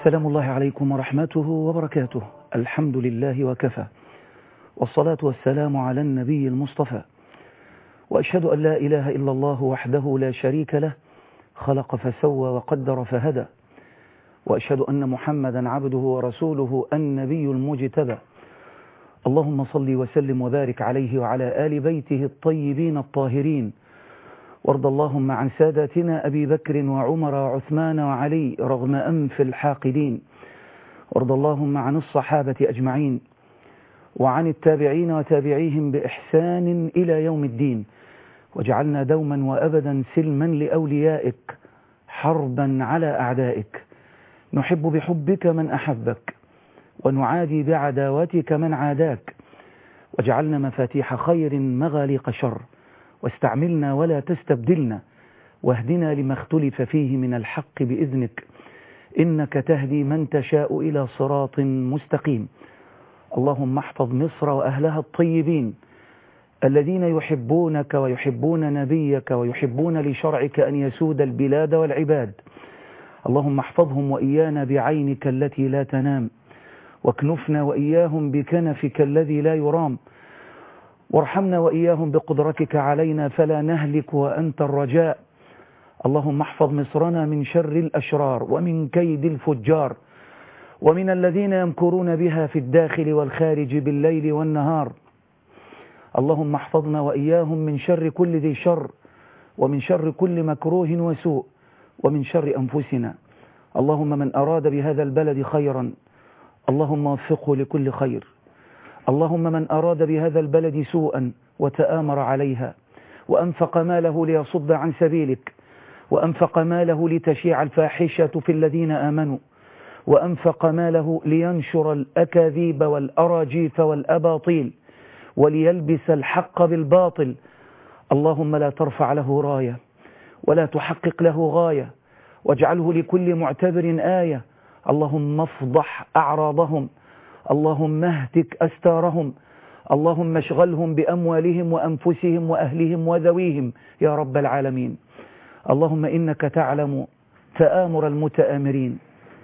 سلام الله عليكم ورحمته وبركاته الحمد لله وكفى والصلاة والسلام على النبي المصطفى وأشهد أن لا إله إلا الله وحده لا شريك له خلق فسوى وقدر فهدى وأشهد أن محمدا عبده ورسوله النبي المجتبى اللهم صل وسلم وبارك عليه وعلى آل بيته الطيبين الطاهرين وارض اللهم عن ساداتنا أبي بكر وعمر وعثمان وعلي رغم أنف الحاقدين وارض اللهم عن الصحابة أجمعين وعن التابعين وتابعيهم بإحسان إلى يوم الدين وجعلنا دوما وأبدا سلما لأوليائك حربا على أعدائك نحب بحبك من أحبك ونعادي بعداوتك من عاداك وجعلنا مفاتيح خير مغاليق شر واستعملنا ولا تستبدلنا واهدنا لما اختلف فيه من الحق بإذنك إنك تهدي من تشاء إلى صراط مستقيم اللهم احفظ مصر وأهلها الطيبين الذين يحبونك ويحبون نبيك ويحبون لشرعك أن يسود البلاد والعباد اللهم احفظهم وإيانا بعينك التي لا تنام واكنفنا وإياهم بكنفك الذي لا يرام وارحمنا وإياهم بقدرتك علينا فلا نهلك وأنت الرجاء اللهم احفظ مصرنا من شر الأشرار ومن كيد الفجار ومن الذين يمكرون بها في الداخل والخارج بالليل والنهار اللهم احفظنا وإياهم من شر كل ذي شر ومن شر كل مكروه وسوء ومن شر أنفسنا اللهم من أراد بهذا البلد خيرا اللهم وفقه لكل خير اللهم من أراد بهذا البلد سوءا وتآمر عليها وأنفق ماله ليصد عن سبيلك وأنفق ماله لتشيع الفاحشة في الذين آمنوا وأنفق ماله لينشر الأكاذيب والأراجيف والأباطيل وليلبس الحق بالباطل اللهم لا ترفع له راية ولا تحقق له غاية واجعله لكل معتبر آية اللهم افضح أعراضهم اللهم اهتك أستارهم اللهم اشغلهم بأموالهم وأنفسهم وأهلهم وذويهم يا رب العالمين اللهم إنك تعلم تآمر المتآمرين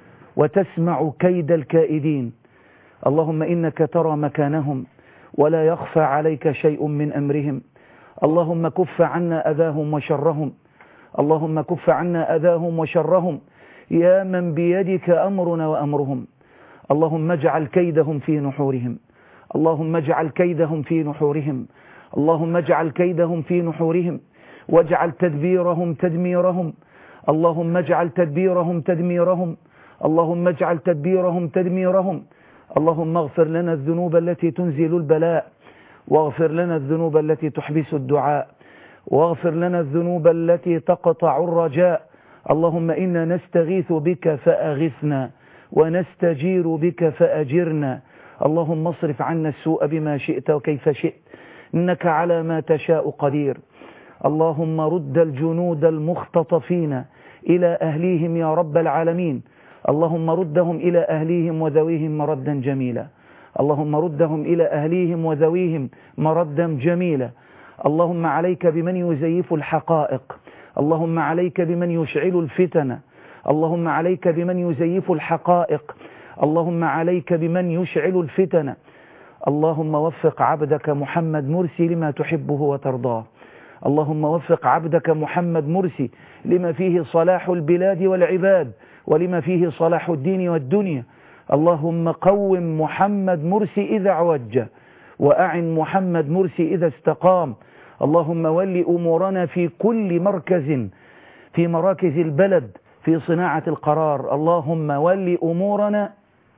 وتسمع كيد الكائدين اللهم إنك ترى مكانهم ولا يخفى عليك شيء من أمرهم اللهم كف عنا أذاهم وشرهم اللهم كف عنا أذاهم وشرهم يا من بيدك أمرنا وأمرهم اللهم اجعل كيدهم في نحورهم اللهم اجعل كيدهم في نحورهم اللهم اجعل كيدهم في نحورهم واجعل تدبيرهم تدميرهم اللهم اجعل تدبيرهم تدميرهم اللهم اجعل تدبيرهم تدميرهم اللهم اغفر لنا الذنوب التي تنزل البلاء واغفر لنا الذنوب التي تحبس الدعاء واغفر لنا الذنوب التي تقطع الرجاء اللهم إنا نستغيث بك فأغثنا ونستجير بك فأجرنا اللهم اصرف عنا السوء بما شئت وكيف شئت إنك على ما تشاء قدير اللهم رد الجنود المختطفين إلى أهليهم يا رب العالمين اللهم ردهم إلى أهليهم وذويهم مردا جميلا اللهم ردهم إلى أهليهم وذويهم مردا جميلا اللهم عليك بمن يزيف الحقائق اللهم عليك بمن يشعل الفتن اللهم عليك بمن يزيف الحقائق اللهم عليك بمن يشعل الفتن اللهم وفق عبدك محمد مرسي لما تحبه وترضاه اللهم وفق عبدك محمد مرسي لما فيه صلاح البلاد والعباد ولما فيه صلاح الدين والدنيا اللهم قوم محمد مرسي إذا عوج وأعن محمد مرسي إذا استقام اللهم ول أمورنا في كل مركز في مراكز البلد في صناعة القرار اللهم ول أمورنا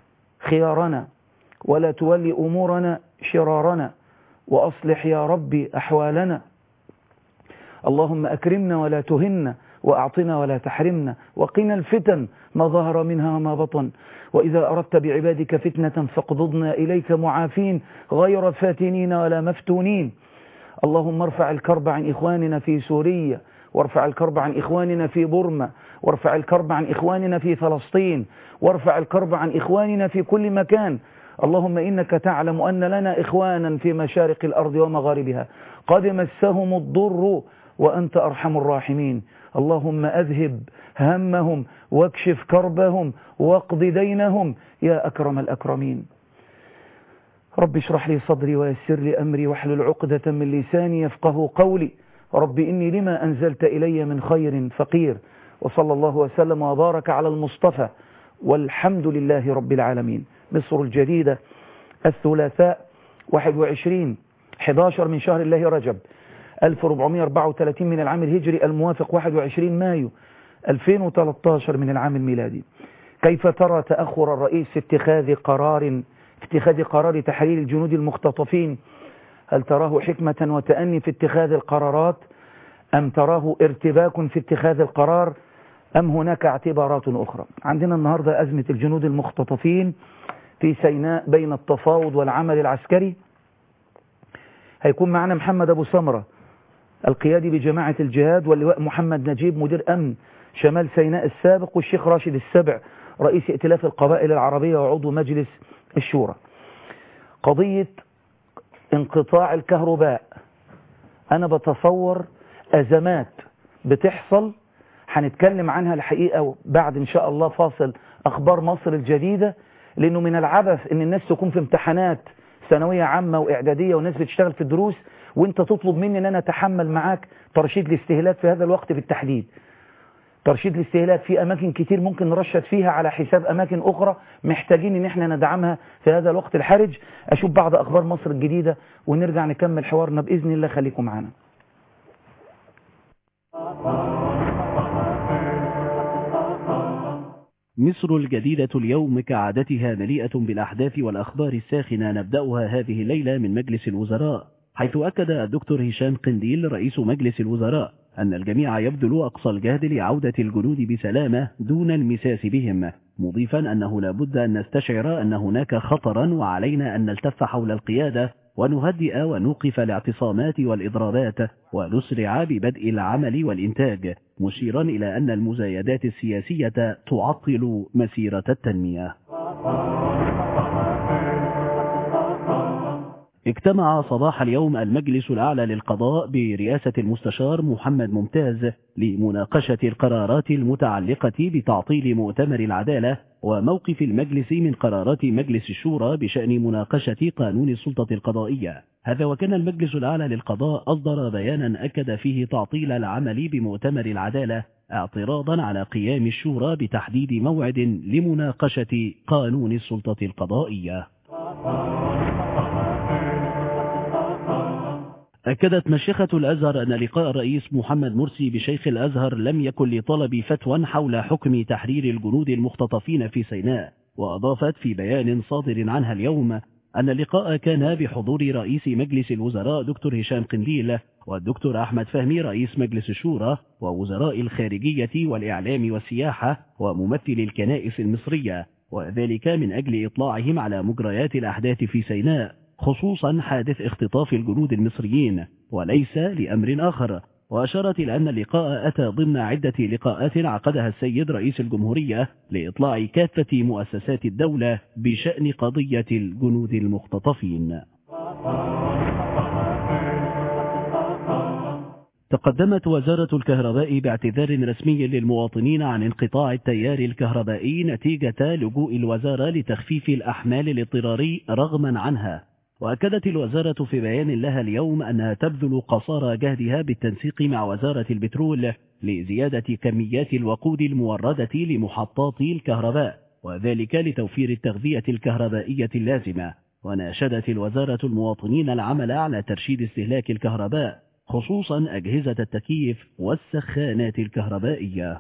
خيارنا ولا تولي أمورنا شرارنا وأصلح يا ربي أحوالنا اللهم أكرمنا ولا تهنا وأعطنا ولا تحرمنا وقنا الفتن ما ظهر منها وما بطن وإذا أردت بعبادك فتنة فاقبضنا إليك معافين غير فاتنين ولا مفتونين اللهم ارفع الكرب عن إخواننا في سوريا وارفع الكرب عن إخواننا في بورما وارفع الكرب عن إخواننا في فلسطين وارفع الكرب عن إخواننا في كل مكان اللهم إنك تعلم أن لنا إخوانا في مشارق الأرض ومغاربها قد مسهم الضر وأنت أرحم الراحمين اللهم أذهب همهم واكشف كربهم واقض دينهم يا أكرم الأكرمين رب اشرح لي صدري ويسر لي أمري واحلل عقدة من لساني يفقه قولي رب إني لما أنزلت إلي من خير فقير وصلى الله وسلم وبارك على المصطفى والحمد لله رب العالمين مصر الجديدة الثلاثاء 21 11 من شهر الله رجب 1434 من العام الهجري الموافق 21 مايو 2013 من العام الميلادي كيف ترى تأخر الرئيس في اتخاذ قرار في اتخاذ قرار تحرير الجنود المختطفين هل تراه حكمة وتأني في اتخاذ القرارات أم تراه ارتباك في اتخاذ القرار أم هناك اعتبارات أخرى عندنا النهاردة أزمة الجنود المختطفين في سيناء بين التفاوض والعمل العسكري هيكون معنا محمد أبو سمرة القيادي بجماعة الجهاد واللواء محمد نجيب مدير أمن شمال سيناء السابق والشيخ راشد السبع رئيس ائتلاف القبائل العربية وعضو مجلس الشورى قضية انقطاع الكهرباء أنا بتصور أزمات بتحصل هنتكلم عنها الحقيقة بعد إن شاء الله فاصل أخبار مصر الجديدة لأنه من العبث إن الناس تكون في امتحانات ثانوية عامة وإعدادية والناس بتشتغل في الدروس وانت تطلب مني ان انا اتحمل معاك ترشيد الاستهلاك في هذا الوقت بالتحديد ترشيد الاستهلاك في اماكن كتير ممكن نرشد فيها على حساب اماكن اخرى محتاجين ان احنا ندعمها في هذا الوقت الحرج اشوف بعض اخبار مصر الجديدة ونرجع نكمل حوارنا باذن الله خليكم معنا مصر الجديدة اليوم كعادتها مليئة بالأحداث والأخبار الساخنة نبدأها هذه الليلة من مجلس الوزراء حيث أكد الدكتور هشام قنديل رئيس مجلس الوزراء أن الجميع يبذل أقصى الجهد لعودة الجنود بسلامة دون المساس بهم مضيفا أنه لا بد أن نستشعر أن هناك خطرا وعلينا أن نلتف حول القيادة ونهدئ ونوقف الاعتصامات والإضرابات ونسرع ببدء العمل والإنتاج مشيرا إلى أن المزايدات السياسية تعطل مسيرة التنمية اجتمع صباح اليوم المجلس الأعلى للقضاء برئاسة المستشار محمد ممتاز لمناقشة القرارات المتعلقة بتعطيل مؤتمر العدالة وموقف المجلس من قرارات مجلس الشورى بشأن مناقشة قانون السلطة القضائية هذا وكان المجلس الأعلى للقضاء أصدر بيانا أكد فيه تعطيل العمل بمؤتمر العدالة اعتراضا على قيام الشورى بتحديد موعد لمناقشة قانون السلطة القضائية أكدت مشيخة الأزهر أن لقاء الرئيس محمد مرسي بشيخ الأزهر لم يكن لطلب فتوى حول حكم تحرير الجنود المختطفين في سيناء وأضافت في بيان صادر عنها اليوم أن اللقاء كان بحضور رئيس مجلس الوزراء دكتور هشام قنديل والدكتور أحمد فهمي رئيس مجلس الشورى ووزراء الخارجية والإعلام والسياحة وممثل الكنائس المصرية وذلك من أجل إطلاعهم على مجريات الأحداث في سيناء خصوصا حادث اختطاف الجنود المصريين وليس لأمر آخر وأشارت إلى أن اللقاء أتى ضمن عدة لقاءات عقدها السيد رئيس الجمهورية لإطلاع كافة مؤسسات الدولة بشأن قضية الجنود المختطفين تقدمت وزارة الكهرباء باعتذار رسمي للمواطنين عن انقطاع التيار الكهربائي نتيجة لجوء الوزارة لتخفيف الأحمال الاضطراري رغما عنها وأكدت الوزارة في بيان لها اليوم أنها تبذل قصارى جهدها بالتنسيق مع وزارة البترول لزيادة كميات الوقود الموردة لمحطات الكهرباء وذلك لتوفير التغذية الكهربائية اللازمة وناشدت الوزارة المواطنين العمل على ترشيد استهلاك الكهرباء خصوصا أجهزة التكييف والسخانات الكهربائية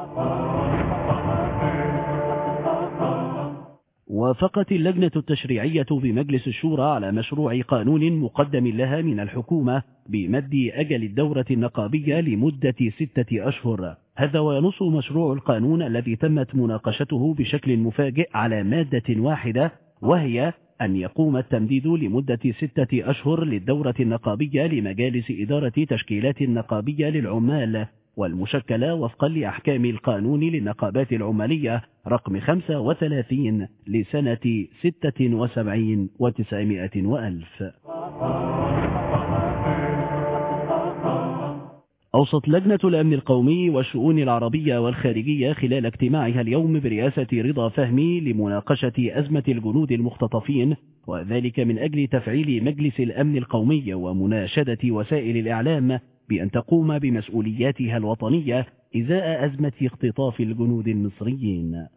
وافقت اللجنة التشريعية بمجلس الشورى على مشروع قانون مقدم لها من الحكومة بمد أجل الدورة النقابية لمدة ستة أشهر هذا وينص مشروع القانون الذي تمت مناقشته بشكل مفاجئ على مادة واحدة وهي أن يقوم التمديد لمدة ستة أشهر للدورة النقابية لمجالس إدارة تشكيلات النقابية للعمال والمشكلة وفقا لأحكام القانون للنقابات العمالية رقم 35 لسنة 76 وتسعمائة وألف أوصت لجنة الأمن القومي والشؤون العربية والخارجية خلال اجتماعها اليوم برئاسة رضا فهمي لمناقشة أزمة الجنود المختطفين وذلك من أجل تفعيل مجلس الأمن القومي ومناشدة وسائل الإعلام بأن تقوم بمسؤولياتها الوطنية إزاء أزمة اختطاف الجنود المصريين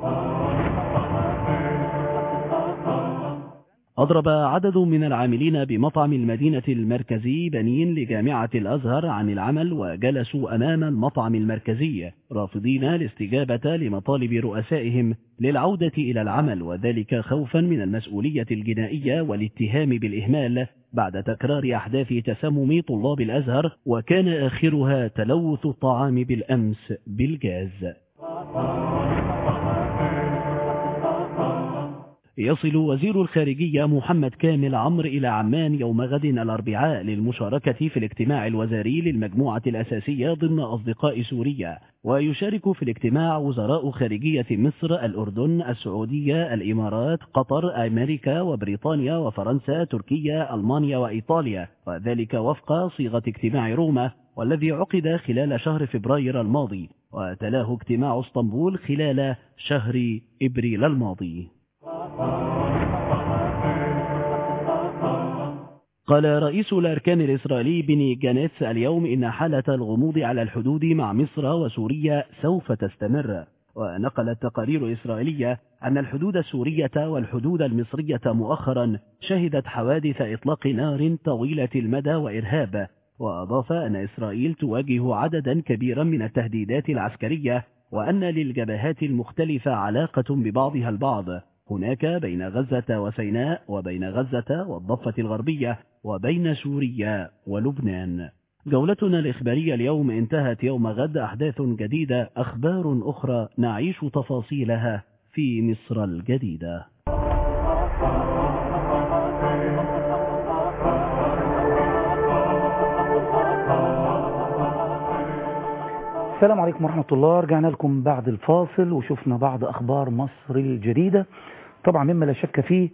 أضرب عدد من العاملين بمطعم المدينة المركزي بنين لجامعة الأزهر عن العمل وجلسوا أمام المطعم المركزي رافضين الاستجابة لمطالب رؤسائهم للعودة إلى العمل وذلك خوفا من المسؤولية الجنائية والاتهام بالإهمال بعد تكرار أحداث تسمم طلاب الأزهر وكان آخرها تلوث الطعام بالأمس بالجاز يصل وزير الخارجية محمد كامل عمرو إلى عمان يوم غد الأربعاء للمشاركة في الاجتماع الوزاري للمجموعة الأساسية ضمن أصدقاء سوريا ويشارك في الاجتماع وزراء خارجية مصر الأردن السعودية الإمارات قطر أمريكا وبريطانيا وفرنسا تركيا ألمانيا وإيطاليا وذلك وفق صيغة اجتماع روما والذي عقد خلال شهر فبراير الماضي وتلاه اجتماع اسطنبول خلال شهر إبريل الماضي قال رئيس الأركان الإسرائيلي بني جانيتس اليوم إن حالة الغموض على الحدود مع مصر وسوريا سوف تستمر ونقلت تقارير إسرائيلية أن الحدود السورية والحدود المصرية مؤخرا شهدت حوادث إطلاق نار طويلة المدى وإرهاب وأضاف أن إسرائيل تواجه عددا كبيرا من التهديدات العسكرية وأن للجبهات المختلفة علاقة ببعضها البعض هناك بين غزة وسيناء وبين غزة والضفة الغربية وبين سوريا ولبنان جولتنا الإخبارية اليوم انتهت يوم غد أحداث جديدة أخبار أخرى نعيش تفاصيلها في مصر الجديدة السلام عليكم ورحمة الله رجعنا لكم بعد الفاصل وشفنا بعض أخبار مصر الجديدة طبعا مما لا شك فيه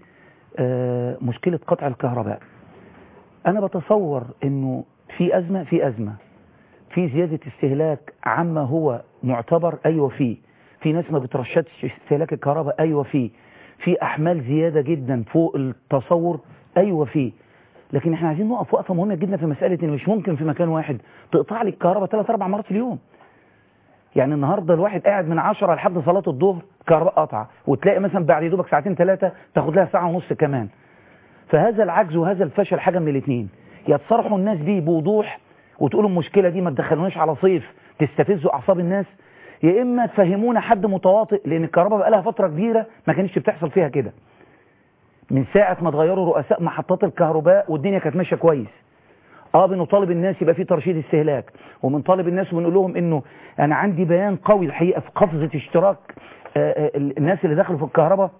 مشكلة قطع الكهرباء أنا بتصور أنه في أزمة في أزمة في زيادة استهلاك عما هو معتبر أيوة فيه في ناس ما بترشدش استهلاك الكهرباء أيوة فيه في أحمال زيادة جدا فوق التصور أيوة فيه لكن احنا عايزين نقف وقفة مهمة جدا في مسألة ان مش ممكن في مكان واحد تقطع لي الكهرباء ثلاث اربع مرات في اليوم يعني النهارده الواحد قاعد من 10 لحد صلاه الظهر كهرباء قطعه وتلاقي مثلا بعد يدوبك ساعتين ثلاثه تاخد لها ساعه ونص كمان فهذا العجز وهذا الفشل حاجه من الاثنين يا تصرحوا الناس بيه بوضوح وتقولوا المشكله دي ما تدخلوناش على صيف تستفزوا اعصاب الناس يا اما تفهمونا حد متواطئ لان الكهرباء بقى لها فتره كبيره ما كانتش بتحصل فيها كده من ساعه ما اتغيروا رؤساء محطات الكهرباء والدنيا كانت ماشيه كويس اه بنطالب الناس يبقى في ترشيد استهلاك وبنطالب الناس وبنقول لهم انه انا عندي بيان قوي الحقيقه في قفزه اشتراك آآ آآ الناس اللي دخلوا في الكهرباء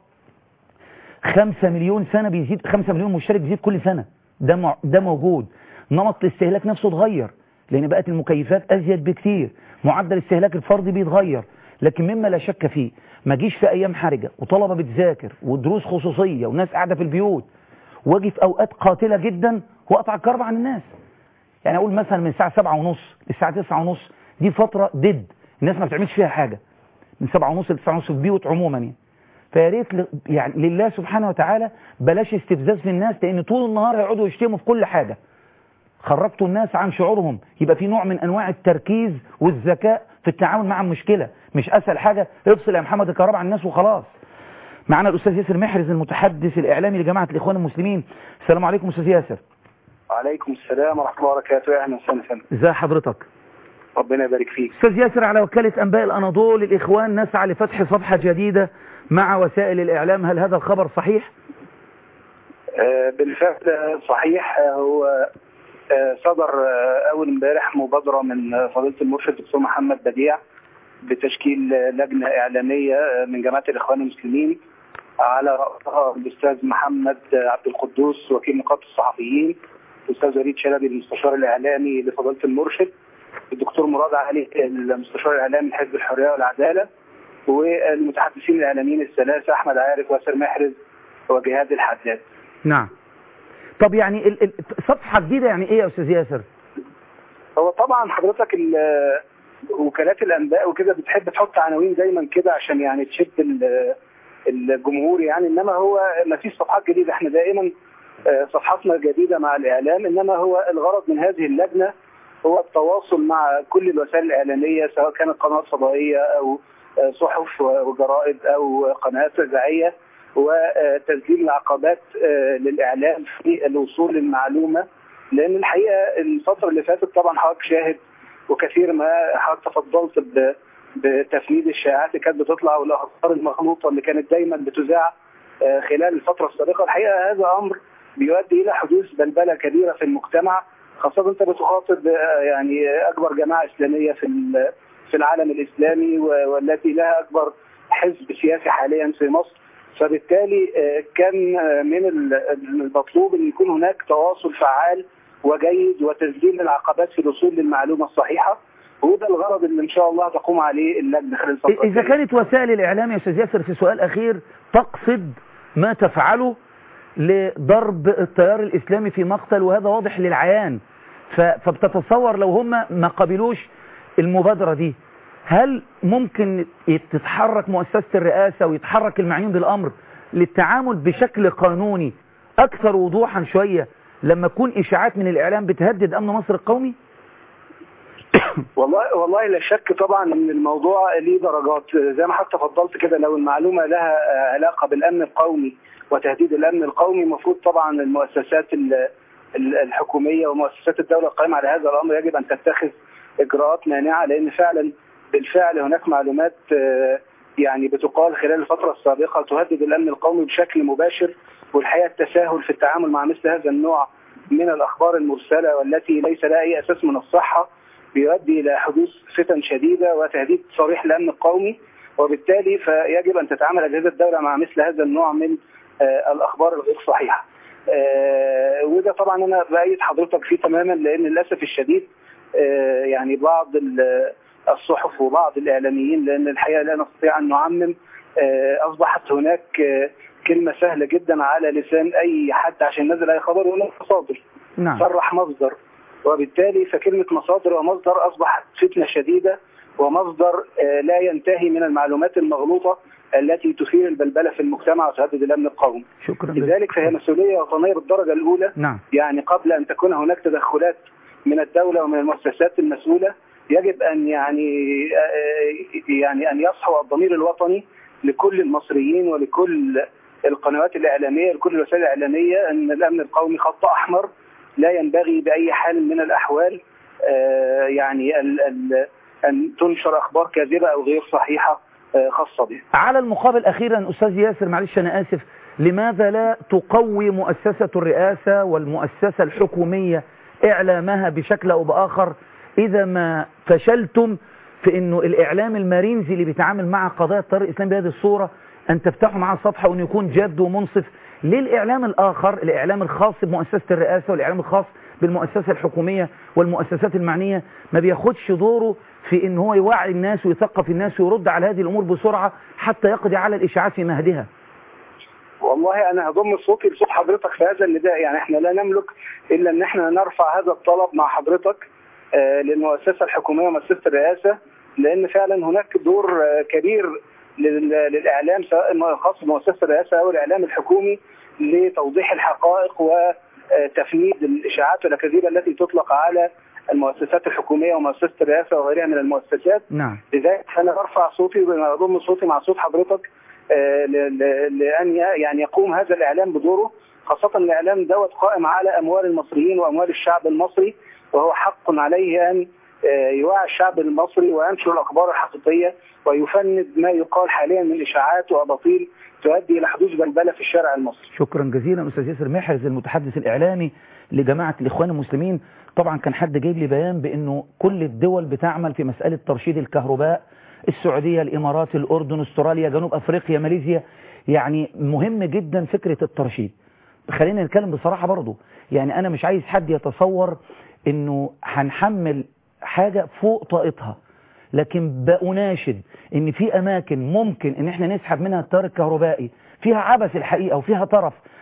5 مليون سنه بيزيد 5 مليون مشترك بيزيد كل سنه ده ده موجود نمط الاستهلاك نفسه اتغير لان بقت المكيفات ازيد بكتير معدل استهلاك الفردي بيتغير لكن مما لا شك فيه ما جيش في ايام حرجه وطلبه بتذاكر ودروس خصوصيه وناس قاعده في البيوت واجي في اوقات قاتله جدا واقطع الكهرباء عن الناس يعني اقول مثلا من الساعه 7 ونص للساعه 9 ونص دي فتره ديد الناس ما بتعملش فيها حاجه من 7 ونص ل 9 ونص في البيوت عموما يعني فيا ريت يعني لله سبحانه وتعالى بلاش استفزاز في الناس لان طول النهار هيقعدوا يشتموا في كل حاجه خرجتوا الناس عن شعورهم يبقى في نوع من انواع التركيز والذكاء في التعامل مع المشكله مش اسهل حاجه افصل يا محمد الكهرباء عن الناس وخلاص معنا الاستاذ ياسر محرز المتحدث الاعلامي لجماعه الاخوان المسلمين السلام عليكم استاذ ياسر وعليكم السلام ورحمه الله وبركاته اهلا وسهلا فندم ازي حضرتك ربنا يبارك فيك استاذ ياسر على وكاله انباء الاناضول الاخوان نسعى لفتح صفحه جديده مع وسائل الاعلام هل هذا الخبر صحيح آه بالفعل صحيح هو آه صدر آه اول امبارح مبادره من فضيله المرشد الدكتور محمد بديع بتشكيل لجنه اعلاميه من جماعه الاخوان المسلمين على راسها الاستاذ محمد عبد القدوس وكيل نقابه الصحفيين الاستاذ وليد شلبي المستشار الاعلامي لفضيله المرشد الدكتور مراد علي المستشار الاعلامي لحزب الحريه والعداله والمتحدثين الاعلاميين الثلاثه احمد عارف واسر محرز وجهاد الحداد نعم طب يعني ال- ال- صفحه جديده يعني ايه يا استاذ ياسر هو طبعا حضرتك ال- وكالات الانباء وكده بتحب تحط عناوين دايما كده عشان يعني تشد ال- الجمهور يعني انما هو ما فيش صفحات جديده احنا دائما آه، صفحاتنا جديده مع الاعلام انما هو الغرض من هذه اللجنه هو التواصل مع كل الوسائل الاعلاميه سواء كانت قنوات فضائيه او آه، صحف وجرائد او قنوات اذاعيه وتسجيل العقبات آه، للاعلام في الوصول للمعلومه لان الحقيقه الفتره اللي فاتت طبعا حضرتك شاهد وكثير ما حضرتك تفضلت ب- بتفنيد الشائعات اللي كانت بتطلع والاخبار المغلوطه اللي كانت دايما بتذاع آه، خلال الفتره السابقه الحقيقه هذا امر بيؤدي الى حدوث بلبله كبيره في المجتمع خاصه انت بتخاطب آه، يعني اكبر جماعه اسلاميه في ال- في العالم الاسلامي و- والتي لها اكبر حزب سياسي حاليا في مصر فبالتالي آه، كان آه، من ال- المطلوب ان يكون هناك تواصل فعال وجيد وتسجيل العقبات في الوصول للمعلومه الصحيحه وده الغرض اللي ان شاء الله تقوم عليه اللجنه خلال الفتره إذا الجاية. كانت وسائل الإعلام يا أستاذ ياسر في سؤال أخير تقصد ما تفعله لضرب التيار الإسلامي في مقتل وهذا واضح للعيان ف- فبتتصور لو هم ما قبلوش المبادرة دي هل ممكن تتحرك مؤسسة الرئاسة ويتحرك المعنيين بالأمر للتعامل بشكل قانوني أكثر وضوحا شوية لما تكون إشاعات من الإعلام بتهدد أمن مصر القومي؟ والله والله لا شك طبعا ان الموضوع ليه درجات زي ما حضرتك تفضلت كده لو المعلومه لها آه، علاقه بالامن القومي وتهديد الامن القومي المفروض طبعا المؤسسات ال- ال- الحكوميه ومؤسسات الدوله القائمه على هذا الامر يجب ان تتخذ اجراءات مانعه لان فعلا بالفعل هناك معلومات آه، يعني بتقال خلال الفتره السابقه تهدد الامن القومي بشكل مباشر والحقيقه التساهل في التعامل مع مثل هذا النوع من الاخبار المرسله والتي ليس لها اي اساس من الصحه بيؤدي الى حدوث فتن شديده وتهديد صريح للامن القومي وبالتالي فيجب ان تتعامل اجهزه الدوله مع مثل هذا النوع من آه، الاخبار الغير صحيحه. آه، وده طبعا انا بايد حضرتك فيه تماما لان للاسف الشديد آه، يعني بعض ال- الصحف وبعض الاعلاميين لان الحقيقه لا نستطيع ان نعمم آه، اصبحت هناك آه، كلمه سهله جدا على لسان اي حد عشان ينزل اي خبر يقول لك مصادر نعم صرح مصدر وبالتالي فكلمة مصادر ومصدر أصبحت فتنة شديدة ومصدر آه، لا ينتهي من المعلومات المغلوطة التي تثير البلبلة في المجتمع وتهدد الأمن القومي شكرا جزيلا لذلك فهي مسؤولية وطنية بالدرجة الأولى نعم يعني قبل أن تكون هناك تدخلات من الدولة ومن المؤسسات المسؤولة يجب أن يعني آه، يعني أن يصحو الضمير الوطني لكل المصريين ولكل القنوات الإعلامية لكل الوسائل الإعلامية أن الأمن القومي خط أحمر لا ينبغي بأي حال من الأحوال آه، يعني ال- ال- أن تنشر أخبار كاذبة أو غير صحيحة آه، خاصة به على المقابل أخيرا أستاذ ياسر معلش أنا آسف لماذا لا تقوي مؤسسة الرئاسة والمؤسسة الحكومية إعلامها بشكل أو بآخر إذا ما فشلتم في أنه الإعلام المارينزي اللي بيتعامل مع قضايا الطريق الإسلامي بهذه الصورة أن تفتحوا معاه صفحة وأنه يكون جاد ومنصف ليه الإعلام الآخر الإعلام الخاص بمؤسسة الرئاسة والإعلام الخاص بالمؤسسة الحكومية والمؤسسات المعنية ما بياخدش دوره في ان هو يوعي الناس ويثقف الناس ويرد على هذه الامور بسرعة حتى يقضي على الاشاعات في مهدها والله انا هضم صوتي لصوت حضرتك في هذا النداء يعني احنا لا نملك الا ان احنا نرفع هذا الطلب مع حضرتك آه، للمؤسسه الحكوميه ومؤسسه الرئاسه لان فعلا هناك دور آه، كبير لل- للاعلام سواء خاص بمؤسسه الرئاسه او الاعلام الحكومي لتوضيح الحقائق وتفنيد الاشاعات والاكاذيب التي تطلق على المؤسسات الحكوميه ومؤسسه الرئاسه وغيرها من المؤسسات نعم لذلك انا برفع صوتي واضم صوتي مع صوت حضرتك آه، ل- ل- لان ي- يعني يقوم هذا الاعلام بدوره خاصه الاعلام دوت قائم على اموال المصريين واموال الشعب المصري وهو حق عليه ان آه، يوعي الشعب المصري وينشر الاخبار الحقيقيه ويفند ما يقال حاليا من اشاعات واباطيل تؤدي الى حدوث بلبله في الشارع المصري. شكرا جزيلا استاذ ياسر محرز المتحدث الاعلامي لجماعة الاخوان المسلمين طبعا كان حد جايب لي بيان بانه كل الدول بتعمل في مسألة ترشيد الكهرباء السعودية الامارات الاردن استراليا جنوب افريقيا ماليزيا يعني مهم جدا فكرة الترشيد خلينا نتكلم بصراحة برضو يعني انا مش عايز حد يتصور انه هنحمل حاجة فوق طاقتها لكن بأناشد ان في اماكن ممكن ان احنا نسحب منها التيار الكهربائي فيها عبث الحقيقة وفيها طرف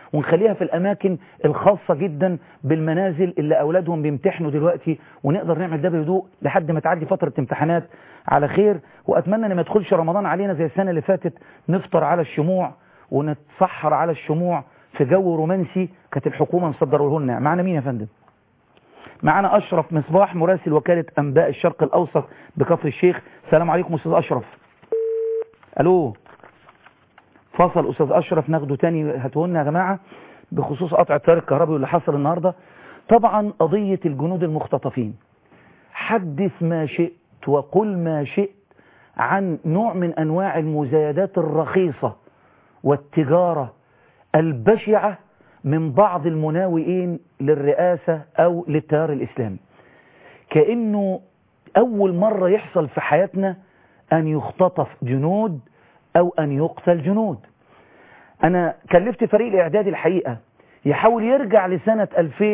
ونخليها في الأماكن الخاصة جدا بالمنازل اللي أولادهم بيمتحنوا دلوقتي ونقدر نعمل ده بهدوء لحد ما تعدي فترة امتحانات على خير وأتمنى أن ما يدخلش رمضان علينا زي السنة اللي فاتت نفطر على الشموع ونتسحر على الشموع في جو رومانسي كانت الحكومة مصدره لنا معنا مين يا فندم معنا أشرف مصباح مراسل وكالة أنباء الشرق الأوسط بكفر الشيخ السلام عليكم أستاذ أشرف ألو فصل أستاذ أشرف ناخده تاني هاتونا يا جماعة بخصوص قطع التيار الكهربي واللي حصل النهاردة طبعا قضية الجنود المختطفين حدث ما شئت وقل ما شئت عن نوع من أنواع المزايدات الرخيصة والتجارة البشعة من بعض المناوئين للرئاسة أو للتيار الإسلامي كأنه أول مرة يحصل في حياتنا أن يختطف جنود أو أن يقتل جنود أنا كلفت فريق الإعداد الحقيقة يحاول يرجع لسنة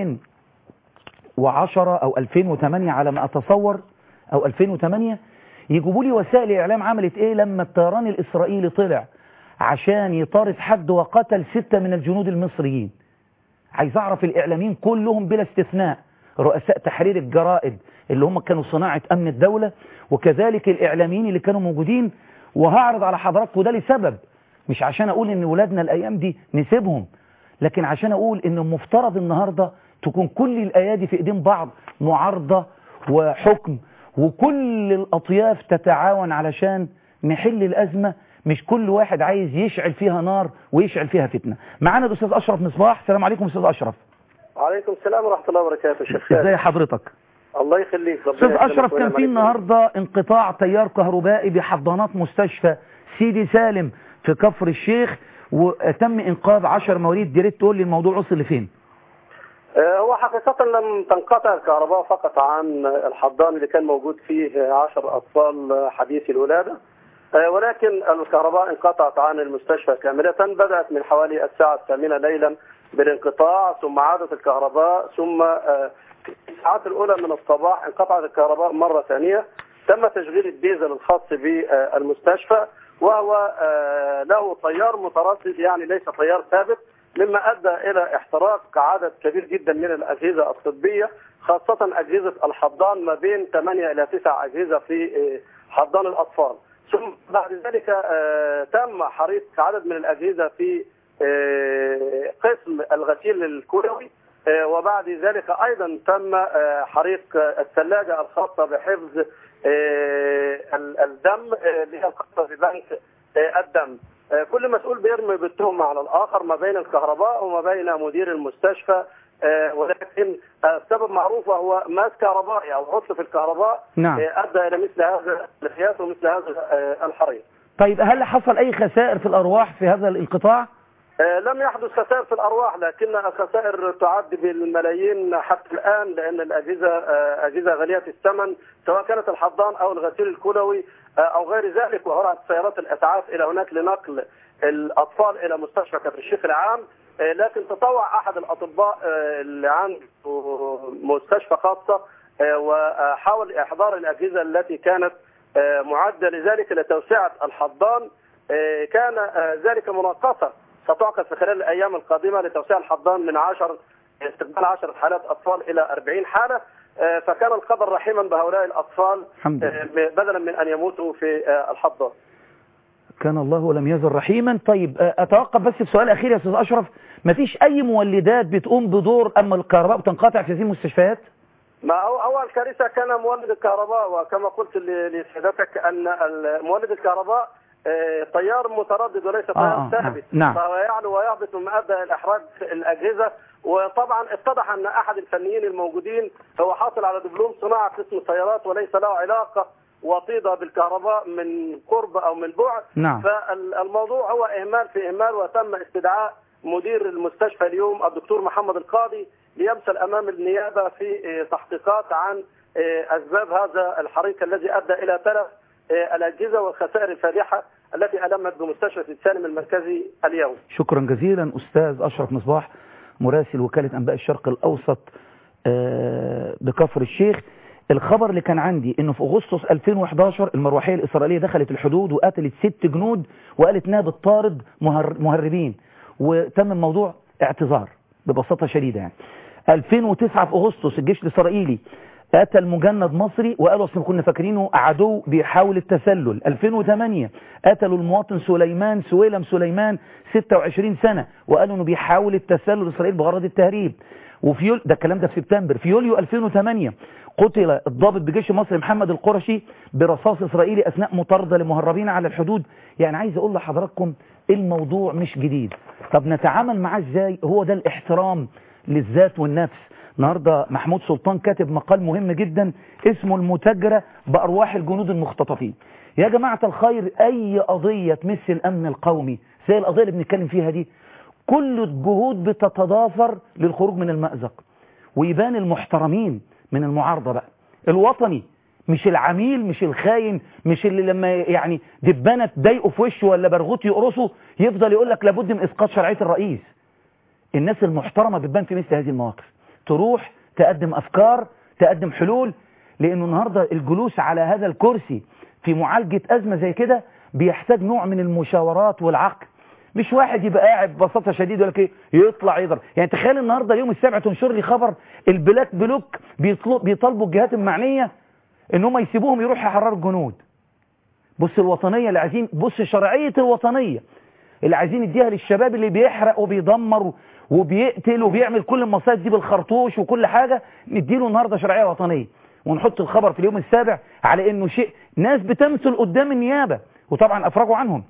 2010 أو 2008 على ما أتصور أو 2008 يجيبوا لي وسائل الإعلام عملت إيه لما الطيران الإسرائيلي طلع عشان يطارد حد وقتل ستة من الجنود المصريين عايز أعرف الإعلاميين كلهم بلا استثناء رؤساء تحرير الجرائد اللي هم كانوا صناعة أمن الدولة وكذلك الإعلاميين اللي كانوا موجودين وهعرض على حضراتكم ده لسبب مش عشان أقول إن ولادنا الأيام دي نسيبهم لكن عشان أقول إن المفترض النهاردة تكون كل الأيادي في إيدين بعض معارضة وحكم وكل الأطياف تتعاون علشان نحل الأزمة مش كل واحد عايز يشعل فيها نار ويشعل فيها فتنة معانا الأستاذ أشرف مصباح السلام عليكم أستاذ أشرف وعليكم السلام ورحمة الله وبركاته شيخ ازي حضرتك الله يخليك أستاذ أشرف كان في النهاردة انقطاع تيار كهربائي بحضانات مستشفى سيدي سالم في كفر الشيخ وتم إنقاذ 10 مواليد يا ريت تقول لي الموضوع وصل لفين هو حقيقة لم تنقطع الكهرباء فقط عن الحضان اللي كان موجود فيه 10 أطفال حديثي الولادة ولكن الكهرباء انقطعت عن المستشفى كاملة بدأت من حوالي الساعة الثامنة ليلا بالانقطاع ثم عادت الكهرباء ثم في الساعات الأولى من الصباح انقطعت الكهرباء مرة ثانية تم تشغيل الديزل الخاص بالمستشفى وهو له تيار متردد يعني ليس تيار ثابت مما أدى إلى احتراق عدد كبير جدا من الأجهزة الطبية خاصة أجهزة الحضان ما بين 8 إلى 9 أجهزة في حضان الأطفال ثم بعد ذلك تم حريق عدد من الأجهزة في قسم الغسيل الكلوي وبعد ذلك أيضا تم حريق الثلاجة الخاصة بحفظ الدم اللي هي الخاصة ببنك الدم كل مسؤول بيرمي بالتهمة على الآخر ما بين الكهرباء وما بين مدير المستشفى ولكن السبب معروف وهو ماس كهربائي أو عطل في الكهرباء نعم. أدى إلى مثل هذا القياس ومثل هذا الحريق طيب هل حصل أي خسائر في الأرواح في هذا الانقطاع؟ لم يحدث خسائر في الأرواح لكن الخسائر تعد بالملايين حتى الآن لأن الأجهزة أجهزة غالية الثمن سواء كانت الحضان أو الغسيل الكلوي أو غير ذلك وهرعت سيارات الإسعاف إلى هناك لنقل الأطفال إلى مستشفى كفر الشيخ العام لكن تطوع أحد الأطباء اللي عنده مستشفى خاصة وحاول إحضار الأجهزة التي كانت معدة لذلك لتوسعة الحضان كان ذلك مناقصة ستعقد في خلال الأيام القادمة لتوسيع الحضان من 10 استقبال 10 حالات أطفال إلى 40 حالة فكان القدر رحيما بهؤلاء الأطفال الحمد لله. بدلا من أن يموتوا في الحضان كان الله لم يزل رحيما طيب أتوقف بس في سؤال أخير يا أستاذ أشرف مفيش أي مولدات بتقوم بدور أما الكهرباء بتنقطع في هذه المستشفيات؟ ما هو أول كارثة كان مولد الكهرباء وكما قلت لسيادتك أن مولد الكهرباء تيار متردد وليس تيار آه، ثابت نعم. فهو يعلو ويهبط مما ادى الى احراج الاجهزه وطبعا اتضح ان احد الفنيين الموجودين هو حاصل على دبلوم صناعه قسم السيارات وليس له علاقه وطيده بالكهرباء من قرب او من بعد نعم. فالموضوع هو اهمال في اهمال وتم استدعاء مدير المستشفى اليوم الدكتور محمد القاضي ليمثل امام النيابه في تحقيقات عن اسباب هذا الحريق الذي ادى الى تلف الاجهزه والخسائر الفادحه التي المت بمستشفى السالم المركزي اليوم. شكرا جزيلا أستاذ أشرف مصباح مراسل وكالة أنباء الشرق الأوسط آه، بكفر الشيخ الخبر اللي كان عندي انه في اغسطس 2011 المروحيه الاسرائيليه دخلت الحدود وقتلت ست جنود وقالت انها بتطارد مهر- مهربين وتم الموضوع اعتذار ببساطة شديدة يعني 2009 في أغسطس الجيش الإسرائيلي قتل مجند مصري وقالوا اصل كنا فاكرينه عدو بيحاول التسلل 2008 قتلوا المواطن سليمان سويلم سليمان 26 سنة وقالوا انه بيحاول التسلل اسرائيل بغرض التهريب وفي يول... ده الكلام ده في سبتمبر في يوليو 2008 قتل الضابط بجيش مصر محمد القرشي برصاص اسرائيلي اثناء مطارده لمهربين على الحدود يعني عايز اقول لحضراتكم الموضوع مش جديد طب نتعامل معاه ازاي هو ده الاحترام للذات والنفس النهاردة محمود سلطان كاتب مقال مهم جدا اسمه المتاجرة بأرواح الجنود المختطفين يا جماعة الخير أي قضية تمس الأمن القومي زي القضية اللي بنتكلم فيها دي كل الجهود بتتضافر للخروج من المأزق ويبان المحترمين من المعارضة بقى الوطني مش العميل مش الخاين مش اللي لما يعني دبانة تضايقه في وشه ولا برغوت يقرصه يفضل يقول لك لابد من اسقاط شرعيه الرئيس الناس المحترمه بتبان في مثل هذه المواقف تروح تقدم افكار تقدم حلول لانه النهارده الجلوس على هذا الكرسي في معالجه ازمه زي كده بيحتاج نوع من المشاورات والعقل مش واحد يبقى قاعد ببساطه شديده يقول لك ايه يطلع يضرب يعني تخيل النهارده اليوم السابع تنشر لي خبر البلاك بلوك بيطلب بيطالبوا الجهات المعنيه ان هم يسيبوهم يروحوا يحرروا الجنود بص الوطنيه اللي عايزين بص شرعيه الوطنيه اللي عايزين يديها للشباب اللي بيحرق وبيدمر وبيقتل وبيعمل كل المصايب دي بالخرطوش وكل حاجه نديله النهارده شرعيه وطنيه ونحط الخبر في اليوم السابع على انه شيء ناس بتمثل قدام النيابه وطبعا افرجوا عنهم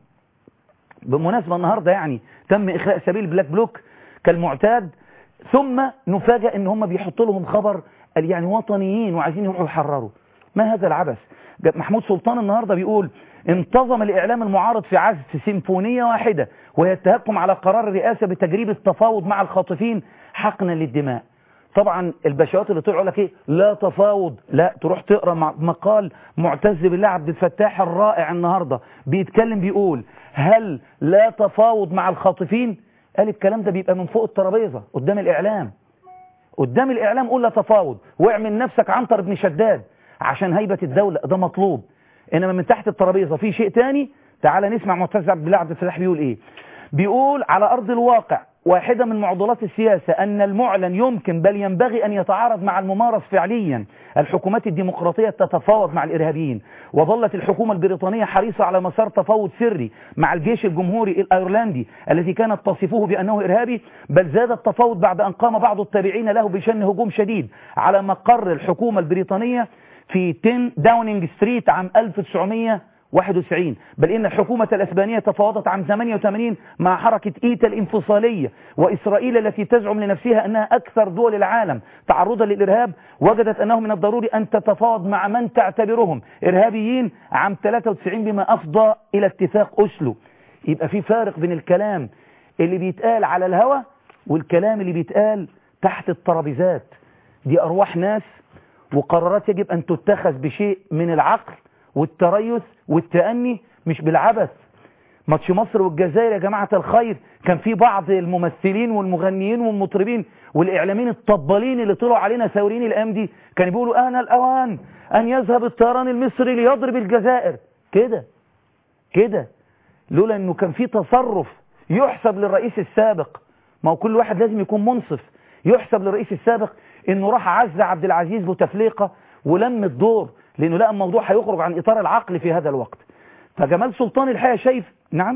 بالمناسبه النهارده يعني تم اخلاء سبيل بلاك بلوك كالمعتاد ثم نفاجئ ان هم بيحطوا لهم خبر قال يعني وطنيين وعايزين يروحوا يحرروا ما هذا العبث محمود سلطان النهارده بيقول انتظم الإعلام المعارض في عزف سيمفونية واحدة وهي التهكم على قرار الرئاسة بتجريب التفاوض مع الخاطفين حقنا للدماء طبعا البشوات اللي طلعوا لك ايه لا تفاوض لا تروح تقرا مقال معتز بالله عبد الفتاح الرائع النهارده بيتكلم بيقول هل لا تفاوض مع الخاطفين قال الكلام ده بيبقى من فوق الترابيزه قدام الاعلام قدام الاعلام قول لا تفاوض واعمل نفسك عنتر بن شداد عشان هيبه الدوله ده مطلوب انما من تحت الترابيزه في شيء تاني تعال نسمع معتز عبد الله عبد الفتاح بيقول ايه بيقول على ارض الواقع واحدة من معضلات السياسة أن المعلن يمكن بل ينبغي أن يتعارض مع الممارس فعليا الحكومات الديمقراطية تتفاوض مع الإرهابيين وظلت الحكومة البريطانية حريصة على مسار تفاوض سري مع الجيش الجمهوري الأيرلندي الذي كانت تصفه بأنه إرهابي بل زاد التفاوض بعد أن قام بعض التابعين له بشن هجوم شديد على مقر الحكومة البريطانية في 10 داونينج ستريت عام 1991 بل إن الحكومة الأسبانية تفاوضت عام 88 مع حركة إيتا الانفصالية وإسرائيل التي تزعم لنفسها أنها أكثر دول العالم تعرضا للإرهاب وجدت أنه من الضروري أن تتفاوض مع من تعتبرهم إرهابيين عام 93 بما أفضى إلى اتفاق أسلو يبقى في فارق بين الكلام اللي بيتقال على الهوى والكلام اللي بيتقال تحت الترابيزات دي أرواح ناس وقرارات يجب أن تتخذ بشيء من العقل والتريث والتأني مش بالعبث ماتش مصر والجزائر يا جماعة الخير كان في بعض الممثلين والمغنيين والمطربين والإعلاميين الطبالين اللي طلعوا علينا ثوريين الأيام دي كانوا بيقولوا آن الأوان أن يذهب الطيران المصري ليضرب الجزائر كده كده لولا أنه كان في تصرف يحسب للرئيس السابق ما هو كل واحد لازم يكون منصف يحسب للرئيس السابق انه راح عز عبد العزيز بوتفليقة ولم الدور لانه لقى الموضوع هيخرج عن اطار العقل في هذا الوقت فجمال سلطان الحقيقة شايف نعم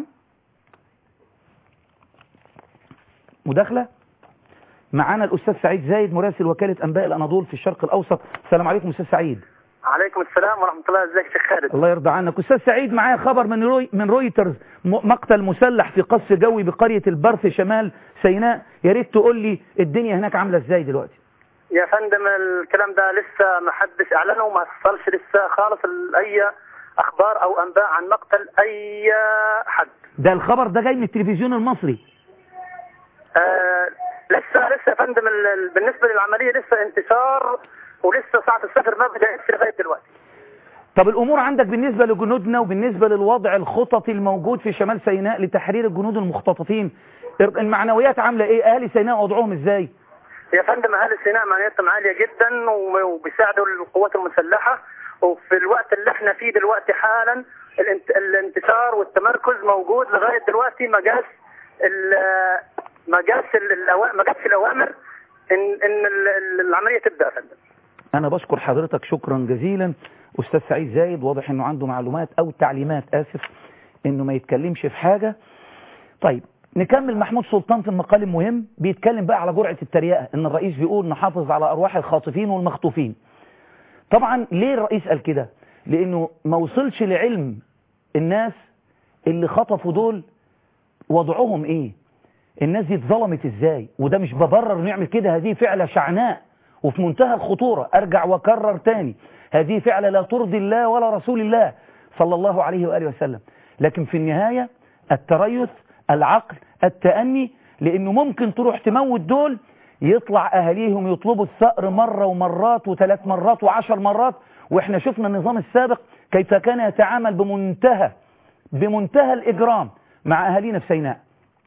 مداخلة معانا الأستاذ سعيد زايد مراسل وكالة أنباء الأناضول في الشرق الأوسط السلام عليكم أستاذ سعيد عليكم السلام ورحمة الله ازيك شيخ خالد الله يرضى عنك أستاذ سعيد معايا خبر من روي من رويترز مقتل مسلح في قصف جوي بقرية البرث شمال سيناء يا ريت تقول لي الدنيا هناك عاملة ازاي دلوقتي يا فندم الكلام ده لسه ما حدش اعلنه وما حصلش لسه خالص اي اخبار او انباء عن مقتل اي حد ده الخبر ده جاي من التلفزيون المصري آه لسه لسه يا فندم بالنسبة للعملية لسه انتشار ولسه ساعة السفر ما بدأتش لغاية دلوقتي طب الأمور عندك بالنسبة لجنودنا وبالنسبة للوضع الخططي الموجود في شمال سيناء لتحرير الجنود المختطفين المعنويات عاملة ايه اهالي سيناء وضعهم ازاي يا فندم اهالي سيناء معنوياتهم عالية جدا وبيساعدوا القوات المسلحة وفي الوقت اللي احنا فيه دلوقتي حالا الانتشار والتمركز موجود لغاية دلوقتي ما جاش ما جاتش الأوا- ما جاتش الاوامر ان ان ال- ال- العمليه تبدا يا فندم أنا بشكر حضرتك شكرا جزيلا أستاذ سعيد زايد واضح أنه عنده معلومات أو تعليمات آسف أنه ما يتكلمش في حاجة طيب نكمل محمود سلطان في المقال المهم بيتكلم بقى على جرعة التريقة أن الرئيس بيقول نحافظ على أرواح الخاطفين والمخطوفين طبعا ليه الرئيس قال كده لأنه ما وصلش لعلم الناس اللي خطفوا دول وضعهم ايه الناس دي اتظلمت ازاي وده مش ببرر نعمل كده هذه فعلة شعناء وفي منتهى الخطورة ارجع واكرر تاني هذه فعلة لا ترضي الله ولا رسول الله صلى الله عليه وآله وسلم لكن في النهاية التريث العقل التأني لانه ممكن تروح تموت دول يطلع اهاليهم يطلبوا الثأر مرة ومرات وثلاث مرات وعشر مرات واحنا شفنا النظام السابق كيف كان يتعامل بمنتهى بمنتهى الإجرام مع أهالينا في سيناء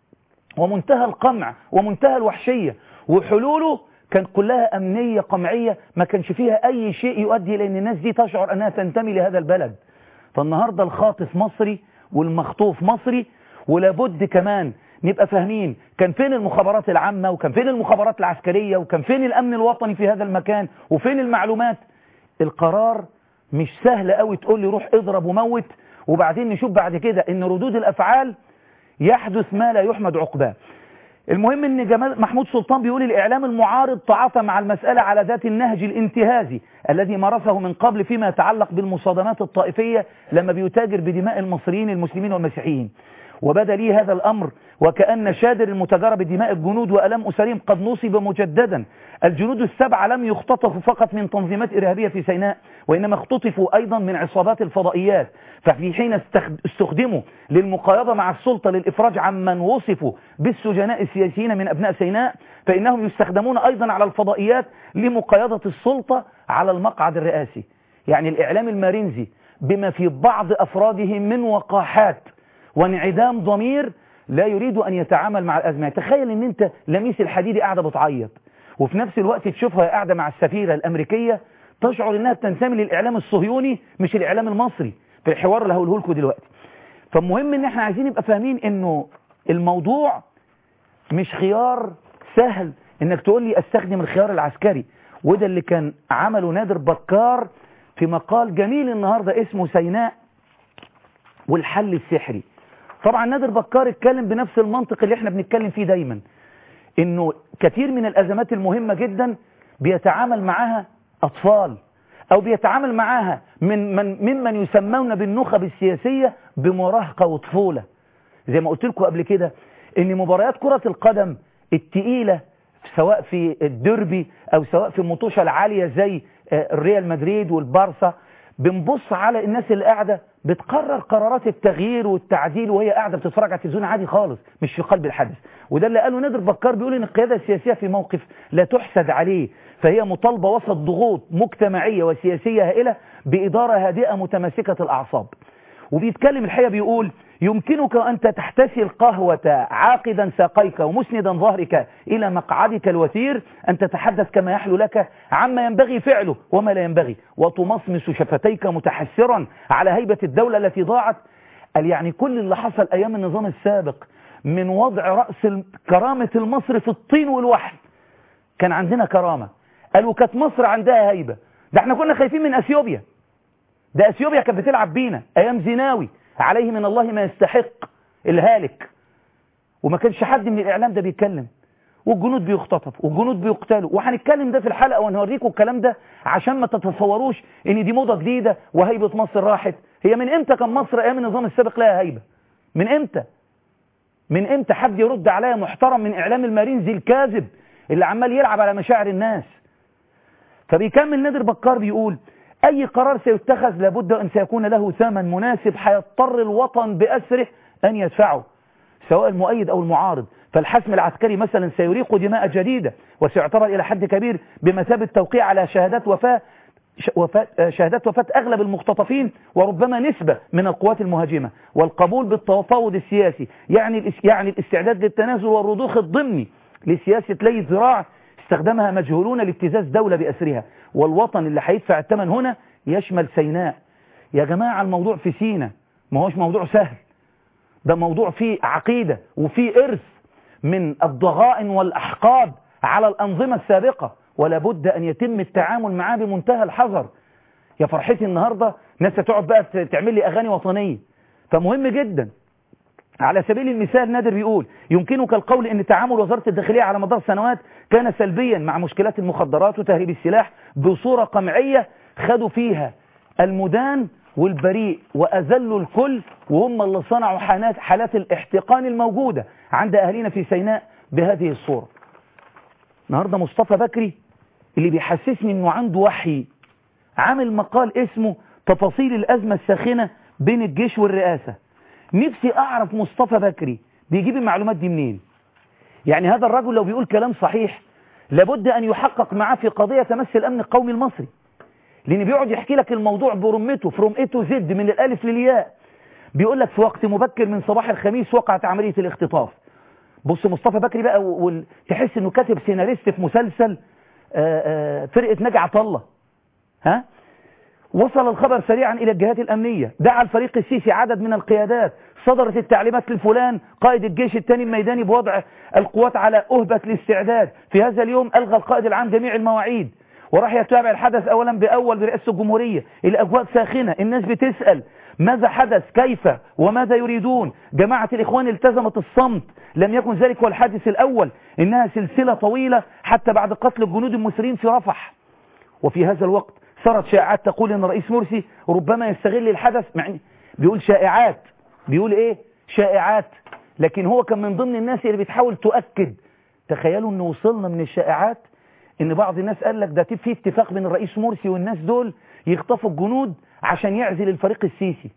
ومنتهى القمع ومنتهى الوحشية وحلوله كانت كلها أمنية قمعية ما كانش فيها أي شيء يؤدي إلى أن الناس دي تشعر أنها تنتمي لهذا البلد فالنهاردة الخاطف مصري والمخطوف مصري ولابد كمان نبقى فاهمين كان فين المخابرات العامة وكان فين المخابرات العسكرية وكان فين الأمن الوطني في هذا المكان وفين المعلومات القرار مش سهل قوي تقول لي روح اضرب وموت وبعدين نشوف بعد كده ان ردود الافعال يحدث ما لا يحمد عقباه المهم ان جمال محمود سلطان بيقول الاعلام المعارض تعاطى مع المسألة على ذات النهج الانتهازي الذي مارسه من قبل فيما يتعلق بالمصادمات الطائفية لما بيتاجر بدماء المصريين المسلمين والمسيحيين وبدا لي هذا الأمر وكأن شادر المتجرة بدماء الجنود وألم أسرهم قد نصب مجددا الجنود السبعة لم يختطفوا فقط من تنظيمات إرهابية في سيناء وإنما اختطفوا أيضا من عصابات الفضائيات ففي حين استخد- استخدموا للمقايضة مع السلطة للإفراج عمن وصفوا بالسجناء السياسيين من أبناء سيناء فإنهم يستخدمون أيضا على الفضائيات لمقايضة السلطة على المقعد الرئاسي يعني الإعلام المارينزي بما في بعض أفراده من وقاحات وانعدام ضمير لا يريد أن يتعامل مع الأزمة تخيل أن أنت لميس الحديدي قاعدة بتعيط وفي نفس الوقت تشوفها قاعدة مع السفيرة الأمريكية تشعر أنها بتنتمي للإعلام الصهيوني مش الإعلام المصري في الحوار اللي هقوله لكم دلوقتي فالمهم ان احنا عايزين نبقى فاهمين انه الموضوع مش خيار سهل انك تقول لي استخدم الخيار العسكري وده اللي كان عمله نادر بكار في مقال جميل النهاردة اسمه سيناء والحل السحري طبعا نادر بكار اتكلم بنفس المنطق اللي احنا بنتكلم فيه دايما انه كثير من الازمات المهمة جدا بيتعامل معاها اطفال او بيتعامل معاها من من ممن يسمون بالنخب السياسية بمراهقة وطفولة زي ما قلت لكم قبل كده ان مباريات كرة القدم التقيلة سواء في الديربي او سواء في المطوشة العالية زي آه، الريال مدريد والبارسا بنبص على الناس اللي قاعدة بتقرر قرارات التغيير والتعديل وهي قاعدة بتتفرج على التلفزيون عادي خالص مش في قلب الحدث وده اللي قاله نادر بكار بيقول ان القيادة السياسية في موقف لا تحسد عليه فهي مطالبة وسط ضغوط مجتمعية وسياسية هائلة بإدارة هادئة متماسكة الأعصاب وبيتكلم الحقيقة بيقول يمكنك أن تحتسي القهوة عاقدا ساقيك ومسندا ظهرك إلى مقعدك الوثير أن تتحدث كما يحلو لك عما ينبغي فعله وما لا ينبغي وتمصمص شفتيك متحسرا على هيبة الدولة التي ضاعت قال يعني كل اللي حصل أيام النظام السابق من وضع رأس ال- كرامة المصر في الطين والوحل كان عندنا كرامة قال وكانت مصر عندها هيبة ده احنا كنا خايفين من أثيوبيا ده اثيوبيا كانت بتلعب بينا ايام زيناوي عليه من الله ما يستحق الهالك وما كانش حد من الاعلام ده بيتكلم والجنود بيختطفوا والجنود بيقتلوا وهنتكلم ده في الحلقه وهنوريكم الكلام ده عشان ما تتصوروش ان دي موضه جديده وهيبه مصر راحت هي من امتى كان مصر ايام النظام السابق لها هيبه من امتى من امتى حد يرد عليا محترم من اعلام المارينزي الكاذب اللي عمال يلعب على مشاعر الناس فبيكمل نادر بكار بيقول أي قرار سيتخذ لابد أن سيكون له ثمن مناسب هيضطر الوطن بأسره أن يدفعه سواء المؤيد أو المعارض فالحسم العسكري مثلا سيريق دماء جديدة وسيعتبر إلى حد كبير بمثابة توقيع على شهادات وفاة ش- وفاة آه، شهادات وفاة أغلب المختطفين وربما نسبة من القوات المهاجمة والقبول بالتفاوض السياسي يعني الاس- يعني الاستعداد للتنازل والرضوخ الضمني لسياسة لي الذراع استخدمها مجهولون لابتزاز دولة بأسرها والوطن اللي هيدفع الثمن هنا يشمل سيناء يا جماعة الموضوع في سينا ما هوش موضوع سهل ده موضوع فيه عقيدة وفيه إرث من الضغائن والأحقاد على الأنظمة السابقة ولا بد أن يتم التعامل معاه بمنتهى الحذر يا فرحتي النهاردة ناس تقعد بقى تعمل لي أغاني وطنية فمهم جدا على سبيل المثال نادر بيقول يمكنك القول ان تعامل وزارة الداخلية على مدار سنوات كان سلبيا مع مشكلات المخدرات وتهريب السلاح بصورة قمعية خدوا فيها المدان والبريء وأذلوا الكل وهم اللي صنعوا حالات, حالات الاحتقان الموجودة عند أهلنا في سيناء بهذه الصورة النهاردة مصطفى بكري اللي بيحسسني انه عنده وحي عامل مقال اسمه تفاصيل الأزمة الساخنة بين الجيش والرئاسة نفسي أعرف مصطفى بكري بيجيب المعلومات دي منين يعني هذا الرجل لو بيقول كلام صحيح لابد أن يحقق معاه في قضية تمس الأمن القومي المصري لأن بيقعد يحكي لك الموضوع برمته فروم اي تو زد من الألف للياء بيقول لك في وقت مبكر من صباح الخميس وقعت عملية الاختطاف بص مصطفى بكري بقى وتحس انه كاتب سيناريست في مسلسل آآ آآ فرقة نجع عطله ها وصل الخبر سريعا إلى الجهات الأمنية دعا الفريق السيسي عدد من القيادات صدرت التعليمات لفلان قائد الجيش الثاني الميداني بوضع القوات على أهبة الاستعداد في هذا اليوم ألغى القائد العام جميع المواعيد وراح يتابع الحدث أولا بأول برئاسة الجمهورية الأجواء ساخنة الناس بتسأل ماذا حدث كيف وماذا يريدون جماعة الإخوان التزمت الصمت لم يكن ذلك هو الحادث الأول إنها سلسلة طويلة حتى بعد قتل الجنود المصريين في رفح وفي هذا الوقت صارت شائعات تقول ان رئيس مرسي ربما يستغل الحدث مع بيقول شائعات بيقول ايه شائعات لكن هو كان من ضمن الناس اللي بتحاول تؤكد تخيلوا ان وصلنا من الشائعات ان بعض الناس قال لك ده في اتفاق بين الرئيس مرسي والناس دول يخطفوا الجنود عشان يعزل الفريق السيسي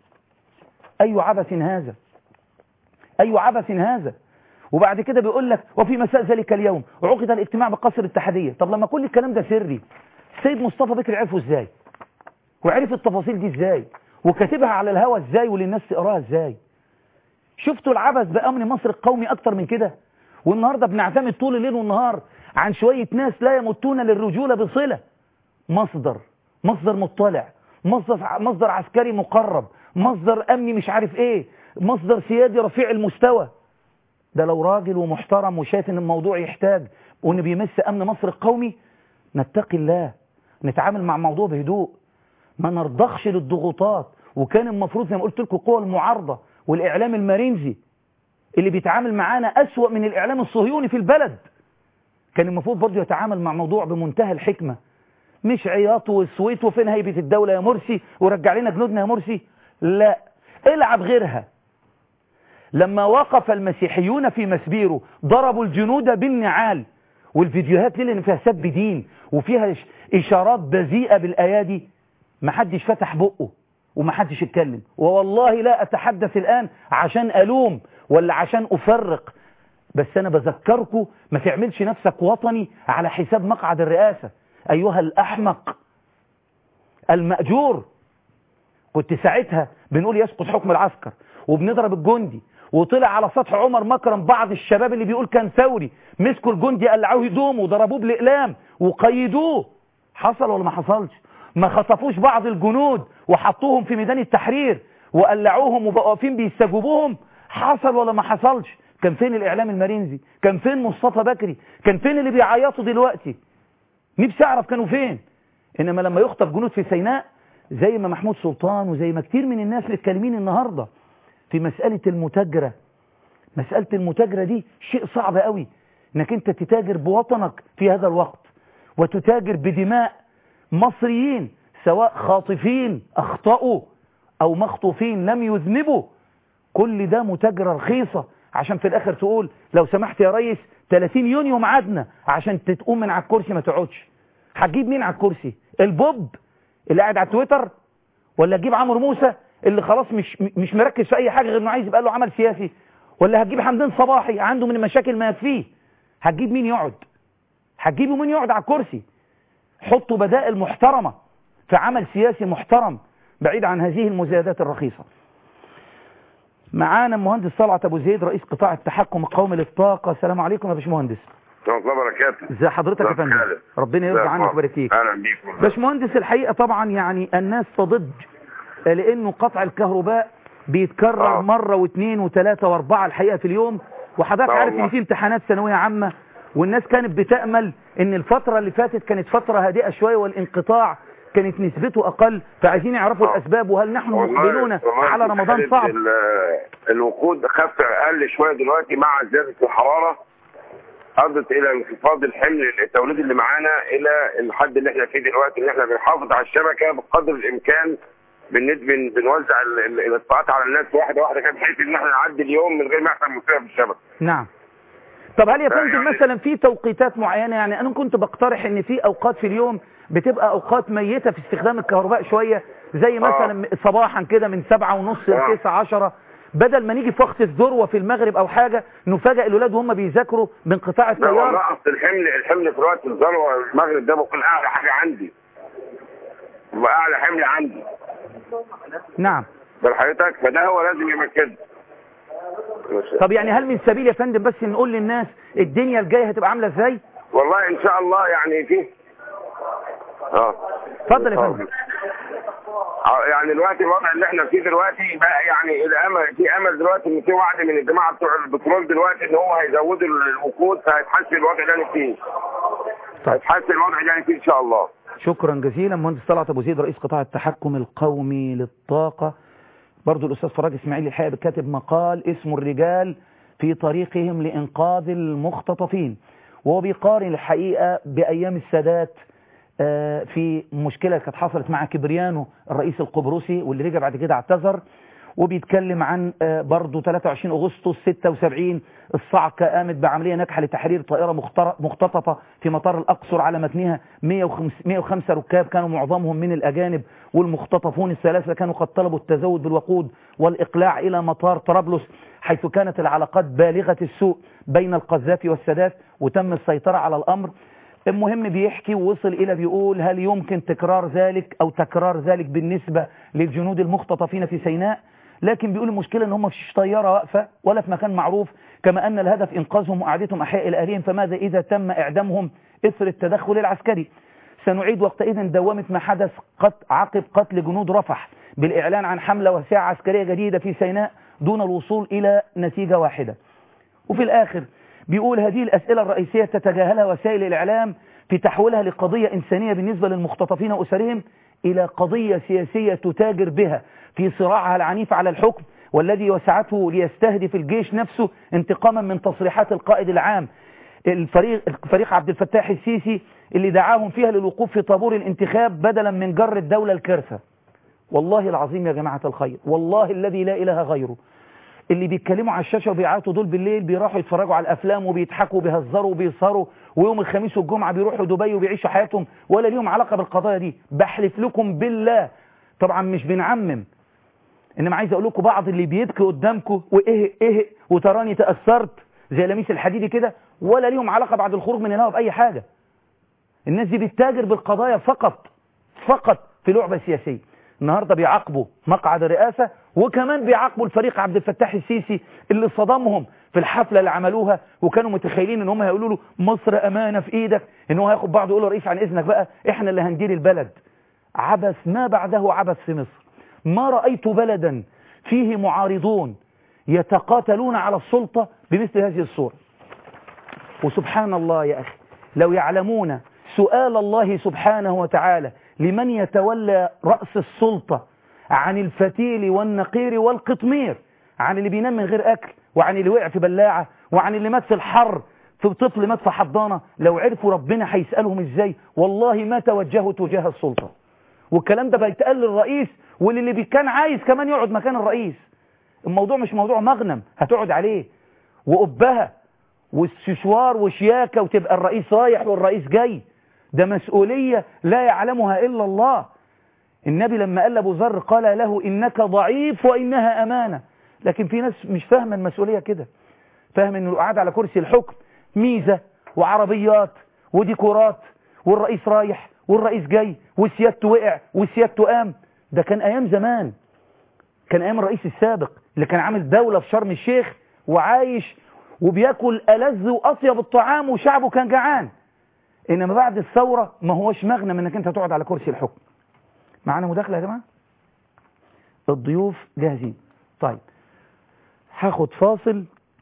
اي عبث هذا اي عبث هذا وبعد كده بيقول لك وفي مساء ذلك اليوم عقد الاجتماع بقصر الاتحادية طب لما كل الكلام ده سري سيد مصطفى بكري عرفه ازاي وعرف التفاصيل دي ازاي وكاتبها على الهوا ازاي وللناس تقراها ازاي شفتوا العبث بأمن مصر القومي اكتر من كده والنهاردة بنعتمد طول الليل والنهار عن شوية ناس لا يمتون للرجولة بصلة مصدر مصدر مطلع مصدر, مصدر عسكري مقرب مصدر امني مش عارف ايه مصدر سيادي رفيع المستوى ده لو راجل ومحترم وشايف ان الموضوع يحتاج وان بيمس امن مصر القومي نتقي الله نتعامل مع الموضوع بهدوء ما نرضخش للضغوطات وكان المفروض زي ما قلت لكم قوى المعارضة والإعلام المارينزي اللي بيتعامل معانا أسوأ من الإعلام الصهيوني في البلد كان المفروض برضه يتعامل مع موضوع بمنتهى الحكمة مش عياط وسويت وفين هيبة الدولة يا مرسي ورجع لنا جنودنا يا مرسي لا العب غيرها لما وقف المسيحيون في مسبيرو ضربوا الجنود بالنعال والفيديوهات دي اللي فيها سب دين وفيها إشارات بذيئة بالأيادي محدش فتح بقه ومحدش اتكلم ووالله لا أتحدث الآن عشان ألوم ولا عشان أفرق بس أنا بذكركم ما تعملش نفسك وطني على حساب مقعد الرئاسة أيها الأحمق المأجور كنت ساعتها بنقول يسقط حكم العسكر وبنضرب الجندي وطلع على سطح عمر مكرم بعض الشباب اللي بيقول كان ثوري مسكوا الجندي قلعوه هدومه وضربوه بالاقلام وقيدوه حصل ولا ما حصلش ما خطفوش بعض الجنود وحطوهم في ميدان التحرير وقلعوهم وبقوا واقفين بيستجوبوهم حصل ولا ما حصلش كان فين الاعلام المارينزي كان فين مصطفى بكري كان فين اللي بيعيطوا دلوقتي نفسي اعرف كانوا فين انما لما يخطف جنود في سيناء زي ما محمود سلطان وزي ما كتير من الناس اللي اتكلمين النهارده في مسألة المتاجرة مسألة المتاجرة دي شيء صعب قوي انك انت تتاجر بوطنك في هذا الوقت وتتاجر بدماء مصريين سواء خاطفين اخطأوا او مخطوفين لم يذنبوا كل ده متاجرة رخيصة عشان في الاخر تقول لو سمحت يا ريس 30 يونيو معادنا عشان تتقوم من على الكرسي ما تقعدش هتجيب مين على الكرسي البوب اللي قاعد على تويتر ولا تجيب عمرو موسى اللي خلاص مش مش مركز في اي حاجه غير انه عايز يبقى له عمل سياسي ولا هتجيب حمدان صباحي عنده من المشاكل ما يكفيه هتجيب مين يقعد هتجيبوا مين يقعد على الكرسي حطوا بدائل محترمه في عمل سياسي محترم بعيد عن هذه المزايدات الرخيصه معانا المهندس طلعت ابو زيد رئيس قطاع التحكم القومي للطاقه السلام عليكم يا باشمهندس ورحمة الله وبركاته ازي حضرتك يا فندم خالد. ربنا يرضى عنك ويبارك فيك اهلا بيكم باشمهندس الحقيقه طبعا يعني الناس تضج لانه قطع الكهرباء بيتكرر آه. مرة واثنين وثلاثة واربعة الحقيقة في اليوم وحضرتك آه عارف ان والله. في امتحانات ثانويه عامه والناس كانت بتامل ان الفتره اللي فاتت كانت فتره هادئه شويه والانقطاع كانت نسبته اقل فعايزين يعرفوا آه. الاسباب وهل نحن والله- مقبلون والله على في رمضان حالة صعب ال- الوقود خف اقل شويه دلوقتي مع زياده الحراره ادت الى انخفاض الحمل التوليد اللي معانا الى الحد اللي احنا فيه دلوقتي ان احنا بنحافظ على الشبكه بقدر الامكان بن- بن- بنوزع ال- ال- الاطلاعات على الناس واحده واحده كده بحيث ان احنا نعدي اليوم من غير ما يحصل مشكله في الشبكه نعم طب هل يا لا فندم يعني- مثلا في توقيتات معينه يعني انا كنت بقترح ان في اوقات في اليوم بتبقى اوقات ميته في استخدام الكهرباء شويه زي مثلا صباحا كده من سبعة ونص آه. لتسعة عشرة بدل ما نيجي في وقت الذروه في المغرب او حاجه نفاجئ الاولاد وهم بيذاكروا بانقطاع لا التيار والله اصل الحمل الحمل في الوقت الذروه المغرب ده بيكون اعلى حاجه عندي بيبقى اعلى حمل عندي نعم بل حضرتك فده هو لازم يبقى كده طب يعني هل من سبيل يا فندم بس نقول للناس الدنيا الجايه هتبقى عامله ازاي والله ان شاء الله يعني فيه اه اتفضل يا فندم آه، يعني دلوقتي الوضع اللي احنا فيه دلوقتي بقى يعني الامل في امل دلوقتي ان في وعد من الجماعه بتوع البترول دلوقتي ان هو هيزودوا الوقود فهيتحسن الوضع اللي انا فيه طيب. هيتحسن الوضع اللي انا فيه ان شاء الله شكرا جزيلا مهندس طلعت ابو زيد رئيس قطاع التحكم القومي للطاقه برضو الاستاذ فراج اسماعيل الحقيقه كاتب مقال اسمه الرجال في طريقهم لانقاذ المختطفين وهو بيقارن الحقيقه بايام السادات آه، في مشكله كانت حصلت مع كبريانو الرئيس القبرصي واللي رجع بعد كده اعتذر وبيتكلم عن آه، برضو 23 اغسطس 76 الصعقه قامت بعمليه ناجحه لتحرير طائره مختر- مختطفه في مطار الاقصر على متنها 105 105 ركاب كانوا معظمهم من الاجانب والمختطفون الثلاثه كانوا قد طلبوا التزود بالوقود والاقلاع الى مطار طرابلس حيث كانت العلاقات بالغه السوء بين القذافي والسادات وتم السيطره على الامر المهم بيحكي ووصل إلى بيقول هل يمكن تكرار ذلك أو تكرار ذلك بالنسبة للجنود المختطفين في سيناء لكن بيقول المشكلة ان هم مفيش طيارة واقفة ولا في مكان معروف كما أن الهدف إنقاذهم وإعادتهم أحياء إلى أهلهم فماذا إذا تم إعدامهم إثر التدخل العسكري سنعيد وقتئذ دوامة ما حدث قط عقب قتل جنود رفح بالإعلان عن حملة وساعة عسكرية جديدة في سيناء دون الوصول إلى نتيجة واحدة وفي الآخر بيقول هذه الأسئلة الرئيسية تتجاهلها وسائل الإعلام في تحويلها لقضية إنسانية بالنسبة للمختطفين وأسرهم إلى قضية سياسية تتاجر بها في صراعها العنيف على الحكم والذي وسعته ليستهدف الجيش نفسه انتقاما من تصريحات القائد العام الفريق الفريق عبد الفتاح السيسي اللي دعاهم فيها للوقوف في طابور الانتخاب بدلا من جر الدولة الكارثة والله العظيم يا جماعة الخير والله الذي لا إله غيره اللي بيتكلموا على الشاشة وبيعيطوا دول بالليل بيروحوا يتفرجوا على الأفلام وبيضحكوا وبيهزروا وبيسهروا ويوم الخميس والجمعة بيروحوا دبي وبيعيشوا حياتهم ولا ليهم علاقة بالقضايا دي بحلف لكم بالله طبعا مش بنعمم انما عايز اقول لكم بعض اللي بيبكي قدامكم وايه ايه وتراني تأثرت زي لميس الحديدي كده ولا ليهم علاقة بعد الخروج من الهوا بأي حاجة الناس دي بتتاجر بالقضايا فقط فقط في لعبة سياسية النهاردة بيعاقبوا مقعد الرئاسة وكمان بيعاقبوا الفريق عبد الفتاح السيسي اللي صدمهم في الحفلة اللي عملوها وكانوا متخيلين ان هم هيقولوا له مصر امانة في ايدك ان هو هياخد بعض يقول له رئيس عن اذنك بقى احنا اللي هندير البلد عبث ما بعده عبث في مصر ما رأيت بلدا فيه معارضون يتقاتلون على السلطة بمثل هذه الصورة وسبحان الله يا أخي لو يعلمون سؤال الله سبحانه وتعالى لمن يتولى رأس السلطة عن الفتيل والنقير والقطمير عن اللي بينام من غير أكل وعن اللي وقع في بلاعة وعن اللي مات في الحر في طفل مات في حضانة لو عرفوا ربنا هيسألهم ازاي والله ما توجهوا تجاه السلطة والكلام ده بيتقال للرئيس واللي اللي كان عايز كمان يقعد مكان الرئيس الموضوع مش موضوع مغنم هتقعد عليه وقبها والسشوار وشياكة وتبقى الرئيس رايح والرئيس جاي ده مسؤولية لا يعلمها إلا الله النبي لما قال لأبو ذر قال له إنك ضعيف وإنها أمانة لكن في ناس مش فاهمة المسؤولية كده فاهم إنه قاعد على كرسي الحكم ميزة وعربيات وديكورات والرئيس رايح والرئيس جاي وسيادته وقع وسيادته قام ده كان أيام زمان كان أيام الرئيس السابق اللي كان عامل دولة في شرم الشيخ وعايش وبياكل ألذ وأطيب الطعام وشعبه كان جعان إنما بعد الثورة ما هوش مغنم إنك أنت تقعد على كرسي الحكم معانا مداخلة يا جماعة الضيوف جاهزين طيب هاخد فاصل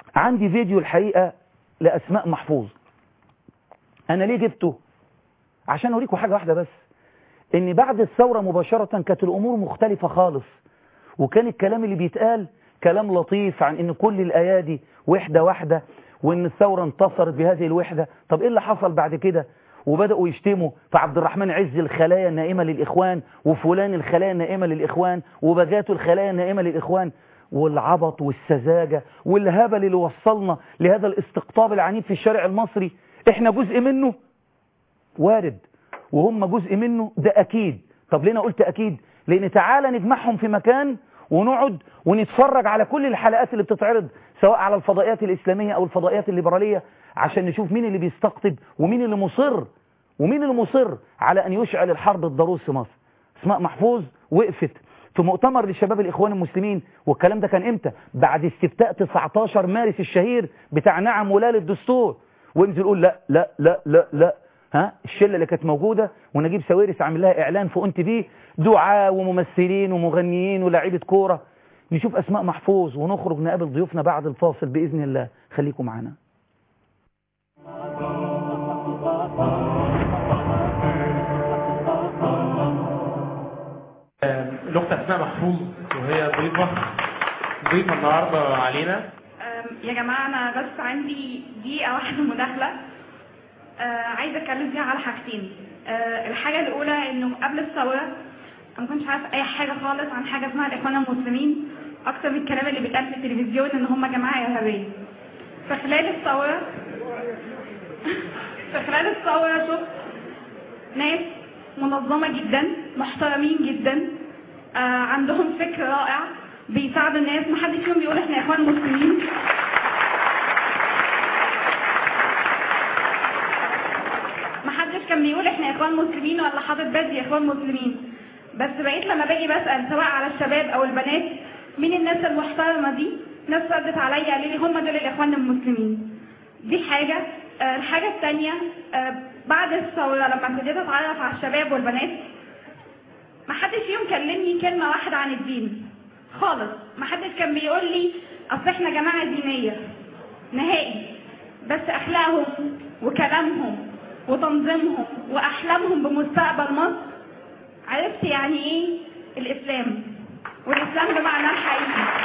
عندي فيديو الحقيقة لأسماء محفوظ أنا ليه جبته عشان أوريكم حاجة واحدة بس إن بعد الثورة مباشرة كانت الأمور مختلفة خالص وكان الكلام اللي بيتقال كلام لطيف عن إن كل الأيادي وحدة واحدة وإن الثورة انتصرت بهذه الوحدة طب إيه اللي حصل بعد كده وبدأوا يشتموا فعبد الرحمن عز الخلايا النائمة للإخوان وفلان الخلايا النائمة للإخوان وبجات الخلايا النائمة للإخوان والعبط والسذاجة والهبل اللي وصلنا لهذا الاستقطاب العنيف في الشارع المصري احنا جزء منه وارد وهم جزء منه ده أكيد طب ليه أنا قلت أكيد لأن تعالى نجمعهم في مكان ونقعد ونتفرج على كل الحلقات اللي بتتعرض سواء على الفضائيات الإسلامية أو الفضائيات الليبرالية عشان نشوف مين اللي بيستقطب ومين اللي مصر ومين اللي مصر على أن يشعل الحرب الضروس في مصر اسماء محفوظ وقفت في مؤتمر لشباب الإخوان المسلمين والكلام ده كان إمتى بعد استفتاء 19 مارس الشهير بتاع نعم ولا للدستور وانزل يقول لا لا لا لا لا ها الشله اللي كانت موجوده ونجيب ساويرس عامل لها اعلان في اون تي في دعاة وممثلين ومغنيين ولاعيبه كوره نشوف اسماء محفوظ ونخرج نقابل ضيوفنا بعد الفاصل باذن الله خليكم معانا الأخت أسماء محفوظ وهي ضيفة ضيفة النهاردة علينا أم، يا جماعة أنا بس عندي دقيقة واحدة مداخلة آه، عايزة أتكلم فيها على حاجتين آه، الحاجة الأولى إنه قبل الثورة أنا ما كنتش عارف أي حاجة خالص عن حاجة اسمها الإخوان المسلمين أكتر من الكلام اللي بيتقال في التلفزيون إن هم جماعة إرهابية فخلال الثورة فخلال الثورة شفت ناس منظمة جدا محترمين جدا آه، عندهم فكر رائع بيساعدوا الناس محدش فيهم بيقول احنا اخوان مسلمين محدش كان بيقول احنا اخوان مسلمين ولا حاطط بدي اخوان مسلمين بس بقيت لما باجي بسأل سواء على الشباب او البنات مين الناس المحترمة دي ناس ردت عليا قالوا لي هم دول الاخوان المسلمين دي حاجة آه، الحاجة التانية آه، بعد الثورة لما ابتديت اتعرف على الشباب والبنات محدش فيهم كلمني كلمة واحدة عن الدين خالص محدش كان بيقول لي اصل احنا جماعة دينية نهائي بس اخلاقهم وكلامهم وتنظيمهم واحلامهم بمستقبل مصر عرفت يعني ايه الاسلام والاسلام بمعناه الحقيقي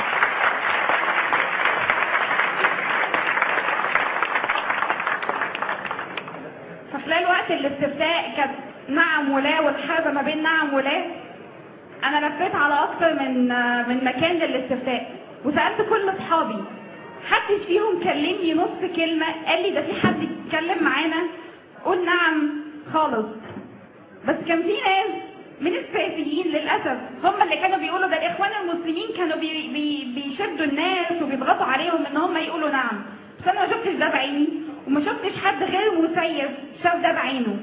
فخلال وقت الاستفتاء كانت نعم ولا والحرب ما بين نعم ولا انا لفيت على اكتر من من مكان للاستفتاء وسالت كل اصحابي حدش فيهم كلمني نص كلمه قال لي ده في حد يتكلم معانا قول نعم خالص بس كان في ناس من السياسيين للاسف هم اللي كانوا بيقولوا ده الاخوان المسلمين كانوا بي بي بيشدوا الناس وبيضغطوا عليهم ان هم يقولوا نعم بس انا ما شفتش ده بعيني وما شفتش حد غير مسيف شاف ده بعينه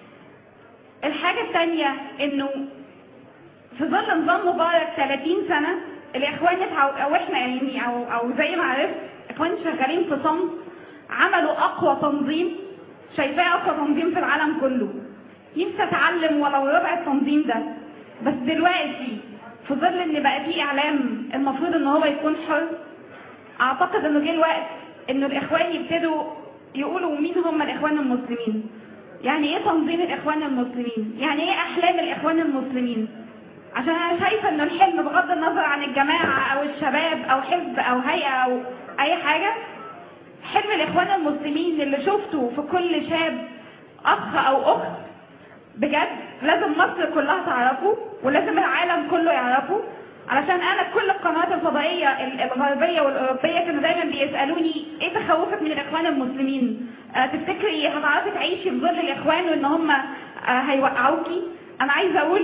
الحاجه الثانيه انه في ظل نظام مبارك 30 سنة الإخوان اتعو- أو إحنا يعني أو أو زي ما عرفت إخوان شغالين في صمت عملوا أقوى تنظيم شايفاه أقوى تنظيم في العالم كله نفسي أتعلم ولو ربع التنظيم ده بس دلوقتي في ظل إن بقى في إعلام المفروض إن هو يكون حر أعتقد إنه جه الوقت إنه الإخوان يبتدوا يقولوا مين هم الإخوان المسلمين يعني إيه تنظيم الإخوان المسلمين يعني إيه أحلام الإخوان المسلمين عشان انا شايفه ان الحلم بغض النظر عن الجماعه او الشباب او حزب او هيئه او اي حاجه حلم الاخوان المسلمين اللي شفته في كل شاب اخ او اخت بجد لازم مصر كلها تعرفه ولازم العالم كله يعرفه علشان انا كل القنوات الفضائيه ال- الغربيه والاوروبيه كانوا دايما بيسالوني ايه تخوفك من الاخوان المسلمين آه تفتكري هتعرفي تعيشي في ظل الاخوان وان هم آه هيوقعوكي انا عايزه اقول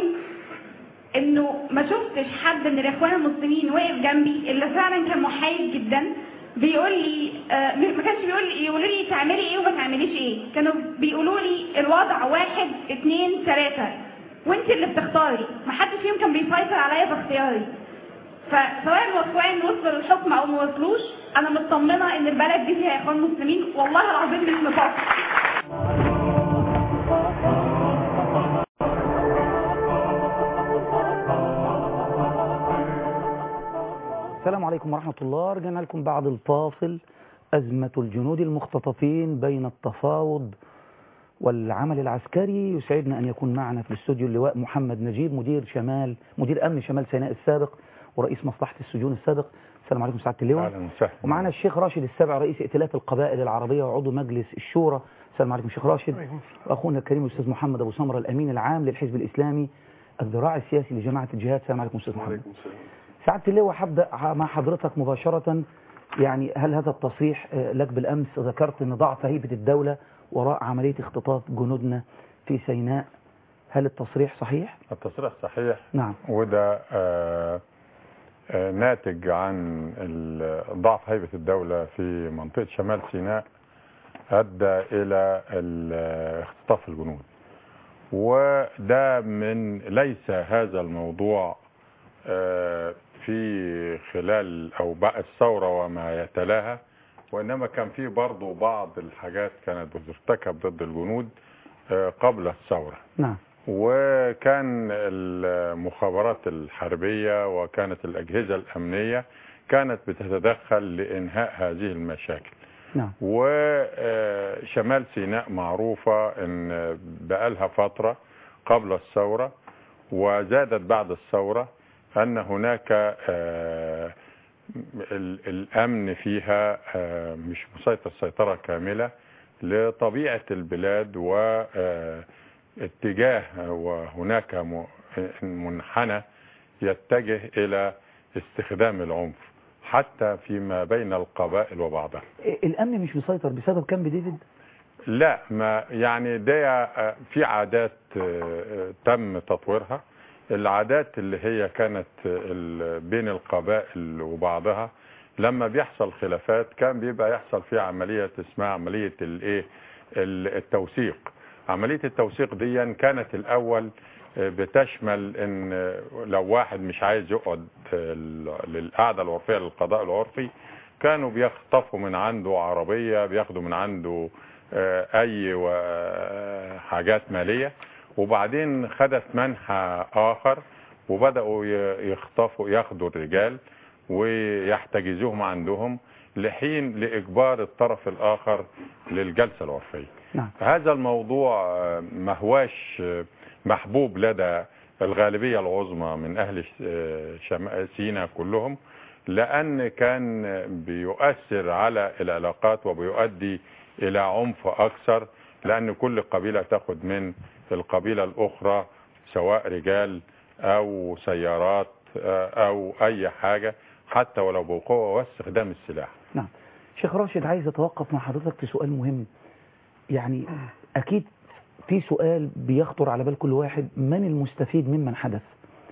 انه ما شفتش حد من الاخوان المسلمين واقف جنبي الا فعلا كان محايد جدا بيقول لي آه، ما كانش بيقول لي يقولوا لي تعملي ايه وما تعمليش ايه كانوا بيقولوا لي الوضع واحد اتنين تلاتة وانت اللي بتختاري ما حد فيهم كان بيسيطر عليا في اختياري فسواء الاخوان وصلوا للحكم او ما وصلوش انا مطمنه ان البلد دي فيها اخوان مسلمين والله العظيم مش نفاق السلام عليكم ورحمة الله رجعنا لكم بعد الفاصل أزمة الجنود المختطفين بين التفاوض والعمل العسكري يسعدنا أن يكون معنا في الاستوديو اللواء محمد نجيب مدير شمال مدير أمن شمال سيناء السابق ورئيس مصلحة السجون السابق السلام عليكم سعادة اللواء اهلا وسهلا ومعنا الشيخ راشد السبع رئيس ائتلاف القبائل العربية وعضو مجلس الشورى السلام عليكم شيخ راشد وأخونا الكريم الأستاذ محمد أبو سمرة الأمين العام للحزب الإسلامي الذراع السياسي لجماعة الجهاد السلام عليكم أستاذ محمد سعادة اللواء هبدأ مع حضرتك مباشرة يعني هل هذا التصريح آه، لك بالأمس ذكرت أن ضعف هيبة الدولة وراء عملية اختطاف جنودنا في سيناء هل التصريح صحيح؟ التصريح صحيح نعم وده آه، آه، ناتج عن ال- ضعف هيبة الدولة في منطقة شمال سيناء أدى إلى ال- اختطاف الجنود وده من ليس هذا الموضوع آه، في خلال أو بقى الثورة وما يتلاها وإنما كان في برضو بعض الحاجات كانت بترتكب ضد الجنود آه، قبل الثورة نعم وكان المخابرات الحربية وكانت الأجهزة الأمنية كانت بتتدخل لإنهاء هذه المشاكل نعم وشمال سيناء معروفة ان بقالها فترة قبل الثورة وزادت بعد الثورة ان هناك آه، ال- الامن فيها آه، مش مسيطر سيطرة كاملة لطبيعة البلاد واتجاه وهناك م- منحنى يتجه الى استخدام العنف حتى فيما بين القبائل وبعضها الأمن مش مسيطر بسبب كامب ديفيد؟ لا ما يعني ده آه، في عادات آه، آه، تم تطويرها العادات اللي هي كانت آه، ال- بين القبائل وبعضها لما بيحصل خلافات كان بيبقى يحصل فيها عملية اسمها عملية الايه ال- التوثيق عملية التوثيق دي كانت الأول آه، بتشمل ان آه، لو واحد مش عايز يقعد آه، ال- للقعدة العرفية للقضاء العرفي كانوا بيخطفوا من عنده عربية بياخدوا من عنده آه، اي و- آه، حاجات مالية وبعدين خدت منحى اخر وبدأوا ي- يخطفوا ياخدوا الرجال ويحتجزوهم عندهم لحين لإجبار الطرف الآخر للجلسة العرفية نعم هذا الموضوع آه، ما هواش آه، محبوب لدى الغالبية العظمى من أهل ش- آه، شمال سيناء كلهم لأن كان بيؤثر على العلاقات وبيؤدي إلى عنف أكثر لأن كل قبيلة تاخد من القبيلة الأخرى سواء رجال أو سيارات آه، أو أي حاجة حتى ولو بقوة واستخدام السلاح نعم شيخ راشد عايز أتوقف مع حضرتك في سؤال مهم يعني أكيد في سؤال بيخطر على بال كل واحد من المستفيد ممن حدث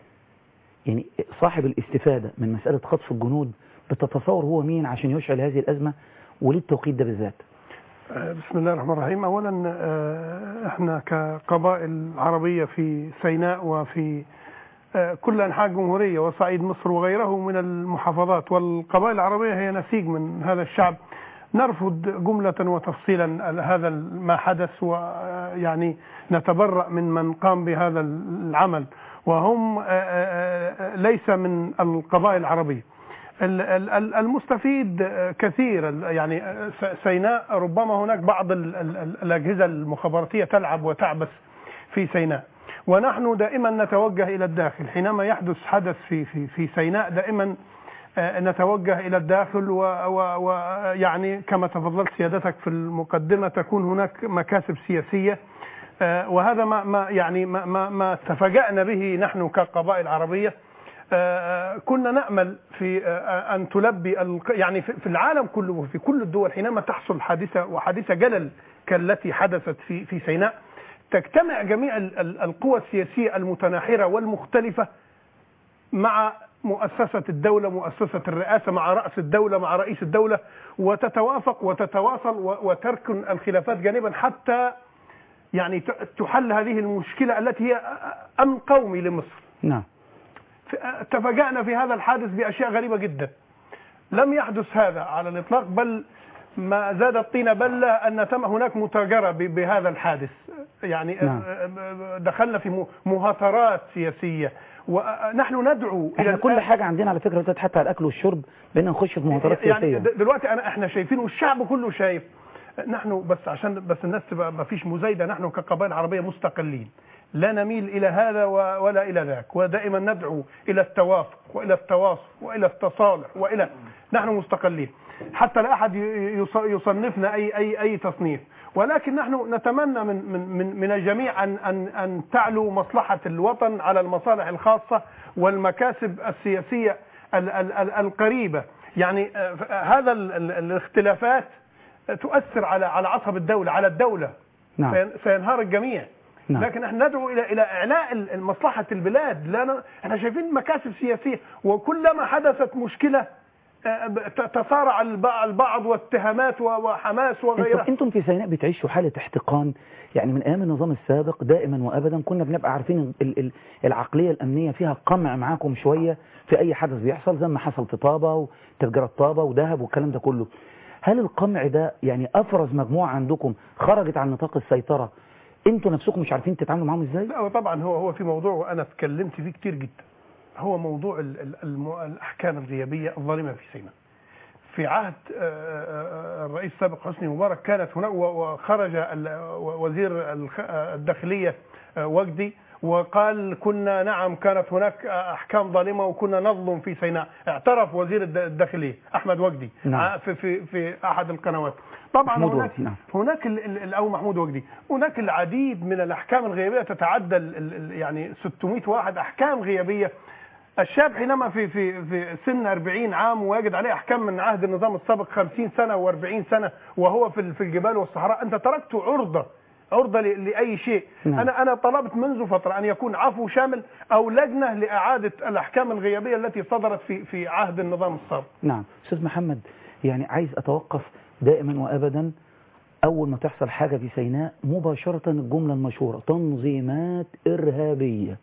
يعني صاحب الاستفادة من مسألة خطف الجنود بتتصور هو مين عشان يشعل هذه الأزمة وليه التوقيت ده بالذات آه، بسم الله الرحمن الرحيم اولا آه، احنا كقبائل عربيه في سيناء وفي آه، كل انحاء الجمهوريه وصعيد مصر وغيره من المحافظات والقبائل العربيه هي نسيج من هذا الشعب نرفض جمله وتفصيلا هذا ما حدث ويعني نتبرأ من من قام بهذا العمل وهم آه، آه، آه، ليس من القبائل العربيه ال- ال- ال- المستفيد آه، كثير ال- يعني آه، س- سيناء ربما هناك بعض ال- ال- ال- الأجهزة المخابراتية تلعب وتعبث في سيناء ونحن دائما نتوجه إلى الداخل حينما يحدث حدث في في في سيناء دائما آه، نتوجه إلى الداخل ويعني كما تفضلت سيادتك في المقدمة تكون هناك مكاسب سياسية آه، وهذا ما ما يعني ما ما, ما تفاجأنا به نحن كقبائل عربية آه، كنا نأمل في آه، أن تلبي الق- يعني في في العالم كله وفي كل الدول حينما تحصل حادثة وحادثة جلل كالتي حدثت في في سيناء تجتمع جميع ال- ال- القوى السياسية المتناحرة والمختلفة مع مؤسسة الدولة مؤسسة الرئاسة مع رأس الدولة مع رئيس الدولة وتتوافق وتتواصل و- وتركن الخلافات جانبا حتى يعني ت- تحل هذه المشكلة التي هي أمن قومي لمصر نعم تفاجأنا في هذا الحادث بأشياء غريبة جدا لم يحدث هذا على الإطلاق بل ما زاد الطين بلة أن تم هناك متاجرة ب- بهذا الحادث يعني نعم. دخلنا في م- مهاترات سياسية ونحن ندعو احنا الى كل الآن- حاجة عندنا على فكرة دلوقتي حتى على الأكل والشرب بقينا نخش في مهاترات يعني سياسية د- دلوقتي انا احنا شايفين والشعب كله شايف نحن بس عشان بس الناس تبقى ما فيش مزايده نحن كقبائل عربيه مستقلين لا نميل الى هذا و- ولا الى ذاك ودائما ندعو الى التوافق والى التواصل والى التصالح والى نحن مستقلين حتى لا احد ي- يص- يصنفنا اي اي اي تصنيف ولكن نحن نتمنى من من من من الجميع ان ان ان تعلو مصلحه الوطن على المصالح الخاصه والمكاسب السياسيه ال- ال- ال- القريبه يعني آه، ف- آه، هذا ال- ال- الاختلافات آه، تؤثر على على عصب الدوله على الدوله نعم سين- سينهار الجميع نعم. لكن احنا ندعو الى الى اعلاء ال- مصلحه البلاد لا ن... احنا شايفين مكاسب سياسيه وكلما حدثت مشكله آه، ب- ت- تصارع الب- البعض واتهامات و- وحماس انتم, وغيرها انتم في سيناء بتعيشوا حالة احتقان يعني من ايام النظام السابق دائما وابدا كنا بنبقى عارفين ال ال العقلية الامنية فيها قمع معاكم شوية في اي حدث بيحصل زي ما حصل في طابة وتفجيرات طابة ودهب والكلام ده كله هل القمع ده يعني افرز مجموعة عندكم خرجت عن نطاق السيطرة انتوا نفسكم مش عارفين تتعاملوا معاهم ازاي لا هو طبعا هو هو في موضوع وانا اتكلمت فيه كتير جدا هو موضوع ال ال الم- الاحكام الغيابيه الظالمه في سيناء في عهد آه، آه، الرئيس السابق حسني مبارك كانت هناك و- وخرج ال- وزير الخ- آه، الداخليه آه، وجدي وقال كنا نعم كانت هناك آه، احكام ظالمه وكنا نظلم في سيناء اعترف وزير الد- الداخليه احمد وجدي نعم. آه، في في في احد القنوات طبعا محمود هناك وجدي، نعم. هناك ال- ال- ال- او محمود وجدي هناك العديد من الاحكام الغيابيه تتعدى ال- ال- ال- يعني 600 واحد احكام غيابيه الشاب حينما في في في سن 40 عام ويجد عليه احكام من عهد النظام السابق 50 سنه و40 سنه وهو في ال- في الجبال والصحراء انت تركته عرضه عرضه ل- لاي شيء نعم. انا انا طلبت منذ فتره ان يكون عفو شامل او لجنه لاعاده الاحكام الغيابيه التي صدرت في في عهد النظام السابق نعم استاذ محمد يعني عايز اتوقف دائما وابدا اول ما تحصل حاجة في سيناء مباشرة الجملة المشهورة تنظيمات ارهابية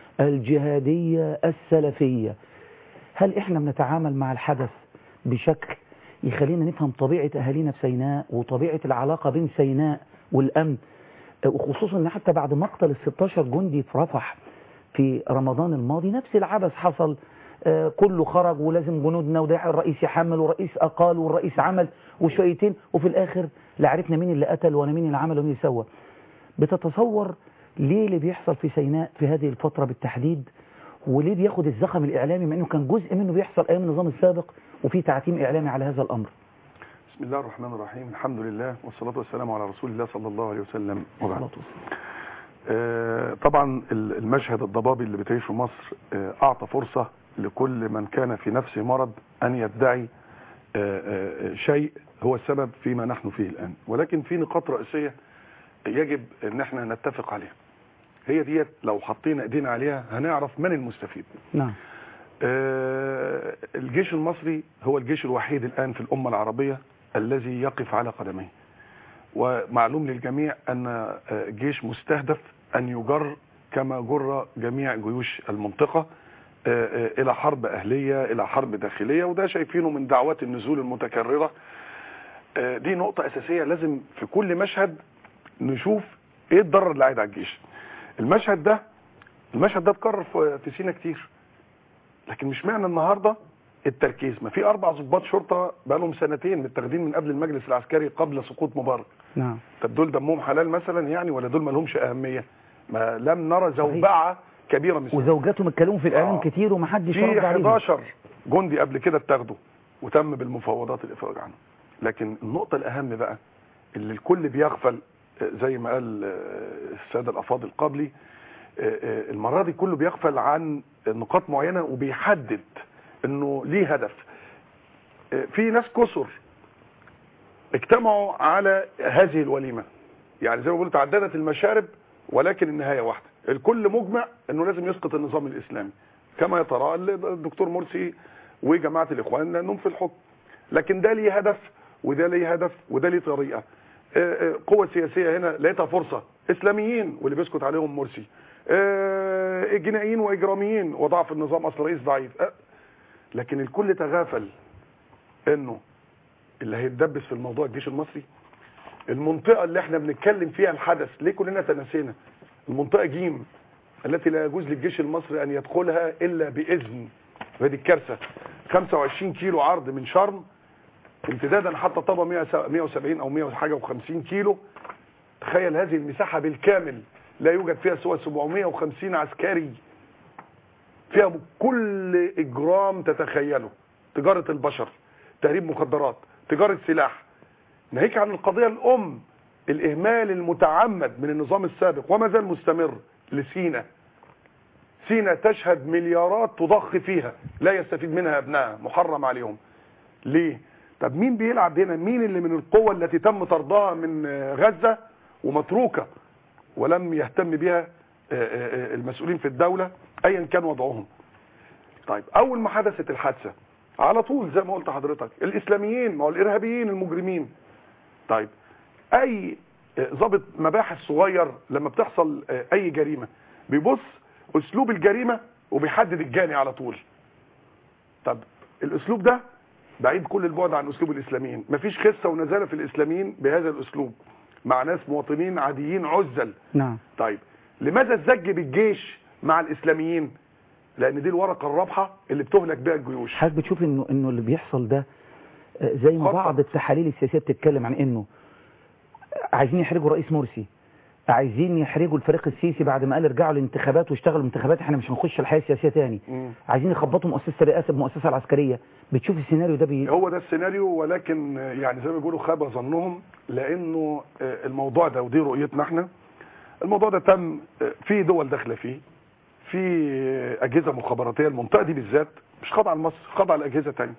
الجهادية السلفية هل احنا بنتعامل مع الحدث بشكل يخلينا نفهم طبيعة اهالينا في سيناء وطبيعة العلاقة بين سيناء والامن وخصوصا ان حتى بعد مقتل ال 16 جندي في رفح في رمضان الماضي نفس العبث حصل آه، كله خرج ولازم جنودنا وده الرئيس يحمل والرئيس أقال والرئيس عمل وشويتين وفي الآخر لا عرفنا مين اللي قتل ولا مين اللي عمل ومين اللي سوى بتتصور ليه اللي بيحصل في سيناء في هذه الفترة بالتحديد وليه بياخد الزخم الإعلامي مع أنه كان جزء منه بيحصل أيام النظام السابق وفي تعتيم إعلامي على هذا الأمر بسم الله الرحمن الرحيم الحمد لله والصلاة والسلام على رسول الله صلى الله عليه وسلم وبعد صلاة والسلام. آه، طبعا ال- المشهد الضبابي اللي بتعيشه مصر آه، أعطى فرصة لكل من كان في نفسه مرض أن يدعي آه، آه، شيء هو السبب فيما نحن فيه الآن ولكن في نقاط رئيسية يجب أن احنا نتفق عليها هي ديت لو حطينا ايدينا عليها هنعرف من المستفيد نعم آه، الجيش المصري هو الجيش الوحيد الآن في الأمة العربية الذي يقف على قدميه ومعلوم للجميع أن آه، الجيش مستهدف أن يجر كما جر جميع جيوش المنطقة آه، آه، إلى حرب أهلية إلى حرب داخلية وده شايفينه من دعوات النزول المتكررة آه، دي نقطة أساسية لازم في كل مشهد نشوف إيه الضرر اللي عايد على الجيش المشهد ده المشهد ده اتكرر في في سينا كتير لكن مش معنى النهارده التركيز ما في اربع ضباط شرطه بقالهم سنتين متاخدين من قبل المجلس العسكري قبل سقوط مبارك نعم طب دول دمهم حلال مثلا يعني ولا دول ما لهمش اهميه ما لم نرى زوبعه كبيره مثل وزوجاتهم اتكلموا في الإعلام آه. كتير ومحدش في رد عليهم 11 جندي قبل كده اتاخدوا وتم بالمفاوضات الافراج عنهم لكن النقطه الاهم بقى اللي الكل بيغفل آه، زي ما قال آه، الساده الافاضل قبلي آه، آه، المره دي كله بيغفل عن نقاط معينه وبيحدد انه ليه هدف آه، في ناس كسر اجتمعوا على هذه الوليمه يعني زي ما بيقولوا تعددت المشارب ولكن النهايه واحده الكل مجمع انه لازم يسقط النظام الاسلامي كما يتراءى الدكتور مرسي وجماعه الاخوان لانهم في الحكم لكن ده ليه هدف وده ليه هدف وده ليه طريقه آه، آه، قوة سياسية هنا لقيتها فرصة اسلاميين واللي بيسكت عليهم مرسي آه، جنائيين واجراميين وضعف النظام اصل رئيس ضعيف آه، لكن الكل تغافل انه اللي هيتدبس في الموضوع الجيش المصري المنطقة اللي احنا بنتكلم فيها الحدث ليه كلنا تنسينا المنطقة جيم التي لا يجوز للجيش المصري ان يدخلها الا باذن وهذه الكارثه 25 كيلو عرض من شرم امتدادا حتى طابا 170 او 100 حاجه و50 كيلو تخيل هذه المساحه بالكامل لا يوجد فيها سوى 750 عسكري فيها كل اجرام تتخيله تجاره البشر تهريب مخدرات تجاره سلاح ناهيك عن القضيه الام الاهمال المتعمد من النظام السابق وما زال مستمر لسينا سينا تشهد مليارات تضخ فيها لا يستفيد منها ابنائها محرم عليهم ليه طب مين بيلعب هنا مين اللي من القوة التي تم طردها من غزة ومتروكة ولم يهتم بها المسؤولين في الدولة ايا كان وضعهم طيب اول ما حدثت الحادثة على طول زي ما قلت حضرتك الاسلاميين ما هو الارهابيين المجرمين طيب اي ضابط مباحث صغير لما بتحصل اي جريمة بيبص اسلوب الجريمة وبيحدد الجاني على طول طب الاسلوب ده بعيد كل البعد عن اسلوب الاسلاميين مفيش خسه ونزاله في الاسلاميين بهذا الاسلوب مع ناس مواطنين عاديين عزل نعم طيب لماذا الزج بالجيش مع الاسلاميين لان دي الورقه الرابحه اللي بتهلك بها الجيوش حضرتك بتشوف انه انه اللي بيحصل ده زي ما بعض التحاليل السياسيه بتتكلم عن انه عايزين يحرجوا رئيس مرسي عايزين يحرجوا الفريق السيسي بعد ما قال ارجعوا للانتخابات واشتغلوا انتخابات احنا مش هنخش الحياه السياسيه تاني مم. عايزين يخبطوا مؤسسه الرئاسه بمؤسسه العسكريه بتشوف السيناريو ده بي... هو ده السيناريو ولكن يعني زي ما بيقولوا خاب ظنهم لانه الموضوع ده ودي رؤيتنا احنا الموضوع ده تم في دول داخله فيه في اجهزه مخابراتيه المنطقه دي بالذات مش خاضعه لمصر خاضعه لاجهزه ثانيه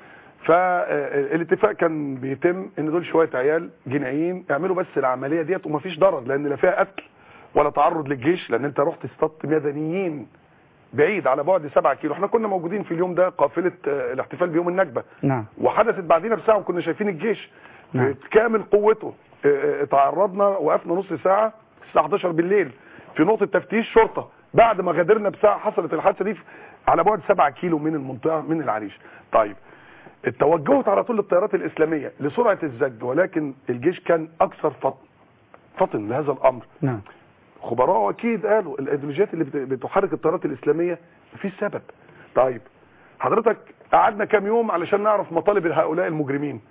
فالاتفاق كان بيتم ان دول شويه عيال جنائيين يعملوا بس العمليه ديت ومفيش ضرر لان لا فيها قتل ولا تعرض للجيش لان انت رحت اصطدت مدنيين بعيد على بعد 7 كيلو احنا كنا موجودين في اليوم ده قافله الاحتفال بيوم النكبه نعم وحدثت بعدين بساعه وكنا شايفين الجيش نعم. كامل قوته اه، تعرضنا وقفنا نص ساعه الساعه 11 بالليل في نقطه تفتيش شرطه بعد ما غادرنا بساعه حصلت الحادثه دي على بعد 7 كيلو من المنطقه من العريش طيب اتوجهت على طول للطيارات الاسلاميه لسرعه الزج ولكن الجيش كان اكثر فطن فطن لهذا الامر نعم خبراء اكيد قالوا الايديولوجيات اللي بت- بتحرك الطيارات الاسلاميه مفيش سبب طيب حضرتك قعدنا كام يوم علشان نعرف مطالب هؤلاء المجرمين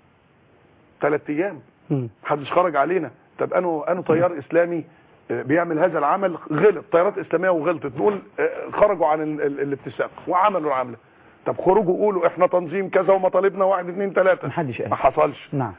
ثلاث ايام مم. محدش خرج علينا طب انه انه طيار اسلامي آه، بيعمل هذا العمل غلط طيارات اسلاميه وغلطت نقول آه، خرجوا عن ال- ال- الاتساق وعملوا العمله طب خرجوا قولوا احنا تنظيم كذا ومطالبنا واحد اثنين ثلاثه محدش قال ما حصلش نعم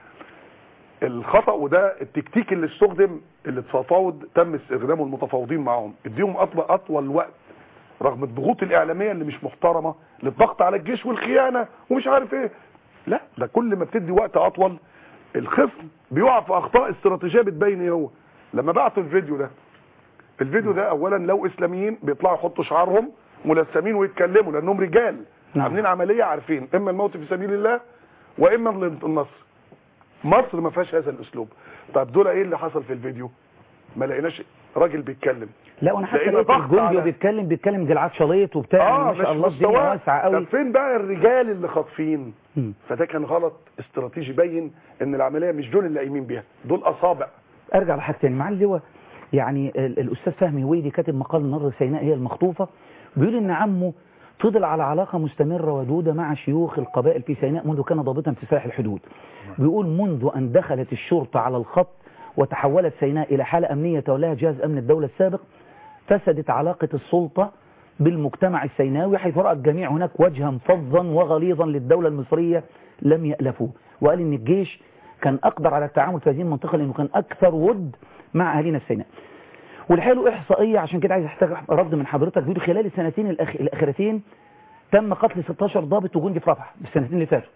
الخطا وده التكتيك اللي استخدم اللي التفاوض تم استخدامه المتفاوضين معاهم اديهم اطول اطول وقت رغم الضغوط الاعلاميه اللي مش محترمه للضغط على الجيش والخيانه ومش عارف ايه لا ده كل ما بتدي وقت اطول الخصم بيقع في اخطاء استراتيجيه بتبين ايه هو لما بعتوا الفيديو ده الفيديو ده اولا لو اسلاميين بيطلعوا يحطوا شعارهم ملثمين ويتكلموا لانهم رجال نعم. عاملين عمليه عارفين اما الموت في سبيل الله واما النصر مصر ما فيهاش هذا الاسلوب طب دول ايه اللي حصل في الفيديو ما لقيناش راجل بيتكلم لا وانا حتى لقينا لقيت ضغط الجندي على- وبيتكلم بيتكلم دلعات شليط وبتاع اه ما مش شاء الله الدنيا مستواه واسعه طب قوي فين بقى الرجال اللي خاطفين مم. فده كان غلط استراتيجي باين ان العمليه مش دول اللي قايمين بيها دول اصابع ارجع لحاجه تاني مع اللواء يعني ال- الاستاذ فهمي هويدي كاتب مقال النهارده سيناء هي المخطوفه بيقول ان عمه فضل على علاقه مستمره ودوده مع شيوخ القبائل في سيناء منذ كان ضابطا في سلاح الحدود بيقول منذ ان دخلت الشرطه على الخط وتحولت سيناء الى حاله امنيه تولاها جهاز امن الدوله السابق فسدت علاقه السلطه بالمجتمع السيناوي حيث راى الجميع هناك وجها فظا وغليظا للدوله المصريه لم يالفوه وقال ان الجيش كان اقدر على التعامل في هذه المنطقه لانه كان اكثر ود مع اهالينا في سيناء والحقيقه له احصائيه عشان كده عايز احتاج رد من حضرتك بيقول خلال السنتين الأخ... الاخيرتين تم قتل 16 ضابط وجندي في رفح بالسنتين اللي فاتوا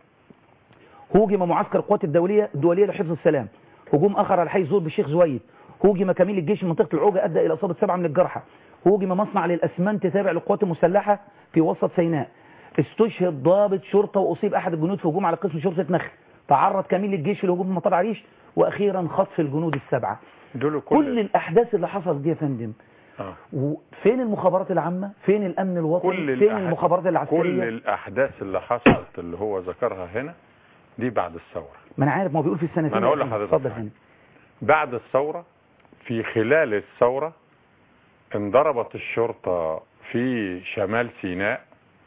هوجم معسكر القوات الدوليه الدوليه لحفظ السلام هجوم اخر على حي زور بالشيخ زويد هوجم كمين الجيش في منطقه العوجه ادى الى اصابه سبعه من الجرحى هوجم مصنع للاسمنت تابع للقوات المسلحه في وسط سيناء استشهد ضابط شرطه واصيب احد الجنود في هجوم على قسم شرطه نخل تعرض كمين الجيش في الهجوم في مطار عريش واخيرا خطف الجنود السبعه دول كل كل الاحداث اللي حصلت دي يا فندم آه. وفين المخابرات العامه فين الامن الوطني كل فين الأح- المخابرات كل العسكريه الاحداث اللي حصلت اللي هو ذكرها هنا دي بعد الثوره ما انا عارف ما هو بيقول في السنتين ما أنا أقول الأخيرة. لحضرتك اتفضل يا حاجة. فندم بعد الثوره في خلال الثوره انضربت الشرطة في شمال سيناء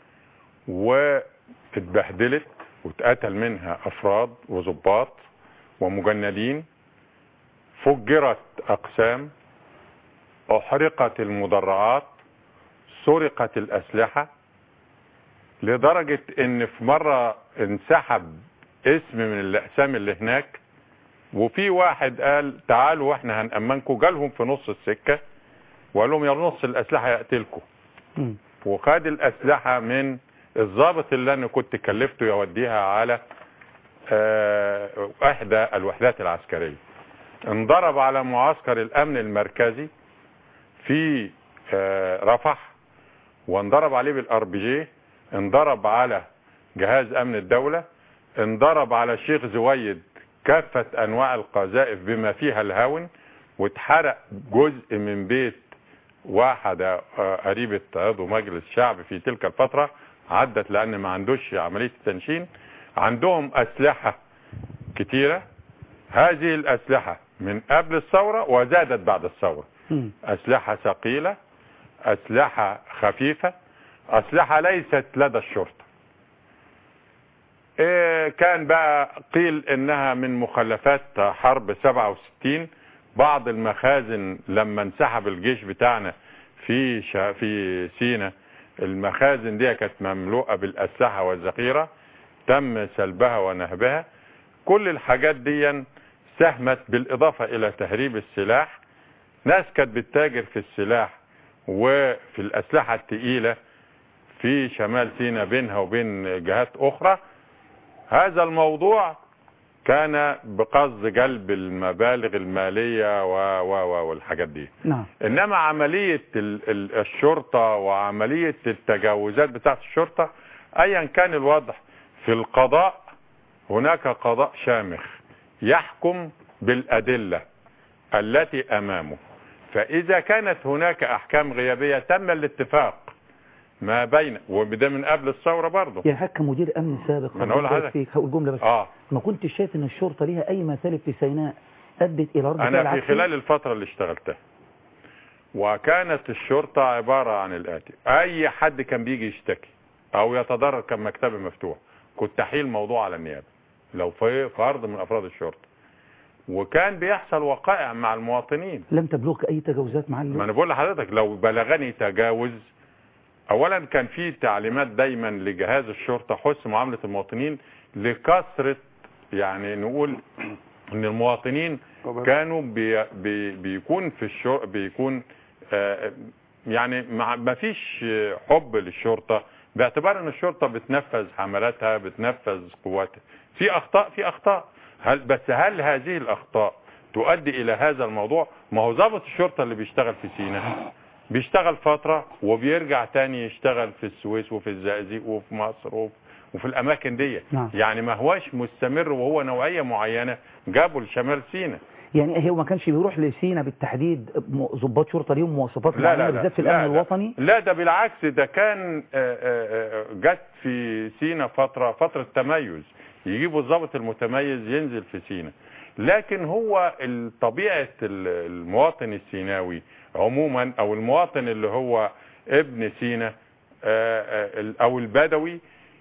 واتبهدلت واتقتل منها افراد وضباط ومجندين فجرت اقسام احرقت المدرعات سرقت الاسلحه لدرجه ان في مره انسحب اسم من الاقسام اللي هناك وفي واحد قال تعالوا واحنا هنأمنكم جالهم في نص السكه وقال لهم يا نص الاسلحه يقتلكم مم. وخد الاسلحه من الضابط اللي انا كنت كلفته يوديها على آه، احدى الوحدات العسكريه انضرب على معسكر الامن المركزي في آه، رفح وانضرب عليه بالار بي جي انضرب على جهاز امن الدوله انضرب على الشيخ زويد كافه انواع القذائف بما فيها الهاون واتحرق جزء من بيت واحدة آه، قريبة عضو مجلس شعب في تلك الفترة عدت لأن ما عندوش عملية التنشين عندهم أسلحة كتيرة هذه الأسلحة من قبل الثورة وزادت بعد الثورة مم. أسلحة ثقيلة أسلحة خفيفة أسلحة ليست لدى الشرطة إيه كان بقى قيل إنها من مخلفات حرب 67 بعض المخازن لما انسحب الجيش بتاعنا في شا في سينا المخازن دي كانت مملوءة بالأسلحة والذخيرة تم سلبها ونهبها كل الحاجات دي ساهمت بالإضافة إلى تهريب السلاح ناس كانت بتتاجر في السلاح وفي الأسلحة التقيلة في شمال سيناء بينها وبين جهات أخرى هذا الموضوع كان بقصد جلب المبالغ المالية و و و والحاجات دي نعم انما عملية ال ال الشرطة وعملية التجاوزات بتاعت الشرطة ايا كان الوضع في القضاء هناك قضاء شامخ يحكم بالادلة التي امامه فاذا كانت هناك احكام غيابية تم الاتفاق ما بين وده من قبل الثورة برضه يعني حضرتك كمدير امن سابق ما أنا أقول ربنا يبارك لحضرتك. فيك هقول جمله بس اه ما كنتش شايف ان الشرطه ليها اي مثالب في سيناء ادت الى رد فعل انا في عكسي؟ خلال الفترة اللي اشتغلتها وكانت الشرطة عبارة عن الآتي أي حد كان بيجي يشتكي أو يتضرر كان مكتبي مفتوح كنت أحيل موضوع على النيابة لو في فرد من أفراد الشرطة وكان بيحصل وقائع مع المواطنين لم تبلغك اي تجاوزات ما معلم أنا بقول لحضرتك لو بلغني تجاوز أولا كان في تعليمات دايما لجهاز الشرطة حسن معاملة المواطنين لكثرة يعني نقول ان المواطنين كانوا بي بي بيكون في الشر بيكون آه يعني مع- ما فيش حب للشرطة باعتبار ان الشرطة بتنفذ حملاتها بتنفذ قواتها في اخطاء في اخطاء هل بس هل هذه الاخطاء تؤدي الى هذا الموضوع ما هو ضابط الشرطة اللي بيشتغل في سيناء بيشتغل فترة وبيرجع تاني يشتغل في السويس وفي الزقازيق وفي مصر وفي وفي الاماكن دي نعم. يعني ما هواش مستمر وهو نوعية معينة جابوا لشمال سيناء يعني هو ما كانش بيروح لسينا بالتحديد م- ضباط شرطه ليهم مواصفات لا معينه لا لا بالذات في لا الامن لا. الوطني لا ده بالعكس ده كان آه، آه، آه، جت في سينا فترة فترة تميز يجيبوا الضابط المتميز ينزل في سينا لكن هو ال- طبيعة ال- المواطن السيناوي عموما او المواطن اللي هو ابن سينا آه، آه، ال- او البدوي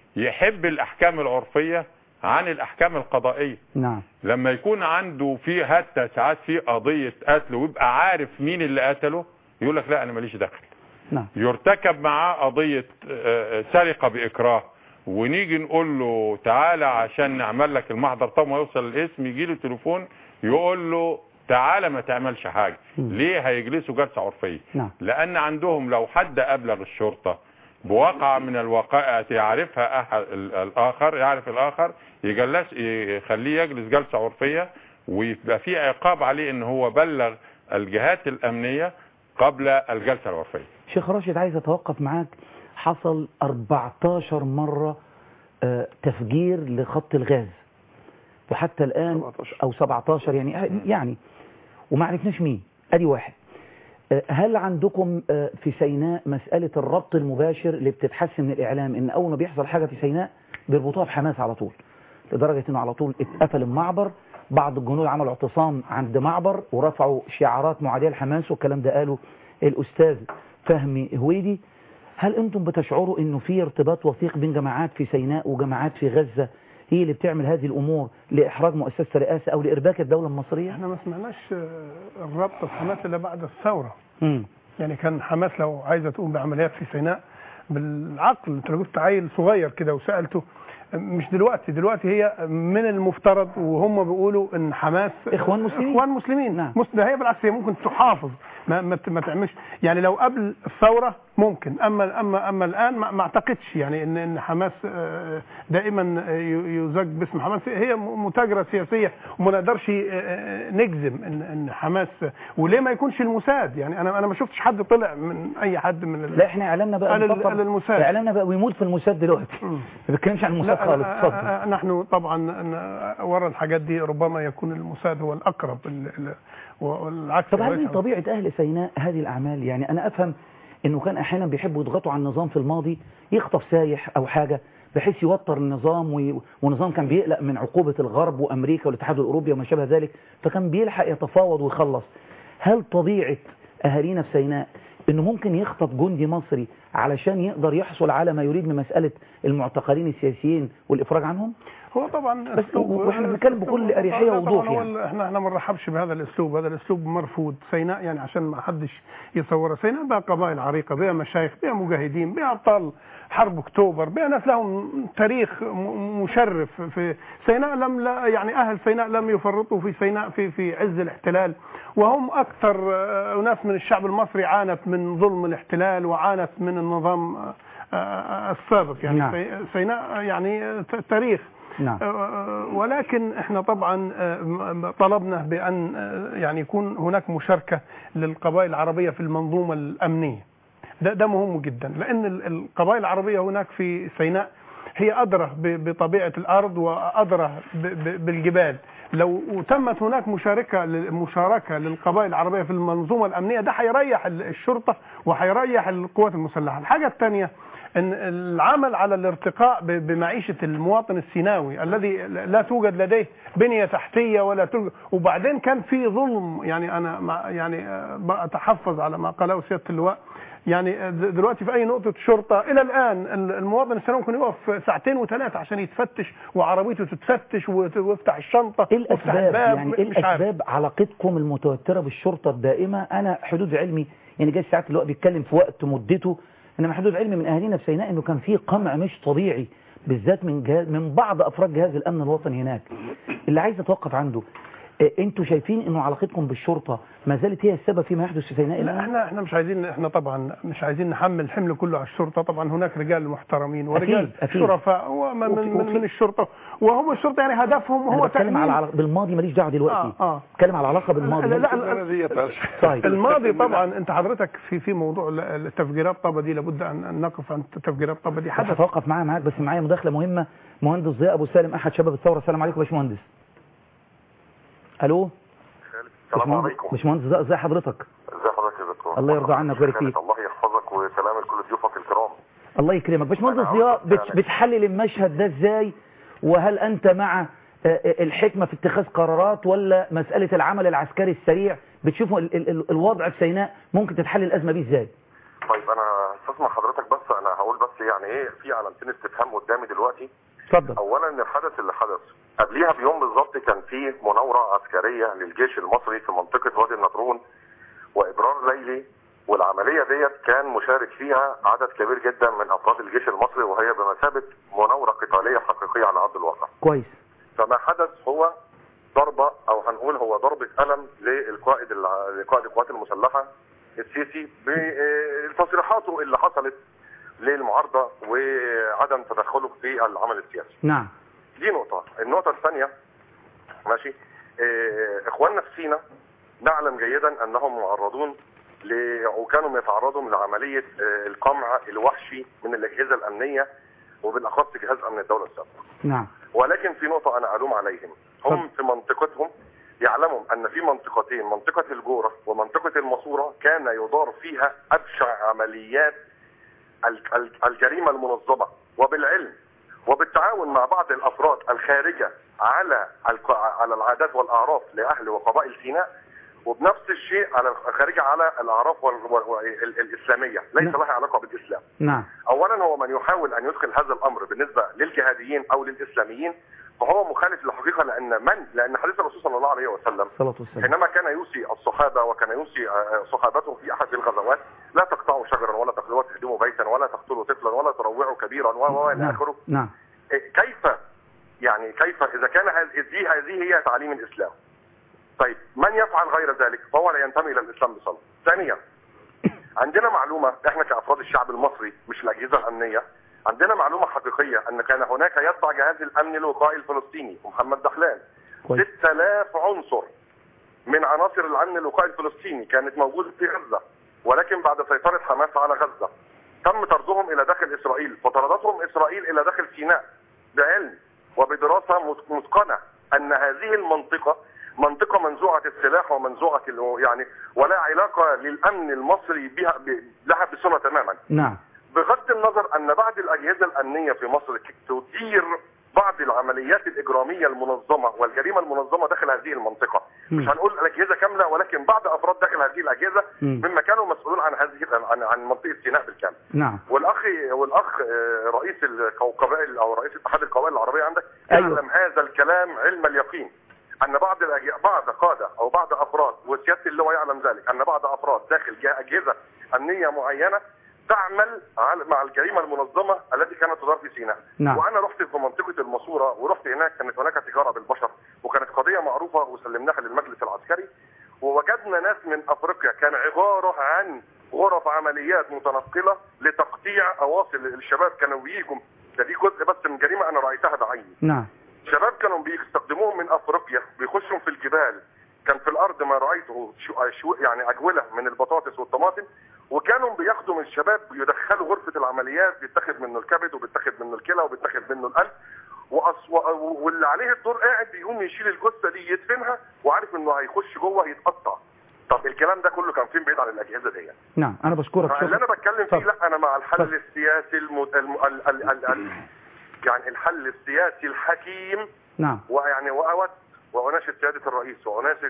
يحب الاحكام العرفية عن الاحكام القضائية نعم لما يكون عنده في حتى ساعات في قضية قتل ويبقى عارف مين اللي قتله يقول لك لا انا ماليش دخل نعم يرتكب معاه قضية آه، آه، سرقة بإكراه ونيجي نقول له تعالى عشان نعمل لك المحضر طب ما يوصل الاسم يجي له تليفون يقول له تعالى ما تعملش حاجة مم. ليه هيجلسوا جلسة عرفية نعم لأن عندهم لو حد أبلغ الشرطة بواقع من الوقائع يعرفها أحد ال- الآخر يعرف الآخر يجلس يخليه يجلس جلسة عرفية ويبقى في عقاب عليه إن هو بلغ الجهات الأمنية قبل الجلسة العرفية شيخ راشد عايز اتوقف معاك حصل 14 مرة آه، تفجير لخط الغاز وحتى الآن 17. أو 17 يعني يعني وما عرفناش مين ادي واحد آه، هل عندكم آه، في سيناء مسألة الربط المباشر اللي بتتحس من الإعلام إن أول ما بيحصل حاجة في سيناء بيربطوها بحماس على طول لدرجة إنه على طول اتقفل المعبر بعض الجنود عملوا اعتصام عند معبر ورفعوا شعارات معادية لحماس والكلام ده قاله الأستاذ فهمي هويدي هل أنتم بتشعروا أنه في ارتباط وثيق بين جماعات في سيناء وجماعات في غزة هي اللي بتعمل هذه الأمور لإحراج مؤسسة الرئاسة أو لإرباك الدولة المصرية؟ احنا ما سمعناش آه، الربط بحماس الا بعد الثوره مم. يعني كان حماس لو عايزه تقوم بعمليات في سيناء بالعقل انت لو جبت عيل صغير كده وسالته مش دلوقتي دلوقتي هي من المفترض وهم بيقولوا ان حماس إخوان مسلمين. اخوان مسلمين نعم. مس- ده هي بالعكس هي ممكن تحافظ ما ما, ت- ما تعملش يعني لو قبل الثوره ممكن اما اما اما الان ما, ما اعتقدش يعني ان ان حماس آه، دائما آه، ي- يزج باسم حماس هي م- متاجره سياسيه وما نقدرش آه، آه، نجزم ان ان حماس وليه ما يكونش الموساد يعني انا انا ما شفتش حد طلع من اي حد من ال- لا احنا اعلامنا بقى قال ال- بيفكر- قال الموساد. اعلامنا بقى ويموت في الموساد دلوقتي مم. ما بيتكلمش عن الموساد لا خالص أنا- اتفضل أنا- نحن طبعا أنا ورا الحاجات دي ربما يكون الموساد هو الاقرب ال- ال- والعكس طب هل من ليس- طبيعة أهل سيناء هذه الأعمال يعني أنا أفهم أنه كان أحيانا بيحبوا يضغطوا على النظام في الماضي يخطف سايح أو حاجة بحيث يوتر النظام وي... والنظام كان بيقلق من عقوبة الغرب وأمريكا والاتحاد الأوروبي وما شابه ذلك فكان بيلحق يتفاوض ويخلص هل طبيعة أهالينا في سيناء أنه ممكن يخطف جندي مصري علشان يقدر يحصل على ما يريد من مسألة المعتقلين السياسيين والإفراج عنهم؟ هو طبعا بس أسلوب- وإحنا بنتكلم بكل أسلوب- أريحية طبعاً ووضوح هو يعني. ال- احنا احنا ما نرحبش بهذا الاسلوب هذا الاسلوب مرفوض سيناء يعني عشان ما حدش يصور سيناء بها قبائل عريقه بها مشايخ بها مجاهدين بها ابطال حرب اكتوبر بها ناس لهم تاريخ م- مشرف في سيناء لم لا يعني اهل سيناء لم يفرطوا في سيناء في في عز الاحتلال وهم اكثر آه، ناس من الشعب المصري عانت من ظلم الاحتلال وعانت من النظام آه، آه، السابق يعني نعم. سي- سيناء يعني ت- تاريخ نعم آه، ولكن احنا طبعا آه، م- طلبنا بان آه، يعني يكون هناك مشاركه للقبائل العربيه في المنظومه الامنيه ده ده مهم جدا لان ال- القبائل العربيه هناك في سيناء هي ادرى ب- بطبيعه الارض وادرى ب- ب- بالجبال لو تمت هناك مشاركه ل- مشاركه للقبائل العربيه في المنظومه الامنيه ده هيريح ال- الشرطه وهيريح القوات المسلحه الحاجه الثانيه ان العمل على الارتقاء ب- بمعيشه المواطن السيناوي الذي لا توجد لديه بنيه تحتيه ولا توجد وبعدين كان في ظلم يعني انا مع يعني آه، بتحفظ على ما قاله سياده اللواء يعني د- دلوقتي في اي نقطه شرطه الى الان ال- المواطن السيناوي ممكن يقف ساعتين وثلاثه عشان يتفتش وعربيته تتفتش وت- ويفتح الشنطه ايه ويفتح الاسباب الباب يعني ايه مش عارف. الاسباب علاقتكم المتوتره بالشرطه الدائمه انا حدود علمي يعني جاي ساعات اللي هو بيتكلم في وقت مدته انما حدود علمي من اهالينا في سيناء انه كان في قمع مش طبيعي بالذات من جهاز من بعض افراد جهاز الامن الوطني هناك اللي عايز اتوقف عنده إيه، انتوا شايفين انه علاقتكم بالشرطه ما زالت هي السبب فيما يحدث في سيناء لا الان احنا احنا مش عايزين احنا طبعا مش عايزين نحمل الحمل كله على الشرطه طبعا هناك رجال محترمين ورجال أكيد، أكيد. شرفاء ومن وفي- من, من, وفي- من الشرطه وهم الشرطه يعني هدفهم انا هو بتكلم تأمين على علاقة بالماضي ماليش دعوه دلوقتي اه اه بتكلم على علاقه بالماضي لا، لا، هل- لا، طيب الماضي طبعا انت حضرتك في في موضوع ال- التفجيرات طبعا دي لابد ان أن نقف عند تفجيرات طبعا دي حدث هتوقف معايا معاك بس معايا مداخله مهمه مهندس ضياء ابو سالم احد شباب الثوره السلام عليكم يا باشمهندس الو السلام باشمهندس- عليكم باشمهندس ضياء ازي حضرتك ازي حضرتك يا دكتور الله يرضى عنك ويبارك خالد، فيك. الله يحفظك وسلام لكل ضيوفك الكرام الله يكرمك باشمهندس أنا ضياء عاوز بت- يعني- بتحلل المشهد ده ازاي وهل انت مع آه، آه، الحكمه في اتخاذ قرارات ولا مساله العمل العسكري السريع بتشوفوا ال- ال- ال- الوضع في سيناء ممكن تتحل الازمه دي ازاي طيب انا استسمع حضرتك بس انا هقول بس يعني ايه في علامتين استفهام قدامي دلوقتي اتفضل اولا ان الحدث اللي حدث قبليها بيوم بالظبط كان في مناوره عسكريه للجيش المصري في منطقه وادي النطرون وابرار ليلي والعمليه ديت كان مشارك فيها عدد كبير جدا من افراد الجيش المصري وهي بمثابه مناوره قتاليه حقيقيه على ارض الواقع كويس فما حدث هو ضربة او هنقول هو ضربة قلم للقائد الع- لقائد القوات المسلحة السيسي بتصريحاته اللي حصلت للمعارضة وعدم تدخله في العمل السياسي نعم دي نقطة النقطة الثانية ماشي آه، اخواننا في سينا نعلم جيدا انهم معرضون ل... وكانوا يتعرضوا لعملية آه، القمع الوحشي من الاجهزة الامنية وبالاخص جهاز امن الدولة السابق نعم ولكن في نقطة أنا ألوم عليهم هم في منطقتهم يعلموا أن في منطقتين منطقة الجورة ومنطقة الماسورة كان يدار فيها أبشع عمليات ال- ال- الجريمة المنظمة وبالعلم وبالتعاون مع بعض الأفراد الخارجة على الق- على العادات والأعراف لأهل وقبائل سيناء وبنفس الشيء على خارجه على الاعراف وال- وال- وال- ال- الاسلاميه ليس نعم. لها علاقه بالاسلام نعم اولا هو من يحاول ان يدخل هذا الامر بالنسبه للجهاديين او للاسلاميين فهو مخالف للحقيقه لان من لان حديث الرسول صلى الله عليه وسلم صلاة والسلام حينما كان يوصي الصحابه وكان يوصي آه، صحابته في احد الغزوات لا تقطعوا شجرا ولا تقتلوا تهدموا بيتا ولا تقتلوا طفلا ولا تروعوا كبيرا و و الى نعم اخره نعم إيه، كيف يعني كيف اذا كان هذه دي- هذه هي تعليم الاسلام طيب من يفعل غير ذلك فهو لا ينتمي الى الاسلام بصله ثانيا عندنا معلومه احنا كافراد الشعب المصري مش الاجهزه الامنيه عندنا معلومه حقيقيه ان كان هناك يتبع جهاز الامن الوقائي الفلسطيني ومحمد دحلان كويس 6000 عنصر من عناصر الامن الوقائي الفلسطيني كانت موجوده في غزه ولكن بعد سيطره حماس على غزه تم طردهم الى داخل اسرائيل فطردتهم اسرائيل الى داخل سيناء بعلم وبدراسه مت- متقنه ان هذه المنطقه منطقه منزوعه السلاح ومنزوعه ال- يعني ولا علاقه للامن المصري بها ب- لها بصله تماما نعم بغض النظر ان بعض الاجهزه الامنيه في مصر تدير بعض العمليات الاجراميه المنظمه والجريمه المنظمه داخل هذه المنطقه مم. مش هنقول الاجهزه كامله ولكن بعض افراد داخل هذه الاجهزه مم. مما كانوا مسؤولون عن هذه عن, عن منطقه سيناء بالكامل نعم والاخ والاخ آه، رئيس القبائل او رئيس اتحاد القبائل العربيه عندك أيوة. يعلم هذا الكلام علم اليقين ان بعض الأج- بعض قاده او بعض افراد وسياده اللواء يعلم ذلك ان بعض افراد داخل جه- اجهزه امنيه معينه تعمل على- مع الجريمه المنظمه التي كانت تدار في سيناء نعم. وانا رحت في منطقه الماسوره ورحت هناك كانت هناك تجاره بالبشر وكانت قضيه معروفه وسلمناها للمجلس العسكري ووجدنا ناس من افريقيا كان عباره عن غرف عمليات متنقله لتقطيع اواصل الشباب كانوا بيجوا ده دي جزء بس من جريمه انا رايتها بعيني نعم شباب كانوا بيستخدموهم من افريقيا بيخشوا في الجبال كان في الارض ما رايته شو شو يعني اجوله من البطاطس والطماطم وكانوا بياخدوا من الشباب يدخلوا غرفه العمليات بيتاخد منه الكبد وبيتاخد منه الكلى وبيتاخد منه القلب وأص... و- واللي عليه الدور قاعد بيقوم يشيل الجثه دي يدفنها وعارف انه هيخش جوه يتقطع طب الكلام ده كله كان فين بعيد عن الاجهزه دي نعم أنا بشكرك اللي انا شكرا بتكلم فيه اتفضل. لا انا مع الحل اتفضل. السياسي الم... الم... ال... ال... ال... ال... يعني الحل السياسي الحكيم نعم ويعني واود واناشد سياده الرئيس واناشد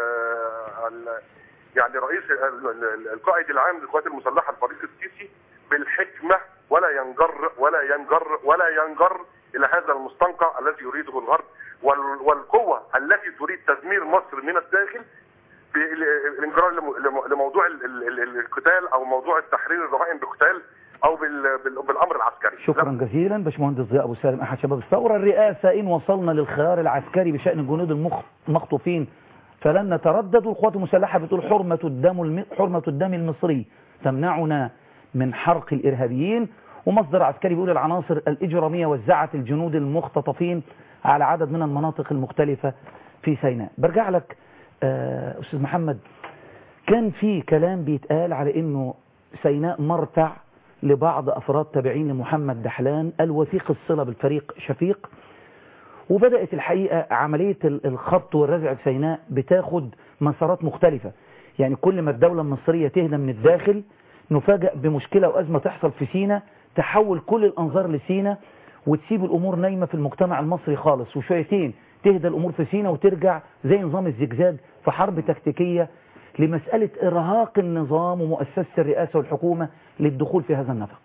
آه ال... يعني رئيس ال- ال- ال- القائد العام للقوات المسلحه الفريق السيسي بالحكمه ولا ينجر ولا ينجر ولا ينجر الى هذا المستنقع الذي يريده الغرب وال- والقوه التي تريد تدمير مصر من الداخل بالانجرار لم- لم- لموضوع ال- ال- ال- القتال او موضوع التحرير الرهائن بقتال او بال- بال- بالامر العسكري شكرا جزيلا باشمهندس ضياء ابو سالم احد شباب الثوره الرئاسه ان وصلنا للخيار العسكري بشان الجنود المخ- المخطوفين فلن نتردد والقوات المسلحه بتقول حرمه الدم الم... حرمه الدم المصري تمنعنا من حرق الارهابيين ومصدر عسكري بيقول العناصر الاجراميه وزعت الجنود المختطفين على عدد من المناطق المختلفه في سيناء برجع لك آه، استاذ محمد كان في كلام بيتقال على انه سيناء مرتع لبعض افراد تابعين لمحمد دحلان الوثيق الصله بالفريق شفيق وبدات الحقيقه عمليه ال- الخبط والرزع في سيناء بتاخد مسارات مختلفه يعني كل ما الدوله المصريه تهدى من الداخل نفاجأ بمشكله وازمه تحصل في سيناء تحول كل الانظار لسيناء وتسيب الامور نايمه في المجتمع المصري خالص وشويتين تهدى الامور في سيناء وترجع زي نظام الزجزاج في حرب تكتيكيه لمساله ارهاق النظام ومؤسسه الرئاسه والحكومه للدخول في هذا النفق.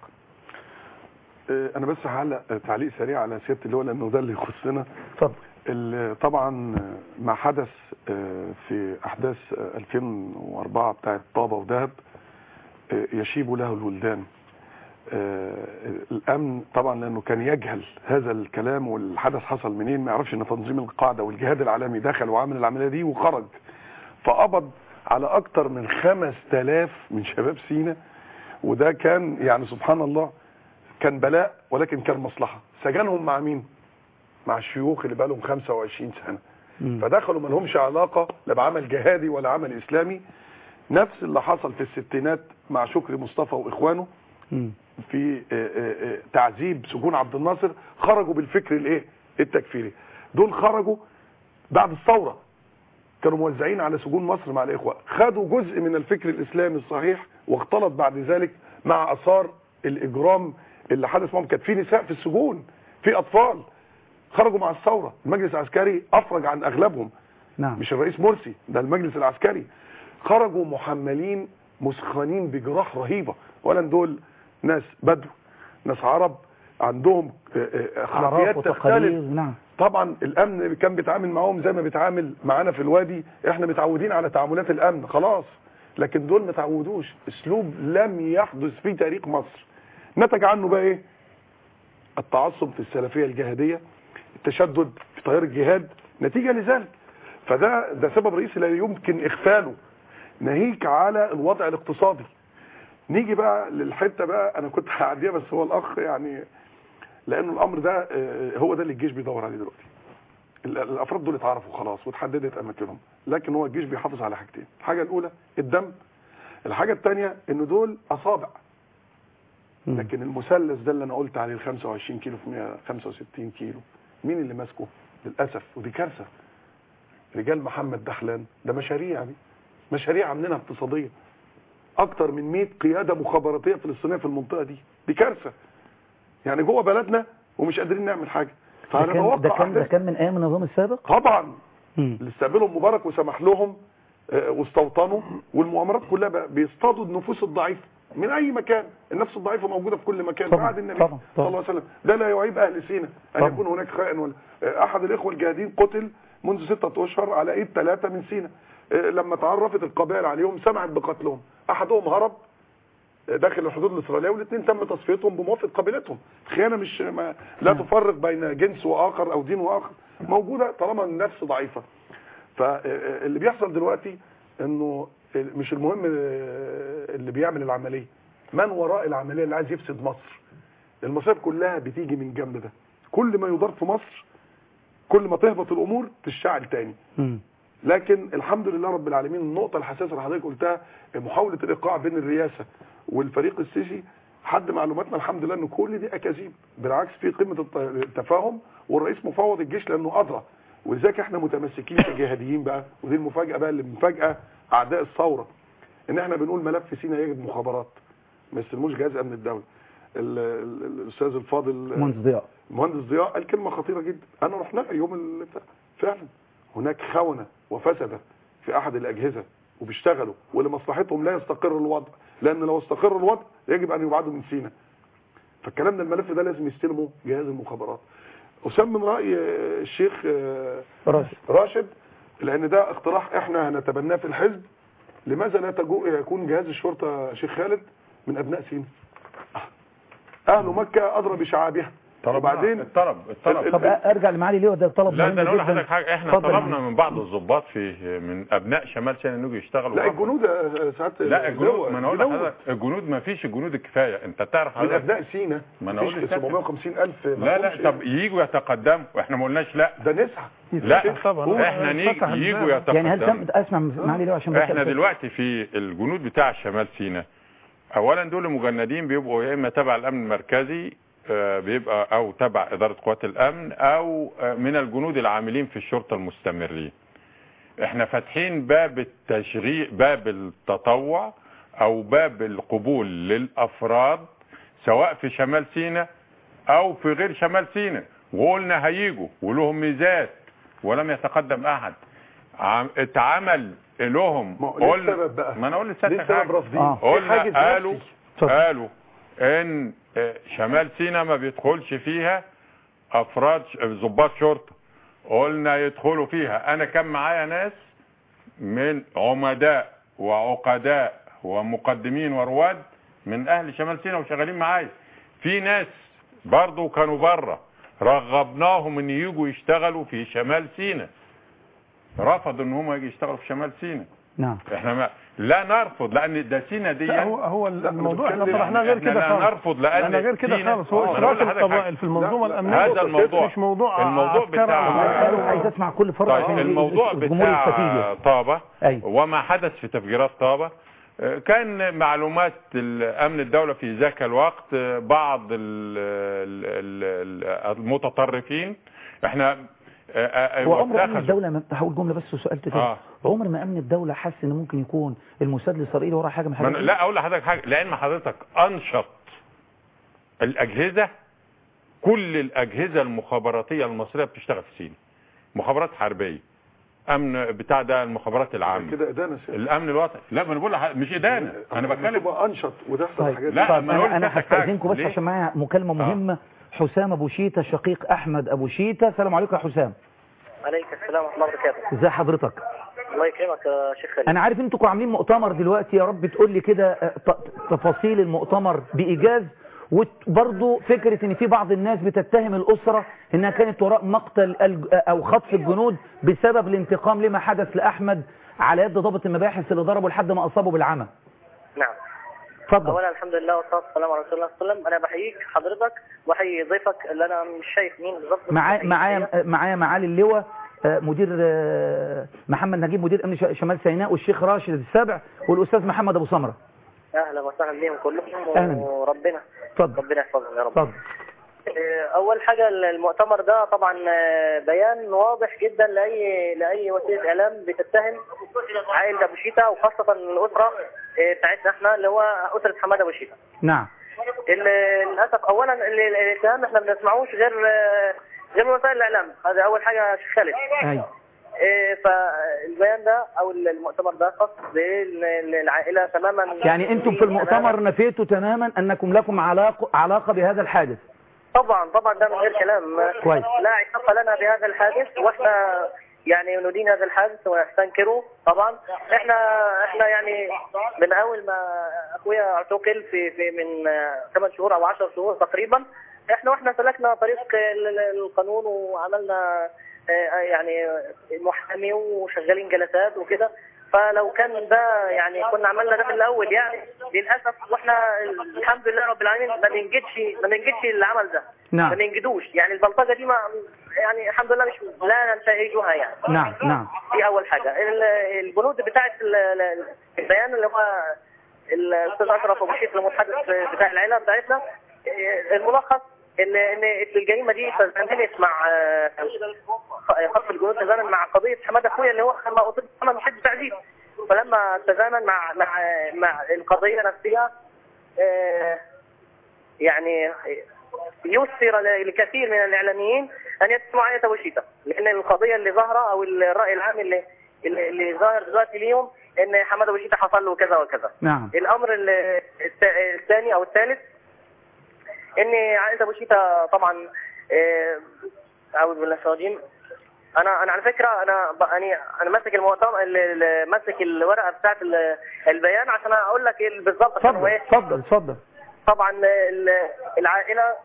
آه، انا بس هعلق آه، تعليق سريع على سياده اللواء لانه ده اللي يخصنا اتفضل ال- طبعا آه، ما حدث آه، في احداث آه، 2004 بتاعه طابه ودهب آه، يشيب له الولدان آه، الامن طبعا لانه كان يجهل هذا الكلام والحدث حصل منين ما يعرفش ان تنظيم القاعده والجهاد العالمي دخل وعمل العمليه دي وخرج فقبض على اكتر من 5000 من شباب سينا وده كان يعني سبحان الله كان بلاء ولكن كان مصلحه سجنهم مع مين مع الشيوخ اللي بقالهم 25 سنه فدخلوا ما لهمش علاقه لا بعمل جهادي ولا عمل اسلامي نفس اللي حصل في الستينات مع شكري مصطفى واخوانه في آه، آه، آه، تعذيب سجون عبد الناصر خرجوا بالفكر الايه التكفيري دول خرجوا بعد الثوره كانوا موزعين على سجون مصر مع الاخوه خدوا جزء من الفكر الاسلامي الصحيح واختلط بعد ذلك مع اثار الاجرام اللي حدث معهم كانت في نساء في السجون في اطفال خرجوا مع الثوره المجلس العسكري افرج عن اغلبهم نعم مش الرئيس مرسي ده المجلس العسكري خرجوا محملين مسخنين بجراح رهيبه اولا دول ناس بدو ناس عرب عندهم آه، آه، أعراف خلفيات وتقاليد تختلف نعم طبعا الامن كان بيتعامل معاهم زي ما بيتعامل معانا في الوادي احنا متعودين على تعاملات الامن خلاص لكن دول ما تعودوش اسلوب لم يحدث في تاريخ مصر نتج عنه بقى ايه التعصب في السلفيه الجهاديه التشدد في تيار الجهاد نتيجه لذلك فده ده سبب رئيسي لا يمكن اغفاله ناهيك على الوضع الاقتصادي نيجي بقى للحته بقى انا كنت هعديها بس هو الاخ يعني لانه الامر ده آه، هو ده اللي الجيش بيدور عليه دلوقتي ال- الافراد دول اتعرفوا خلاص واتحددت اماكنهم لكن هو الجيش بيحافظ على حاجتين الحاجه الاولى الدم الحاجه الثانيه ان دول اصابع لكن المثلث ده اللي انا قلت عليه ال 25 كيلو في 165 كيلو مين اللي ماسكه للاسف ودي كارثه رجال محمد دحلان ده مشاريع دي مشاريع عاملينها اقتصاديه اكتر من 100 قياده مخابراتيه فلسطينيه في المنطقه دي دي كارثه يعني جوه بلدنا ومش قادرين نعمل حاجه ده فانا كان ده بوقع كان ده أحداث- كان من ايام النظام السابق طبعا مم. اللي استقبلهم مبارك وسمح لهم آه، واستوطنوا والمؤامرات كلها بقى بيصطادوا النفوس الضعيفه من اي مكان النفس الضعيفه موجوده في كل مكان طبعا، بعد النبي طبعا، صلى الله عليه وسلم ده لا يعيب اهل سينا ان طبعا. يكون هناك خائن ولا آه، احد الاخوه الجاهدين قتل منذ ستة اشهر على ايد ثلاثه من سينا آه، لما تعرفت القبائل عليهم سمعت بقتلهم احدهم هرب داخل الحدود الاسرائيليه والاثنين تم تصفيتهم بموافقه قبيلتهم الخيانه مش ما لا تفرق بين جنس واخر او دين واخر موجوده طالما النفس ضعيفه فاللي بيحصل دلوقتي انه مش المهم اللي بيعمل العمليه من وراء العمليه اللي عايز يفسد مصر المصائب كلها بتيجي من جنب ده كل ما يدار في مصر كل ما تهبط الامور تشتعل تاني مم. لكن الحمد لله رب العالمين النقطه الحساسه اللي حضرتك قلتها محاوله الايقاع بين الرئاسه والفريق السيسي حد معلوماتنا الحمد لله ان كل دي اكاذيب بالعكس في قمه الت- التفاهم والرئيس مفوض الجيش لانه ادرى ولذلك احنا متمسكين كجهاديين بقى ودي المفاجاه بقى اللي مفاجاه اعداء الثوره ان احنا بنقول ملف سينا يجب مخابرات ما يستلموش جهاز امن الدوله ال- ال- الاستاذ الفاضل مهندس ضياء المهندس ضياء قال كلمه خطيره جدا انا رحنا لها يوم اللي بتاع فعلا هناك خونه وفسده في احد الاجهزه وبيشتغلوا ولمصلحتهم لا يستقر الوضع لان لو استقر الوضع يجب ان يبعدوا من سينا فالكلام ده الملف ده لازم يستلمه جهاز المخابرات اسام من راي آه، الشيخ آه، راشد راشد لان ده اقتراح احنا هنتبناه في الحزب لماذا لا تجو يكون جهاز الشرطه يا شيخ خالد من ابناء سينا اهل مكه ادرى بشعابها طلب وبعدين الطلب الطلب طب ارجع لمعالي ليه ده طلب لا مهم ده انا اقول جداً. لحضرتك حاجه احنا اتفضل يا طلبنا معالي. من بعض الضباط في من ابناء شمال سيناء انه يشتغلوا لا وقفوا. الجنود آه، ساعات لا الجنود ما انا اقول جنود. لحضرتك الجنود ما فيش الجنود الكفايه انت تعرف من حضرتك ابناء سينا ما أنا مفيش أقول لساتك. 750 الف لا لا طب يجوا يتقدموا واحنا ما قلناش لا ده نسعى لا طبعا. احنا نيجي فتح يجوا الباب. يعني هل يتقدموا تم اسمع معالي ليه عشان بس احنا أفهم. دلوقتي في الجنود بتاع شمال سيناء اولا دول مجندين بيبقوا يا اما تبع الامن المركزي آه، بيبقى او تبع اداره قوات الامن او آه، من الجنود العاملين في الشرطه المستمرين احنا فاتحين باب التشريع باب التطوع او باب القبول للافراد سواء في شمال سيناء او في غير شمال سيناء وقلنا هيجوا ولهم ميزات ولم يتقدم احد عم- اتعمل لهم ما هو ليه قلنا- السبب بقى؟ ما انا اقول ليه لساتك السبب حاجه رافضين؟ آه. في حاجز قلنا قالوا نفسي. اتفضل. قالوا ان آه، شمال سيناء ما بيدخلش فيها افراد ش- ضباط شرطه قلنا يدخلوا فيها انا كان معايا ناس من عمداء وعقداء ومقدمين ورواد من اهل شمال سيناء وشغالين معايا في ناس برضو كانوا بره رغبناهم ان يجوا يشتغلوا في شمال سيناء رفضوا ان هم يجوا يشتغلوا في شمال سيناء نعم احنا ما لا نرفض لان ده سيناء دي لا هو هو الموضوع احنا بتكلم- طرحناه غير احنا كده لا خالص نرفض لان انا غير كده سيناء- خالص هو آه، أنا اشراك أقول لحضرتك القبائل حاجة. في المنظومه لا، الامنيه هذا الموضوع مش موضوع الموضوع عسكري بتاع- أو انا عسكري. عايز اسمع كل فرد طيب عشان الموضوع الجمهور يستفيد بتاع طابة أيوة. وما حدث في تفجيرات طابة آه، كان معلومات الامن الدولة في ذاك الوقت آه، بعض ال- ال- ال- المتطرفين احنا آه، آه، هو عمر امن واتخذوا- الدوله ما هقول جمله بس وسؤال تاني آه. عمر ما امن الدوله حس ان ممكن يكون الموساد الاسرائيلي وراه حاجه من ما حاجات أنا- دي؟ لا اقول لحضرتك حاجه لان حضرتك انشط الاجهزه كل الاجهزه المخابراتيه المصريه بتشتغل في سيناء مخابرات حربيه امن بتاع ده المخابرات العامه كده ادانه سيادة. الامن الوطني لا ما انا بقول لح- مش ادانه انا بتكلم تبقى انشط وتحصل طيب حاجات لا، طيب ما أنا قلت انا انا لك حاجة. هستاذنكم بس ليه؟ عشان معايا مكالمه مهمه حسام ابو شيته شقيق احمد ابو شيته السلام عليكم يا حسام عليك السلام ورحمه الله وبركاته ازي حضرتك الله يكرمك يا شيخ خالد انا عارف انتوا عاملين مؤتمر دلوقتي يا رب تقول لي كده آه، ت- تفاصيل المؤتمر بايجاز وبرضه فكره ان في بعض الناس بتتهم الاسره انها كانت وراء مقتل الج- او خطف الجنود بسبب الانتقام لما حدث لاحمد على يد ضابط المباحث اللي ضربه لحد ما اصابه بالعمى نعم اتفضل اولا الحمد لله والصلاه والسلام على رسول الله صلى الله عليه وسلم انا بحييك حضرتك وبحيي ضيفك اللي انا مش شايف مين بالظبط بس معايا بحييه. معايا معايا معالي اللواء آه، مدير آه، محمد نجيب مدير امن ش- شمال سيناء والشيخ راشد السبع والاستاذ محمد ابو سمره اهلا وسهلا بيهم كلهم أهلا. وربنا اتفضل ربنا يحفظهم يا رب اتفضل آه، اول حاجه المؤتمر ده طبعا آه، بيان واضح جدا لاي لاي وسيله اعلام بتتهم عائله ابو شيته وخاصه الاسره آه، بتاعتنا احنا اللي هو اسره حماد ابو شيته نعم ال- للاسف اولا ال- ال- الاتهام احنا ما بنسمعوش غير آه، غير من وسائل الاعلام هذا اول حاجه يا شيخ خالد ايوه إيه، فالبيان ده او المؤتمر ده خاص بالعائله تماما يعني انتم في المؤتمر نفيتوا تماما انكم لكم علاقه علاقه بهذا الحادث طبعا طبعا ده من غير كلام كويس. لا علاقه لنا بهذا الحادث واحنا يعني ندين هذا الحادث ونستنكره طبعا احنا احنا يعني من اول ما اخويا اعتقل في في من 8 شهور او 10 شهور تقريبا احنا واحنا سلكنا طريق ال- ال- القانون وعملنا آه، يعني محامي وشغالين جلسات وكده فلو كان ده يعني كنا عملنا ده في الاول يعني للاسف واحنا الحمد لله رب العالمين ما بنجدش ما بنجدش العمل ده نعم. ما بنجدوش يعني البلطجه دي ما يعني الحمد لله مش لا ننتهجها يعني نعم نعم دي اول حاجه ال- البنود بتاعه ال- ال- البيان اللي هو الاستاذ اشرف ابو شيخ المتحدث بتاع العيله بتاعتنا إيه، الملخص ان ان الجريمه دي تزامنت مع آه، خطف الجنود تزامن مع قضيه حماده اخويا اللي هو لما اصيب محمد محب تعذيب فلما تزامن مع مع مع القضيه نفسها آه، يعني يسر لكثير من الاعلاميين ان يتبعوا آية ابو شيتا لان القضيه اللي ظاهره او الراي العام اللي اللي, اللي ظاهر دلوقتي اليوم ان حماد ابو شيتا حصل له كذا وكذا نعم الامر ال- الت- الثاني او الثالث ان عائله ابو شيتا طبعا آه، اعوذ بالله من الشيطان الرجيم انا انا على فكره انا ب- يعني انا ماسك المؤتمر ال- ال- ماسك الورقه بتاعت ال- البيان عشان اقول لك ايه بالظبط عشان هو اتفضل ايه اتفضل اتفضل طبعا ال- العائله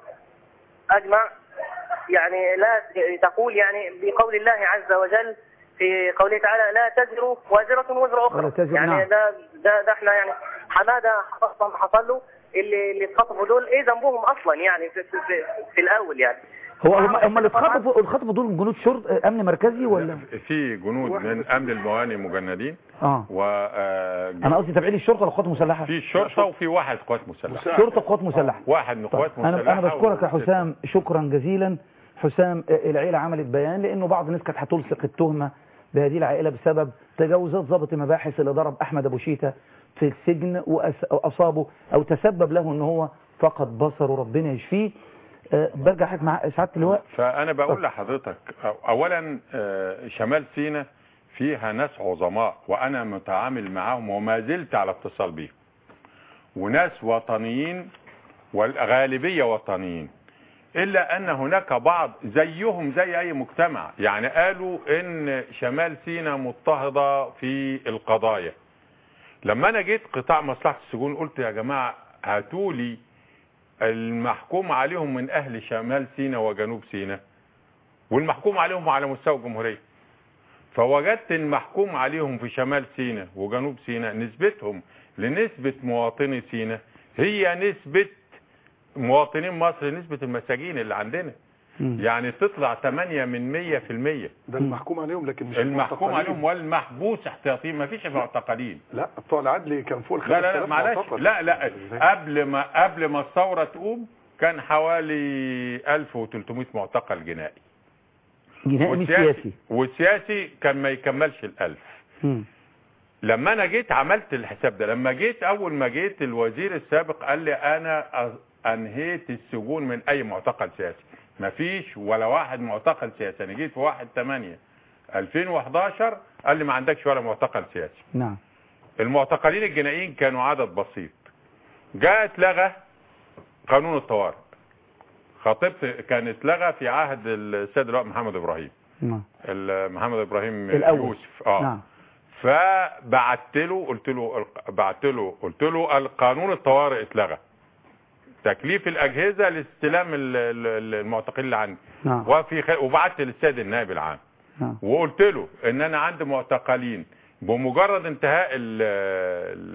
اجمع يعني لا تقول يعني بقول الله عز وجل في قوله تعالى لا تزر وازرة وزر ولا أخرى تزر، يعني نعم. ده, ده ده احنا يعني حمادة حصل حصل له اللي اللي اتخطفوا دول ايه ذنبهم اصلا يعني في, في, في, في الاول يعني هو هم هم اللي اتخطفوا اتخطفوا دول جنود شرط امن مركزي ولا في جنود من امن الموانئ مجندين اه و آه، انا قصدي تبعيد الشرطه للقوات المسلحه في شرطه وفي واحد قوات مسلحه شرطه قوات مسلحه واحد من قوات طيب. انا مسلحه انا بشكرك يا و- حسام شكرا جزيلا حسام آه، العيله عملت بيان لانه بعض الناس كانت هتلصق التهمه بهذه العائله بسبب تجاوزات ضابط المباحث اللي ضرب احمد ابو شيته في السجن وأس- واصابه او تسبب له ان هو فقد بصره ربنا يشفيه آه، برجع حضرتك مع سعاده اللواء فانا بقول لحضرتك أو- اولا آه، شمال سيناء فيها ناس عظماء وانا متعامل معاهم وما زلت على اتصال بيهم وناس وطنيين والغالبيه وطنيين الا ان هناك بعض زيهم زي اي مجتمع يعني قالوا ان شمال سيناء مضطهده في القضايا لما انا جيت قطاع مصلحه السجون قلت يا جماعه هاتوا لي المحكوم عليهم من اهل شمال سيناء وجنوب سيناء والمحكوم عليهم على مستوى الجمهوريه فوجدت المحكوم عليهم في شمال سيناء وجنوب سيناء نسبتهم لنسبه مواطني سيناء هي نسبه مواطنين مصر نسبه المساجين اللي عندنا يعني تطلع 8 من 100 في المية ده المحكوم عليهم لكن مش المحكوم المعتقلين. عليهم والمحبوس احتياطي ما فيش معتقلين لا بتوع العدل كان فوق ال لا لا لا 5000 معلش معتقل. لا لا قبل ما قبل ما الثوره تقوم كان حوالي 1300 معتقل جنائي جنائي مش سياسي والسياسي كان ما يكملش الألف مم. لما انا جيت عملت الحساب ده لما جيت اول ما جيت الوزير السابق قال لي انا أ- انهيت السجون من اي معتقل سياسي مفيش ولا واحد معتقل سياسي انا جيت في واحد تمانية 2011 قال لي ما عندكش ولا معتقل سياسي نعم المعتقلين الجنائيين كانوا عدد بسيط جاءت لغى قانون الطوارئ خطيبت كانت لغى في عهد السيد اللواء محمد ابراهيم نعم ال- محمد ابراهيم الأول. يوسف اه نعم فبعت له قلت له بعت له قلت له القانون الطوارئ اتلغى تكليف الاجهزه لاستلام ال- ال- المعتقلين اللي عندي نعم وفي خ... وبعت للسيد النائب العام نعم وقلت له ان انا عندي معتقلين بمجرد انتهاء ال ال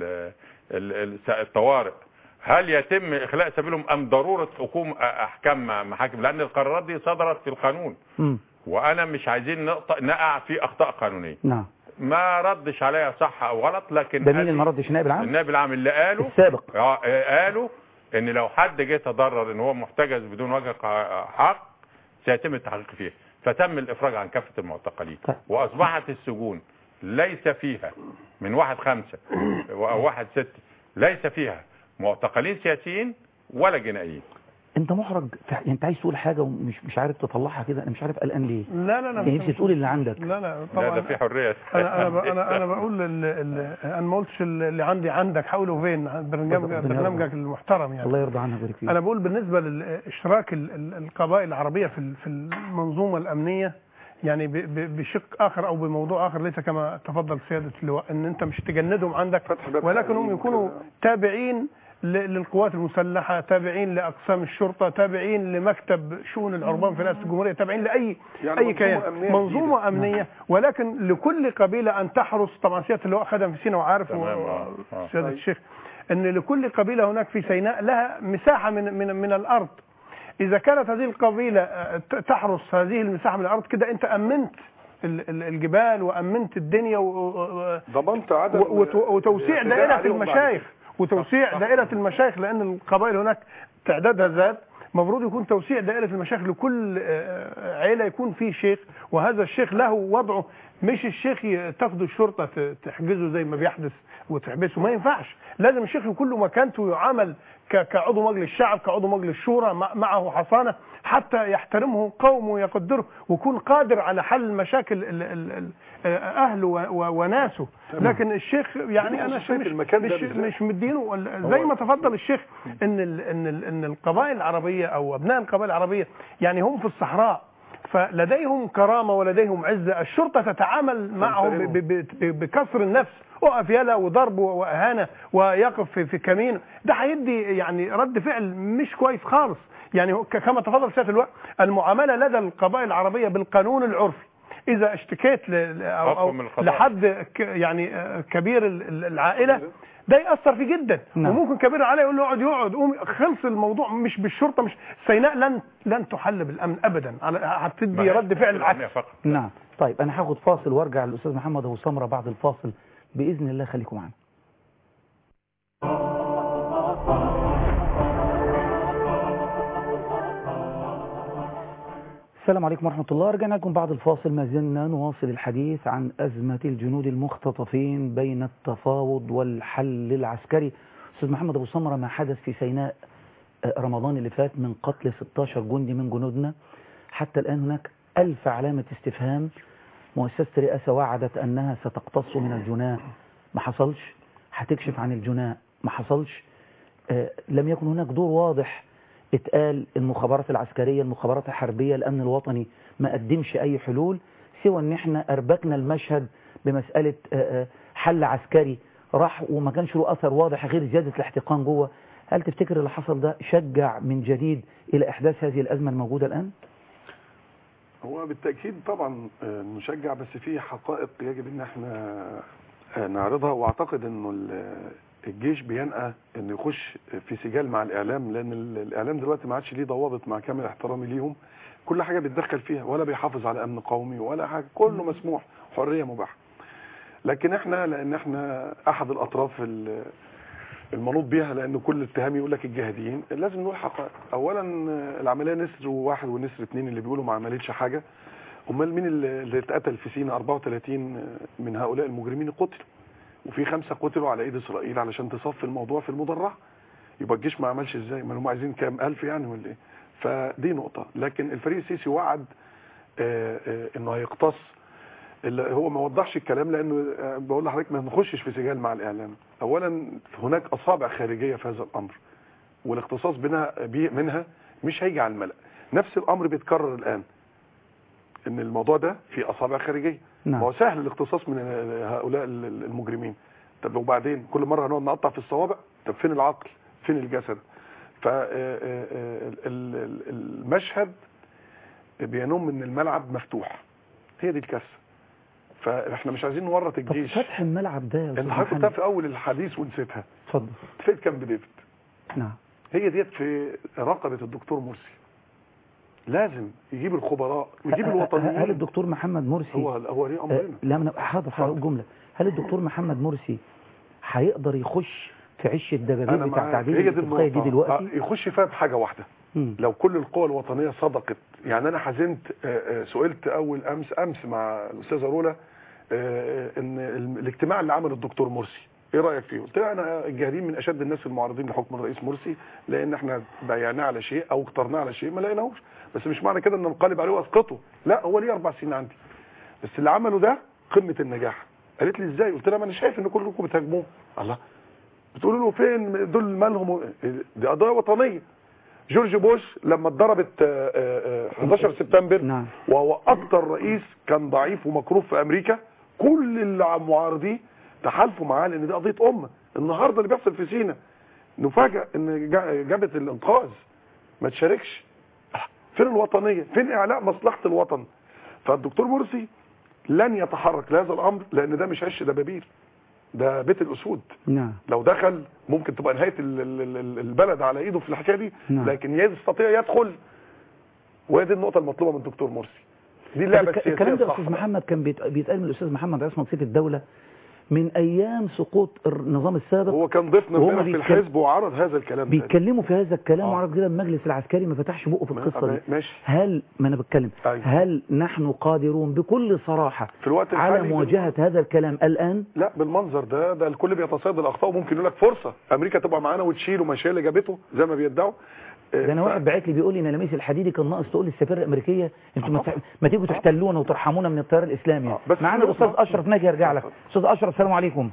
ال ال ال الطوارئ هل يتم اخلاء سبيلهم ام ضروره حكوم احكام محاكم لان القرارات دي صدرت في القانون مم. وانا مش عايزين نقطع نقع في اخطاء قانونيه نعم ما ردش عليا صح او غلط لكن ده مين قال لي- اللي ما ردش النائب العام النائب العام اللي قاله السابق اه آه، قالوا ان لو حد جه تضرر ان هو محتجز بدون وجه ق- حق سيتم التحقيق فيه فتم الافراج عن كافه المعتقلين طيب. واصبحت السجون ليس فيها من واحد خمسة او واحد ستة ليس فيها معتقلين سياسيين ولا جنائيين انت محرج في- يعني انت عايز تقول حاجه ومش مش عارف تطلعها كده انا مش عارف قلقان ليه لا لا لا يعني نفسي تقول اللي عندك لا لا لا طبعا ده في حريه انا انا ب- انا انا بقول ال- ال- انا ما قلتش اللي عندي عندك حوله فين برنامج ربنا يرضى. برنامجك المحترم يعني الله يرضى عنك ويبارك فيك انا بقول بالنسبه لاشراك ال- ال- القبائل العربيه في ال- في المنظومه الامنيه يعني ب- ب- بشق اخر او بموضوع اخر ليس كما تفضل سياده اللواء ان انت مش تجندهم عندك باب ولكن هم تأمين يكونوا وكده. تابعين ل- للقوات المسلحه تابعين لاقسام الشرطه تابعين لمكتب شؤون العربان في رئاسه الجمهوريه تابعين لاي يعني اي منظومة كيان أمنية منظومه جديدة. امنيه ولكن لكل قبيله ان تحرس طبعا سياده اللواء خدم في سينا وعارف تمام، و- آه، آه. سياده الشيخ ان لكل قبيله هناك في سيناء لها مساحه من من من الارض اذا كانت هذه القبيله آه، ت- تحرس هذه المساحه من الارض كده انت امنت ال- ال- الجبال وامنت الدنيا و- و- ضمنت عدم و- وت- وتوسيع الاعتداء دائره عليهم بعد المشايخ كده. وتوسيع صح. دائره المشايخ لان القبائل هناك تعدادها زاد المفروض يكون توسيع دائره المشايخ لكل آه، عيله يكون فيه شيخ وهذا الشيخ له وضعه مش الشيخ ي- تاخده الشرطه ت- تحجزه زي ما بيحدث وتحبسه ما ينفعش لازم الشيخ يكون له مكانته ويعامل ك- كعضو مجلس الشعب كعضو مجلس الشورى مع- معه حصانه حتى يحترمه قومه ويقدره ويكون قادر على حل مشاكل ال- ال- ال- اهله و- و- وناسه تمام. لكن الشيخ يعني انا خصوصية مش المكان ده مش, بالذات. مش مدينه ولا- زي ما تفضل الشيخ ان ال ان ال ان القبائل العربيه او ابناء القبائل العربيه يعني هم في الصحراء فلديهم كرامه ولديهم عزه الشرطه تتعامل معهم ب- ب- ب- بكسر النفس وقف يلا وضرب واهانه ويقف في, في كمين ده هيدي يعني رد فعل مش كويس خالص يعني هو ك- كما تفضل سياده الوقت المعامله لدى القبائل العربيه بالقانون العرفي اذا اشتكيت ل- ل- او, أو حكم القضاء. لحد ك- يعني آه، كبير ال- ال- العائله ده ياثر فيه جدا نعم. وممكن كبير العائله يقول له اقعد يقعد قوم خلص الموضوع مش بالشرطه مش سيناء لن لن تحل بالامن ابدا على- هتدي رد فعل العكس فقط نعم طيب انا هاخد فاصل وارجع للاستاذ محمد ابو سمره بعد الفاصل باذن الله خليكم معانا السلام عليكم ورحمة الله رجعنا لكم بعد الفاصل ما زلنا نواصل الحديث عن أزمة الجنود المختطفين بين التفاوض والحل العسكري أستاذ محمد أبو سمرة ما حدث في سيناء آه، رمضان اللي فات من قتل 16 جندي من جنودنا حتى الآن هناك ألف علامة استفهام مؤسسة الرئاسة وعدت أنها ستقتص من الجناة ما حصلش هتكشف عن الجناة ما حصلش آه، لم يكن هناك دور واضح اتقال المخابرات العسكرية المخابرات الحربية الأمن الوطني ما قدمش أي حلول سوى أن احنا أربكنا المشهد بمسألة آه، آه، حل عسكري راح وما كانش له أثر واضح غير زيادة الاحتقان جوه هل تفتكر اللي حصل ده شجع من جديد إلى إحداث هذه الأزمة الموجودة الآن؟ هو بالتأكيد طبعا آه، نشجع بس في حقائق يجب ان احنا آه، نعرضها واعتقد انه ال- الجيش بينأى انه يخش في سجال مع الاعلام لان ال- الاعلام دلوقتي ما عادش ليه ضوابط مع كامل احترامي ليهم كل حاجه بيتدخل فيها ولا بيحافظ على امن قومي ولا حاجه كله مسموح حريه مباحه لكن احنا لان احنا احد الاطراف ال- المنوط بيها لان كل اتهام يقول لك الجهاديين لازم نقول حقائق اولا آه، العمليه نسر واحد ونسر اتنين اللي بيقولوا ما عملتش حاجه امال مين اللي اللي اتقتل في سينا 34 من هؤلاء المجرمين قتلوا وفي خمسه قتلوا على ايد اسرائيل علشان تصفي الموضوع في المدرعه يبقى الجيش ما عملش ازاي ما هم عايزين كام الف يعني ولا ايه فدي نقطه لكن الفريق السيسي وعد آه، آه، انه هيقتص اللي هو ما وضحش الكلام لانه آه، بقول لحضرتك ما نخشش في سجال مع الاعلام اولا هناك اصابع خارجيه في هذا الامر والاختصاص بنا بي- منها مش هيجي على الملأ نفس الامر بيتكرر الان ان الموضوع ده في اصابع خارجيه نعم. ما هو سهل الاختصاص من هؤلاء ال- ال- المجرمين طب وبعدين كل مره هنقعد نقطع في الصوابع طب فين العقل فين الجسد فالمشهد بينم ان الملعب مفتوح هي دي الكارثه فاحنا مش عايزين نورط طب الجيش فتح الملعب ده يا أستاذ انت حضرتك محمد. قلتها في اول الحديث ونسيتها اتفضل فين كامب ديفيد نعم هي ديت في رقبه الدكتور مرسي لازم يجيب الخبراء ويجيب هل الوطنيين الدكتور محمد مرسي هو هو ليه آه، امرنا لا من حاضر هقول جمله هل الدكتور محمد مرسي هيقدر يخش في عش الدبابير انا بتاع معاك تعديل هي دي الاتفاقيه دي النقطه دلوقتي آه، يخش فيها بحاجه واحده مم. لو كل القوى الوطنيه صدقت يعني انا حزنت آه، آه، سئلت اول امس امس مع الاستاذه رولا آه، ان ال- الاجتماع اللي عمله الدكتور مرسي ايه رايك فيه قلت لها انا الجاهلين من اشد الناس المعارضين لحكم الرئيس مرسي لان احنا بايعناه على شيء او اخترناه على شيء ما لقيناهوش بس مش معنى كده ان ننقلب عليه واسقطه لا هو ليه اربع سنين عندي بس اللي عمله ده قمه النجاح قالت لي ازاي قلت لها ما انا شايف ان كلكم بتهاجموه الله بتقولوا له فين دول مالهم دي قضايا وطنيه جورج بوش لما اتضربت آه، آه، آه، 11 سبتمبر نعم. وهو اكتر رئيس كان ضعيف ومكروه في امريكا كل المعارضين تحالفوا معاه لان دي قضيه امه النهارده اللي بيحصل في سينا نفاجئ ان جا- جبهه الانقاذ ما تشاركش فين الوطنيه فين اعلاء مصلحه الوطن فالدكتور مرسي لن يتحرك لهذا الامر لان ده مش عش دبابير ده بيت الاسود نعم لو دخل ممكن تبقى نهايه ال- ال- ال- البلد على ايده في الحكايه دي نعم. لكن يستطيع يدخل وهي دي النقطه المطلوبه من الدكتور مرسي دي اللعبه الك- السياسيه الكلام ده يا الصح استاذ محمد كان بيت- بيتقال من الاستاذ محمد عصمت سيف الدوله من ايام سقوط النظام السابق هو كان ضيفنا وهم امبارح في بيتكلم- الحزب وعرض هذا الكلام ده. بيتكلموا في هذا الكلام آه. وعرض كده المجلس العسكري ما فتحش بقه في ما- القصه دي ماشي هل ما انا بتكلم أيوة. هل نحن قادرون بكل صراحه في الوقت على الحالي مواجهه هذا الكلام الان لا بالمنظر ده ده الكل بيتصيد الاخطاء وممكن يقول لك فرصه امريكا تبقى معانا وتشيل وما اللي جابته زي ما بيدعوا آه، ده انا ف- واحد بعت لي بيقول لي ان لميس الحديدي كان ناقص تقول للسفيره الامريكيه انتوا ما, تح- ما تيجوا تحتلونا وترحمونا من التيار الاسلامي آه، بس معانا في الاستاذ نقطة- اشرف ناجي يرجع لك استاذ اشرف السلام عليكم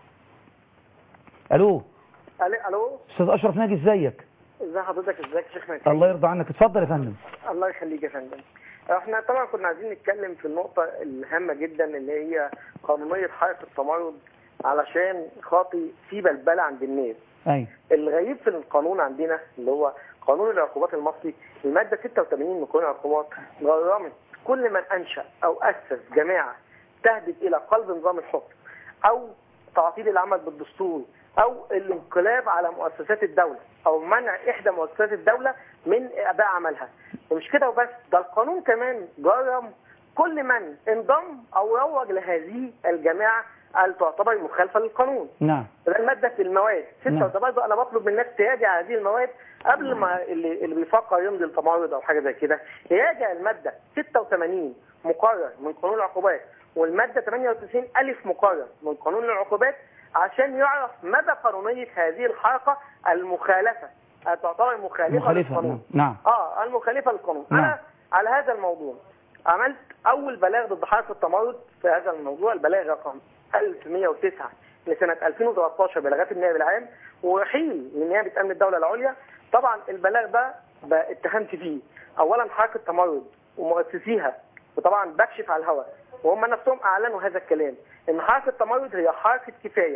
الو ألي- الو استاذ اشرف ناجي ازيك ازي حضرتك ازيك يا شيخ مكي الله يرضى عنك اتفضل يا فندم الله يخليك يا فندم احنا طبعا كنا عايزين نتكلم في النقطة الهامة جدا اللي هي قانونية حركة التمرد علشان خاطي في بلبلة عند الناس ايوه الغريب في القانون عندنا اللي هو قانون العقوبات المصري المادة 86 من قانون العقوبات غرمت كل من أنشأ أو أسس جماعة تهدف إلى قلب نظام الحكم أو تعطيل العمل بالدستور أو الانقلاب على مؤسسات الدولة أو منع إحدى مؤسسات الدولة من أداء عملها ومش كده وبس ده القانون كمان جرم كل من انضم أو روج لهذه الجماعة اللي تعتبر مخالفة للقانون نعم ده المادة في المواد نعم. 6 برضه انا بطلب من الناس تراجع هذه المواد قبل ما اللي, اللي بيفكر يمضي التمرد او حاجه زي كده يراجع الماده 86 مقرر من قانون العقوبات والماده 98 الف مقرر من قانون العقوبات عشان يعرف مدى قانونيه هذه الحركه المخالفه تعتبر مخالفه مخالفه للقانون نعم نعم اه المخالفه للقانون نعم. انا على هذا الموضوع عملت اول بلاغ ضد حركه التمرد في هذا الموضوع البلاغ رقم 1109 لسنه 2013 بلاغات النائب العام ورحيل لنيابه امن الدوله العليا طبعا البلاغ ده ب- اتهمت فيه اولا حركه تمرد ومؤسسيها وطبعا بكشف على الهواء وهم نفسهم اعلنوا هذا الكلام ان حركه تمرد هي حركه كفايه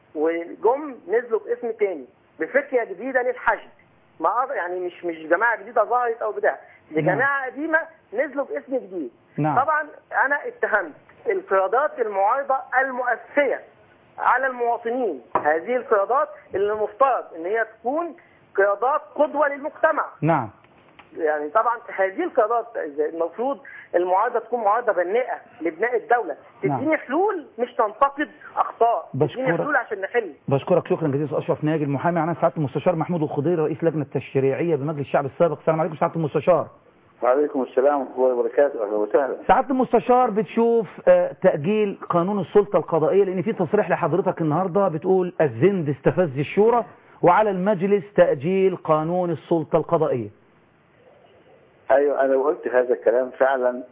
وجم نزلوا باسم تاني بفكره جديده للحشد ما أقدر- يعني مش مش جماعه جديده ظهرت او بتاع دي نعم. جماعه قديمه نزلوا باسم جديد نعم. طبعا انا اتهمت القيادات المعارضه المؤسسه على المواطنين هذه القيادات اللي المفترض ان هي تكون قيادات قدوه للمجتمع نعم يعني طبعا هذه القيادات المفروض المعارضه تكون معارضه بناءه لبناء الدوله نعم. تديني حلول مش تنتقد اخطاء تديني بشكرك. حلول عشان نحل بشكرك شكرا جزيلا أستاذ اشرف ناجي المحامي عن سعاده المستشار محمود الخضيري رئيس لجنه التشريعيه بمجلس الشعب السابق السلام عليكم سعاده المستشار وعليكم السلام ورحمة الله وبركاته أهلا وسهلا سعاده المستشار بتشوف آه، تاجيل قانون السلطه القضائيه لان في تصريح لحضرتك النهارده بتقول الزند استفز الشورى وعلى المجلس تاجيل قانون السلطه القضائيه أيوة أنا قلت هذا الكلام فعلا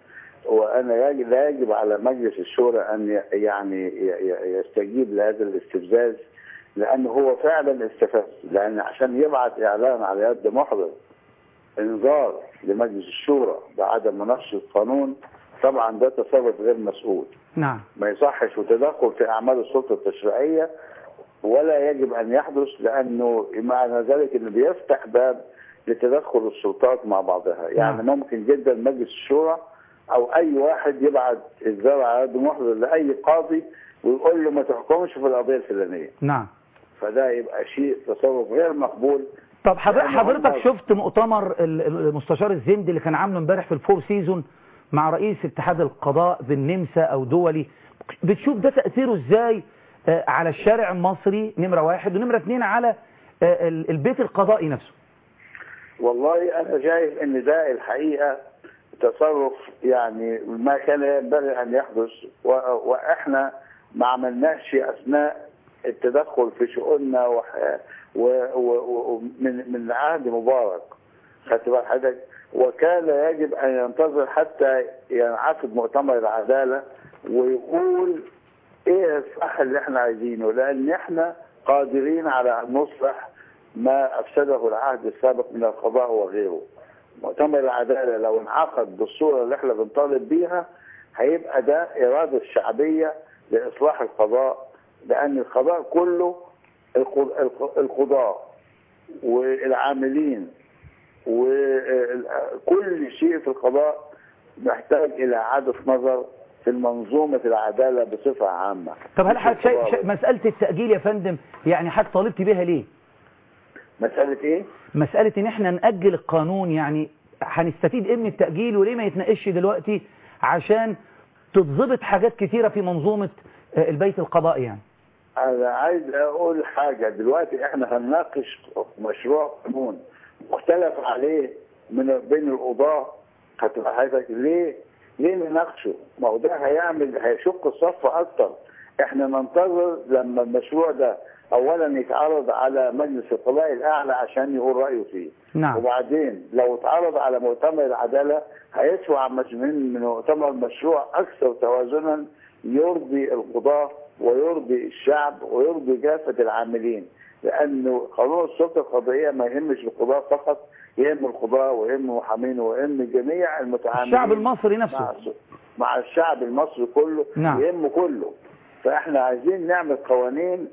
وانا يجب لا يجب على مجلس الشورى ان ي- يعني ي- ي- يستجيب لهذا الاستفزاز لانه هو فعلا استفز لان عشان يبعت اعلان على يد محضر انذار لمجلس الشورى بعدم مناقشه القانون طبعا ده تصرف غير مسؤول نعم ما يصحش وتدخل في اعمال السلطه التشريعيه ولا يجب ان يحدث لانه معنى ذلك انه بيفتح باب لتدخل السلطات مع بعضها يعني نعم. ممكن جدا مجلس الشورى او اي واحد يبعت انذار على يد محضر لاي قاضي ويقول له ما تحكمش في القضيه الفلانيه نعم فده يبقى شيء تصرف غير مقبول طب حضر- لأن حضرتك هم- شفت مؤتمر ال- المستشار الزندي اللي كان عامله امبارح في الفور سيزون مع رئيس اتحاد القضاء بالنمسا او دولي بتشوف ده تأثيره ازاي آه، على الشارع المصري نمرة واحد ونمرة اتنين على آه، ال- البيت القضائي نفسه والله انا شايف ان ده الحقيقه تصرف يعني ما كان ينبغي ان يحدث و- واحنا ما عملناش اثناء التدخل في شؤوننا وح- و- و- ومن من عهد مبارك خدت بال حضرتك وكان يجب ان ينتظر حتى ينعقد مؤتمر العداله ويقول ايه الصح اللي احنا عايزينه لان احنا قادرين على ان نصلح ما افسده العهد السابق من القضاء وغيره مؤتمر العداله لو انعقد بالصوره اللي احنا بنطالب بيها هيبقى ده اراده الشعبيه لاصلاح القضاء لان القضاء كله الق- الق- القضاء والعاملين وكل شيء في القضاء محتاج الى اعاده نظر في منظومه العداله بصفه عامه طب هل مش حضرتك شايف القضاء شا- مسألة التأجيل يا فندم يعني حضرتك طالبت بيها ليه مساله ايه؟ مسألة ان احنا نأجل القانون يعني هنستفيد ايه من التأجيل وليه ما يتناقش دلوقتي عشان تتظبط حاجات كتيرة في منظومة آه، البيت القضائي يعني انا عايز اقول حاجه دلوقتي احنا هنناقش مشروع قانون مختلف عليه من بين القضاه هتبقى حضرتك ليه ليه نناقشه؟ ما هو ده هيعمل هيشق الصف اكتر احنا ننتظر لما المشروع ده اولا يتعرض على مجلس القضاء الاعلى عشان يقول رايه فيه نعم وبعدين لو اتعرض على مؤتمر العداله هيدفع مش- من من مؤتمر مشروع اكثر توازنا يرضي القضاه ويرضي الشعب ويرضي كافه العاملين لانه قانون السلطه القضائيه ما يهمش القضاه فقط يهم القضاه ويهم المحامين ويهم جميع المتعاملين الشعب المصري نفسه. مع, مع الشعب المصري كله نعم. يهم كله فاحنا عايزين نعمل قوانين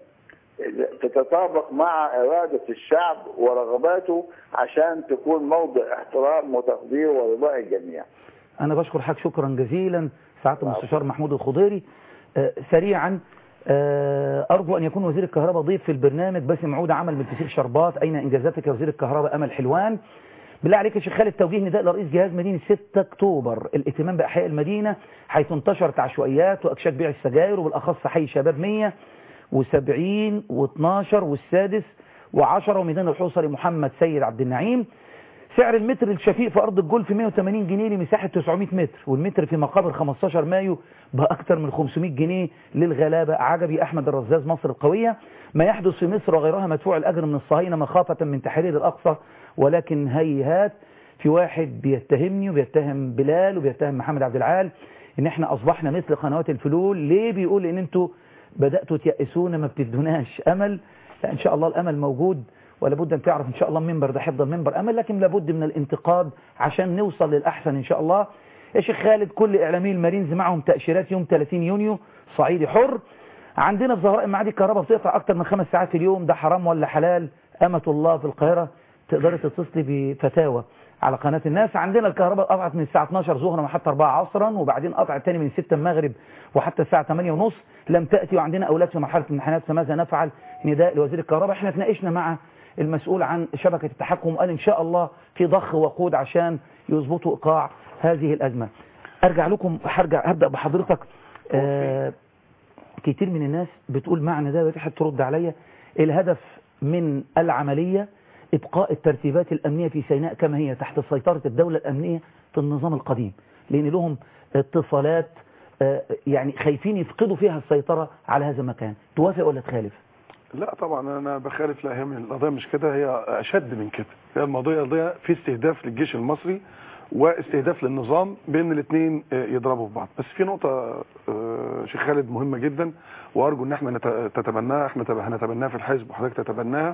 تتطابق مع إرادة الشعب ورغباته عشان تكون موضع احترام وتقدير ورضاء الجميع أنا بشكر حضرتك شكرا جزيلا سعادة المستشار محمود الخضيري آه، سريعا آه، أرجو أن يكون وزير الكهرباء ضيف في البرنامج باسم عودة عمل من الفسيخ شربات أين إنجازاتك يا وزير الكهرباء أمل حلوان بالله عليك يا شيخ خالد توجيه نداء لرئيس جهاز مدينة 6 أكتوبر الاهتمام بأحياء المدينة حيث انتشرت عشوائيات وأكشاك بيع السجاير وبالأخص حي شباب 100 و70 و12 والسادس و10 وميدان الحوصري محمد سيد عبد النعيم سعر المتر الشفيق في أرض الجولف 180 جنيه لمساحة 900 متر والمتر في مقابر 15 مايو بأكثر من 500 جنيه للغلابة عجبي أحمد الرزاز مصر القوية ما يحدث في مصر وغيرها مدفوع الأجر من الصهاينة مخافة من تحرير الأقصى ولكن هيهات في واحد بيتهمني وبيتهم بلال وبيتهم محمد عبد العال ان احنا اصبحنا مثل قنوات الفلول ليه بيقول ان انتوا بدأتوا تيأسونا ما بتدوناش امل لا ان شاء الله الامل موجود ولا بد ان تعرف ان شاء الله المنبر ده هيفضل منبر امل لكن لابد من الانتقاد عشان نوصل للاحسن ان شاء الله يا شيخ خالد كل اعلامي المارينز معهم تاشيرات يوم 30 يونيو صعيدي حر عندنا في زهراء معادي الكهرباء بتقطع اكتر من خمس ساعات في اليوم ده حرام ولا حلال امة الله في القاهرة تقدري تتصلي بفتاوى على قناة الناس عندنا الكهرباء قطعت من الساعة 12 ظهرا وحتى 4 عصرا وبعدين قطعت تاني من 6 المغرب وحتى الساعة 8 ونص لم تأتي وعندنا أولاد في مرحلة الامتحانات فماذا نفعل نداء لوزير الكهرباء احنا تناقشنا مع المسؤول عن شبكة التحكم وقال إن شاء الله في ضخ وقود عشان يظبطوا إيقاع هذه الأزمة أرجع لكم هرجع هبدأ بحضرتك آه كتير من الناس بتقول معنى ده بتحب ترد عليا الهدف من العملية إبقاء الترتيبات الأمنية في سيناء كما هي تحت سيطرة الدولة الأمنية في النظام القديم لأن لهم اتصالات آه، يعني خايفين يفقدوا فيها السيطرة على هذا المكان توافق ولا تخالف لا طبعا انا بخالف لا هي من القضيه مش كده هي اشد من كده هي الموضوع قضيه في استهداف للجيش المصري واستهداف للنظام بان الاثنين يضربوا في بعض بس في نقطه آه، شيخ خالد مهمه جدا وارجو ان احنا نت- تتبناها احنا تب- هنتبناها في الحزب وحضرتك تتبناها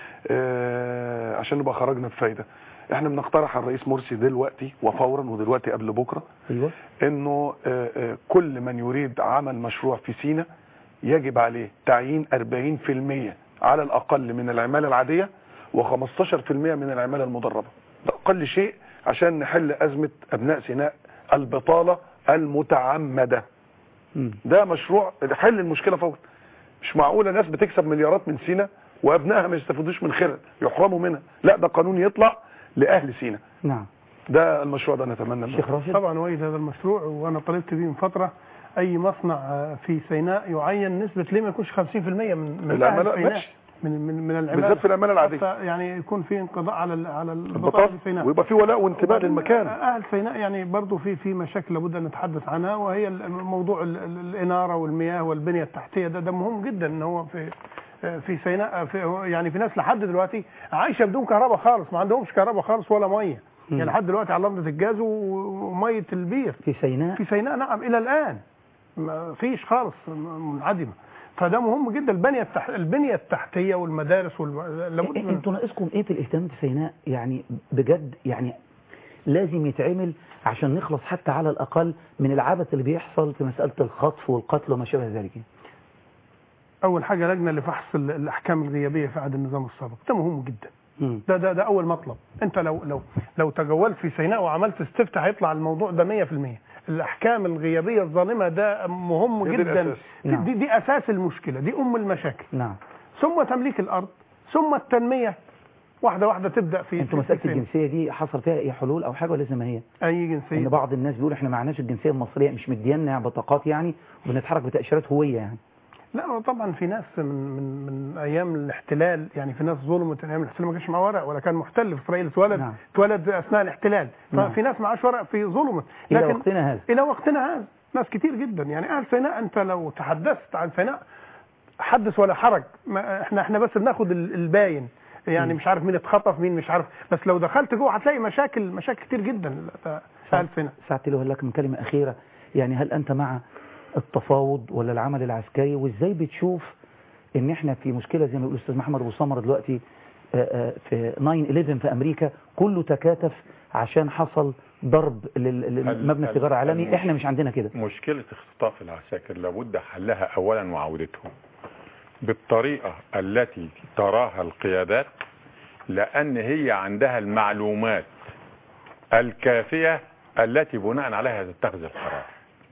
آه، عشان نبقى خرجنا بفايده احنا بنقترح على الرئيس مرسي دلوقتي وفورا ودلوقتي قبل بكره ايوه انه آه، آه، كل من يريد عمل مشروع في سينا يجب عليه تعيين 40% على الاقل من العماله العاديه و15% من العماله المدربه ده اقل شيء عشان نحل ازمه ابناء سيناء البطاله المتعمده ده مشروع حل المشكله فورا مش معقوله ناس بتكسب مليارات من سينا وابنائها ما يستفيدوش من خيرها يحرموا منها لا ده قانون يطلع لاهل سينا نعم ده المشروع ده نتمنى الشيخ راشد طبعا ويد هذا المشروع وانا طلبت به من فتره اي مصنع آه، في سيناء يعين نسبه ليه ما يكونش 50% من من العمالة أهل سيناء ماشي. من من من العماله بالذات في العمالة العادية. حتى يعني يكون في انقضاء على ال- على البطاله البطاله في سيناء ويبقى في ولاء وانتماء وبعدين للمكان اهل سيناء يعني برضه في في مشاكل لابد ان نتحدث عنها وهي ال- موضوع ال- ال- الاناره والمياه والبنيه التحتيه ده ده مهم جدا ان هو في في سيناء في يعني في ناس لحد دلوقتي عايشه بدون كهرباء خالص ما عندهمش كهرباء خالص ولا ميه مم. يعني لحد دلوقتي على لمبه الجاز و- وميه البير في سيناء في سيناء نعم الى الان ما فيش خالص منعدمه فده مهم جدا البنيه التح... البنيه التحتيه والمدارس وال... لابد من انتوا ناقصكم ايه في الاهتمام في سيناء يعني بجد يعني لازم يتعمل عشان نخلص حتى على الاقل من العبث اللي بيحصل في مساله الخطف والقتل وما شابه ذلك اول حاجه لجنه لفحص ال- الاحكام الغيابيه في عهد النظام السابق ده مهم جدا مم. ده ده ده اول مطلب انت لو لو لو تجولت في سيناء وعملت استفتاء هيطلع الموضوع ده 100% الاحكام الغيابيه الظالمه ده مهم هي دي جدا الأساس. دي, نعم. دي, دي اساس المشكله دي ام المشاكل نعم ثم تمليك الارض ثم التنميه واحده واحده تبدا في انتوا في- مساله في سيناء. الجنسيه دي حصل فيها ايه حلول او حاجه ولا زي ما هي اي ان جنسيه بعض الناس بيقول احنا معناش الجنسيه المصريه مش مديانا بطاقات يعني وبنتحرك بتاشيرات هويه يعني لا هو طبعا في ناس من من من ايام الاحتلال يعني في ناس ظلمت ايام الاحتلال ما كانش معاه ورق ولا كان محتل في اسرائيل اتولد نعم. اتولد اثناء الاحتلال نعم. ففي ناس معاش ورق في ظلمت الى وقتنا هذا الى وقتنا هذا ناس كتير جدا يعني اهل سيناء انت لو تحدثت عن سيناء حدث ولا حرج ما احنا احنا بس بناخد ال- الباين يعني مم. مش عارف مين اتخطف مين مش عارف بس لو دخلت جوه هتلاقي مشاكل مشاكل كتير جدا في اهل سيناء ساعتي له لك من كلمه اخيره يعني هل انت مع التفاوض ولا العمل العسكري وازاي بتشوف ان احنا في مشكله زي ما بيقول الاستاذ محمد ابو سمر دلوقتي آه، آه، في 9/11 في امريكا كله تكاتف عشان حصل ضرب لل- للمبنى التجاري العالمي احنا مش عندنا كده مشكلة اختطاف العساكر لابد حلها أولا وعودتهم بالطريقة التي تراها القيادات لأن هي عندها المعلومات الكافية التي بناء عليها تتخذ القرار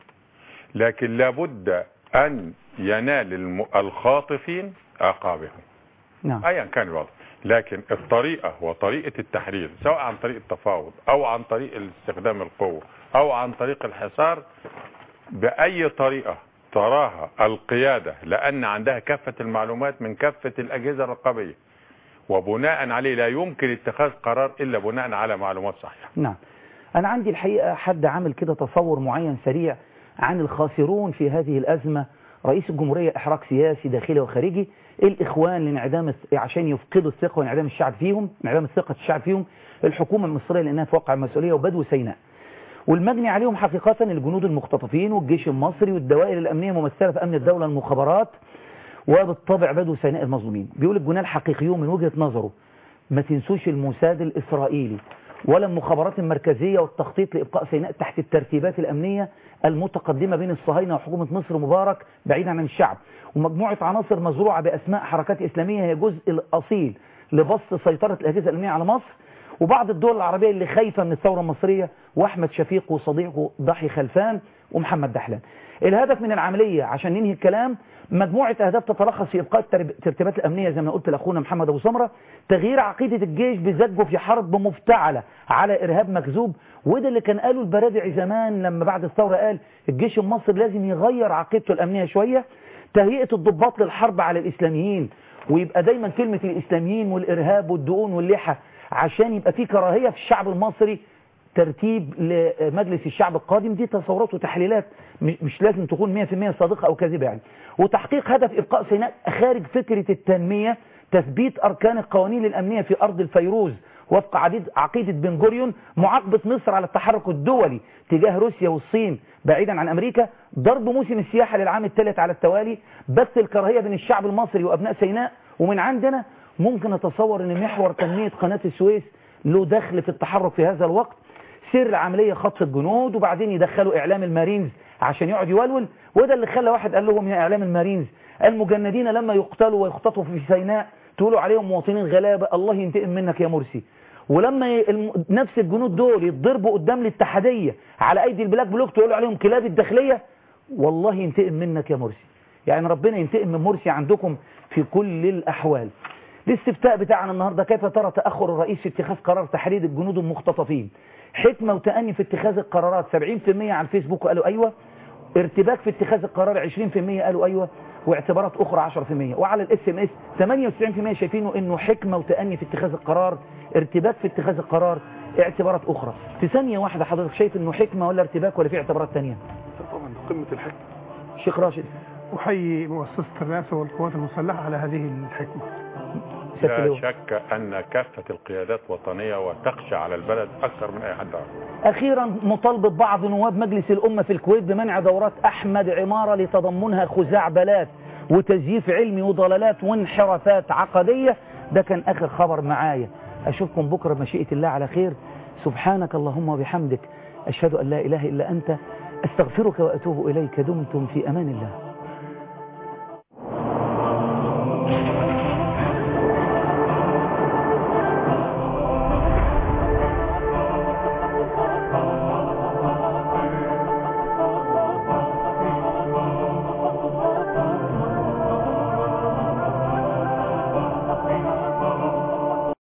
لكن لابد أن ينال الم- الخاطفين عقابهم نعم ايا كان الوضع لكن الطريقه وطريقه التحرير سواء عن طريق التفاوض او عن طريق استخدام القوه او عن طريق الحصار باي طريقه تراها القياده لان عندها كافه المعلومات من كافه الاجهزه الرقابيه وبناء عليه لا يمكن اتخاذ قرار الا بناء على معلومات صحيحه نعم أنا عندي الحقيقة حد عامل كده تصور معين سريع عن الخاسرون في هذه الأزمة رئيس الجمهورية إحراج سياسي داخلي وخارجي الإخوان لانعدام الث- عشان يفقدوا الثقة وانعدام الشعب فيهم انعدام الثقة الشعب فيهم الحكومة المصرية لأنها في واقع المسؤولية وبدو سيناء والمجني عليهم حقيقة الجنود المختطفين والجيش المصري والدوائر الأمنية ممثلة في أمن الدولة المخابرات وبالطبع بدو سيناء المظلومين بيقول الجناه الحقيقيون من وجهة نظره ما تنسوش الموساد الإسرائيلي ولا المخابرات المركزية والتخطيط لإبقاء سيناء تحت الترتيبات الأمنية المتقدمة بين الصهاينة وحكومة مصر مبارك بعيدا عن الشعب ومجموعة عناصر مزروعة بأسماء حركات إسلامية هي جزء الأصيل لبسط سيطرة الأجهزة الأمنية على مصر وبعض الدول العربية اللي خايفة من الثورة المصرية وأحمد شفيق وصديقه ضحي خلفان ومحمد دحلان الهدف من العملية عشان ننهي الكلام مجموعة أهداف تتلخص في إبقاء الترب- الترتيبات الأمنية زي ما قلت لأخونا محمد أبو سمرة تغيير عقيدة الجيش بزجه في حرب مفتعلة على إرهاب مكذوب وده اللي كان قاله البرادعي زمان لما بعد الثورة قال الجيش المصري لازم يغير عقيدته الأمنية شوية تهيئة الضباط للحرب على الإسلاميين ويبقى دايما كلمة الإسلاميين والإرهاب والدقون واللحى عشان يبقى في كراهية في الشعب المصري ترتيب لمجلس الشعب القادم دي تصورات وتحليلات م- مش لازم تكون 100% صادقة أو كاذبة يعني وتحقيق هدف إبقاء سيناء خارج فكرة التنمية تثبيت أركان القوانين الأمنية في أرض الفيروز وفق عديد عقيدة بن جوريون معاقبة مصر على التحرك الدولي تجاه روسيا والصين بعيدا عن أمريكا ضرب موسم السياحة للعام الثالث على التوالي بث الكراهية بين الشعب المصري وأبناء سيناء ومن عندنا ممكن نتصور أن محور تنمية قناة السويس له دخل في التحرك في هذا الوقت سر العملية خطف الجنود وبعدين يدخلوا إعلام المارينز عشان يقعد يولول وده اللي خلى واحد قال لهم يا إعلام المارينز المجندين لما يقتلوا ويختطفوا في سيناء تقولوا عليهم مواطنين غلابة الله ينتقم منك يا مرسي ولما ي... الم... نفس الجنود دول يتضربوا قدام الاتحادية على أيدي البلاك بلوك تقولوا عليهم كلاب الداخلية والله ينتقم منك يا مرسي يعني ربنا ينتقم من مرسي عندكم في كل الأحوال الاستفتاء بتاعنا النهاردة كيف ترى تأخر الرئيس في اتخاذ قرار تحرير الجنود المختطفين حكمة وتأني في اتخاذ القرارات 70% على الفيسبوك قالوا أيوة ارتباك في اتخاذ القرار 20% قالوا أيوة واعتبارات أخرى 10% وعلى الاس ام اس 98% شايفينه انه حكمة وتأني في اتخاذ القرار ارتباك في اتخاذ القرار اعتبارات أخرى في ثانية واحدة حضرتك شايف انه حكمة ولا ارتباك ولا في اعتبارات تانية طبعا قمة الحكمة شيخ راشد أحيي مؤسسة الرئاسة والقوات المسلحة على هذه الحكمة لا شك أن كافة القيادات وطنية وتخشى على البلد أكثر من أي حد آخر أخيرا مطالبة بعض نواب مجلس الأمة في الكويت بمنع دورات أحمد عمارة لتضمنها خزعبلات وتزييف علمي وضلالات وانحرافات عقدية ده كان آخر خبر معايا أشوفكم بكرة بمشيئة الله على خير سبحانك اللهم وبحمدك أشهد أن لا إله إلا أنت أستغفرك وأتوب إليك دمتم في أمان الله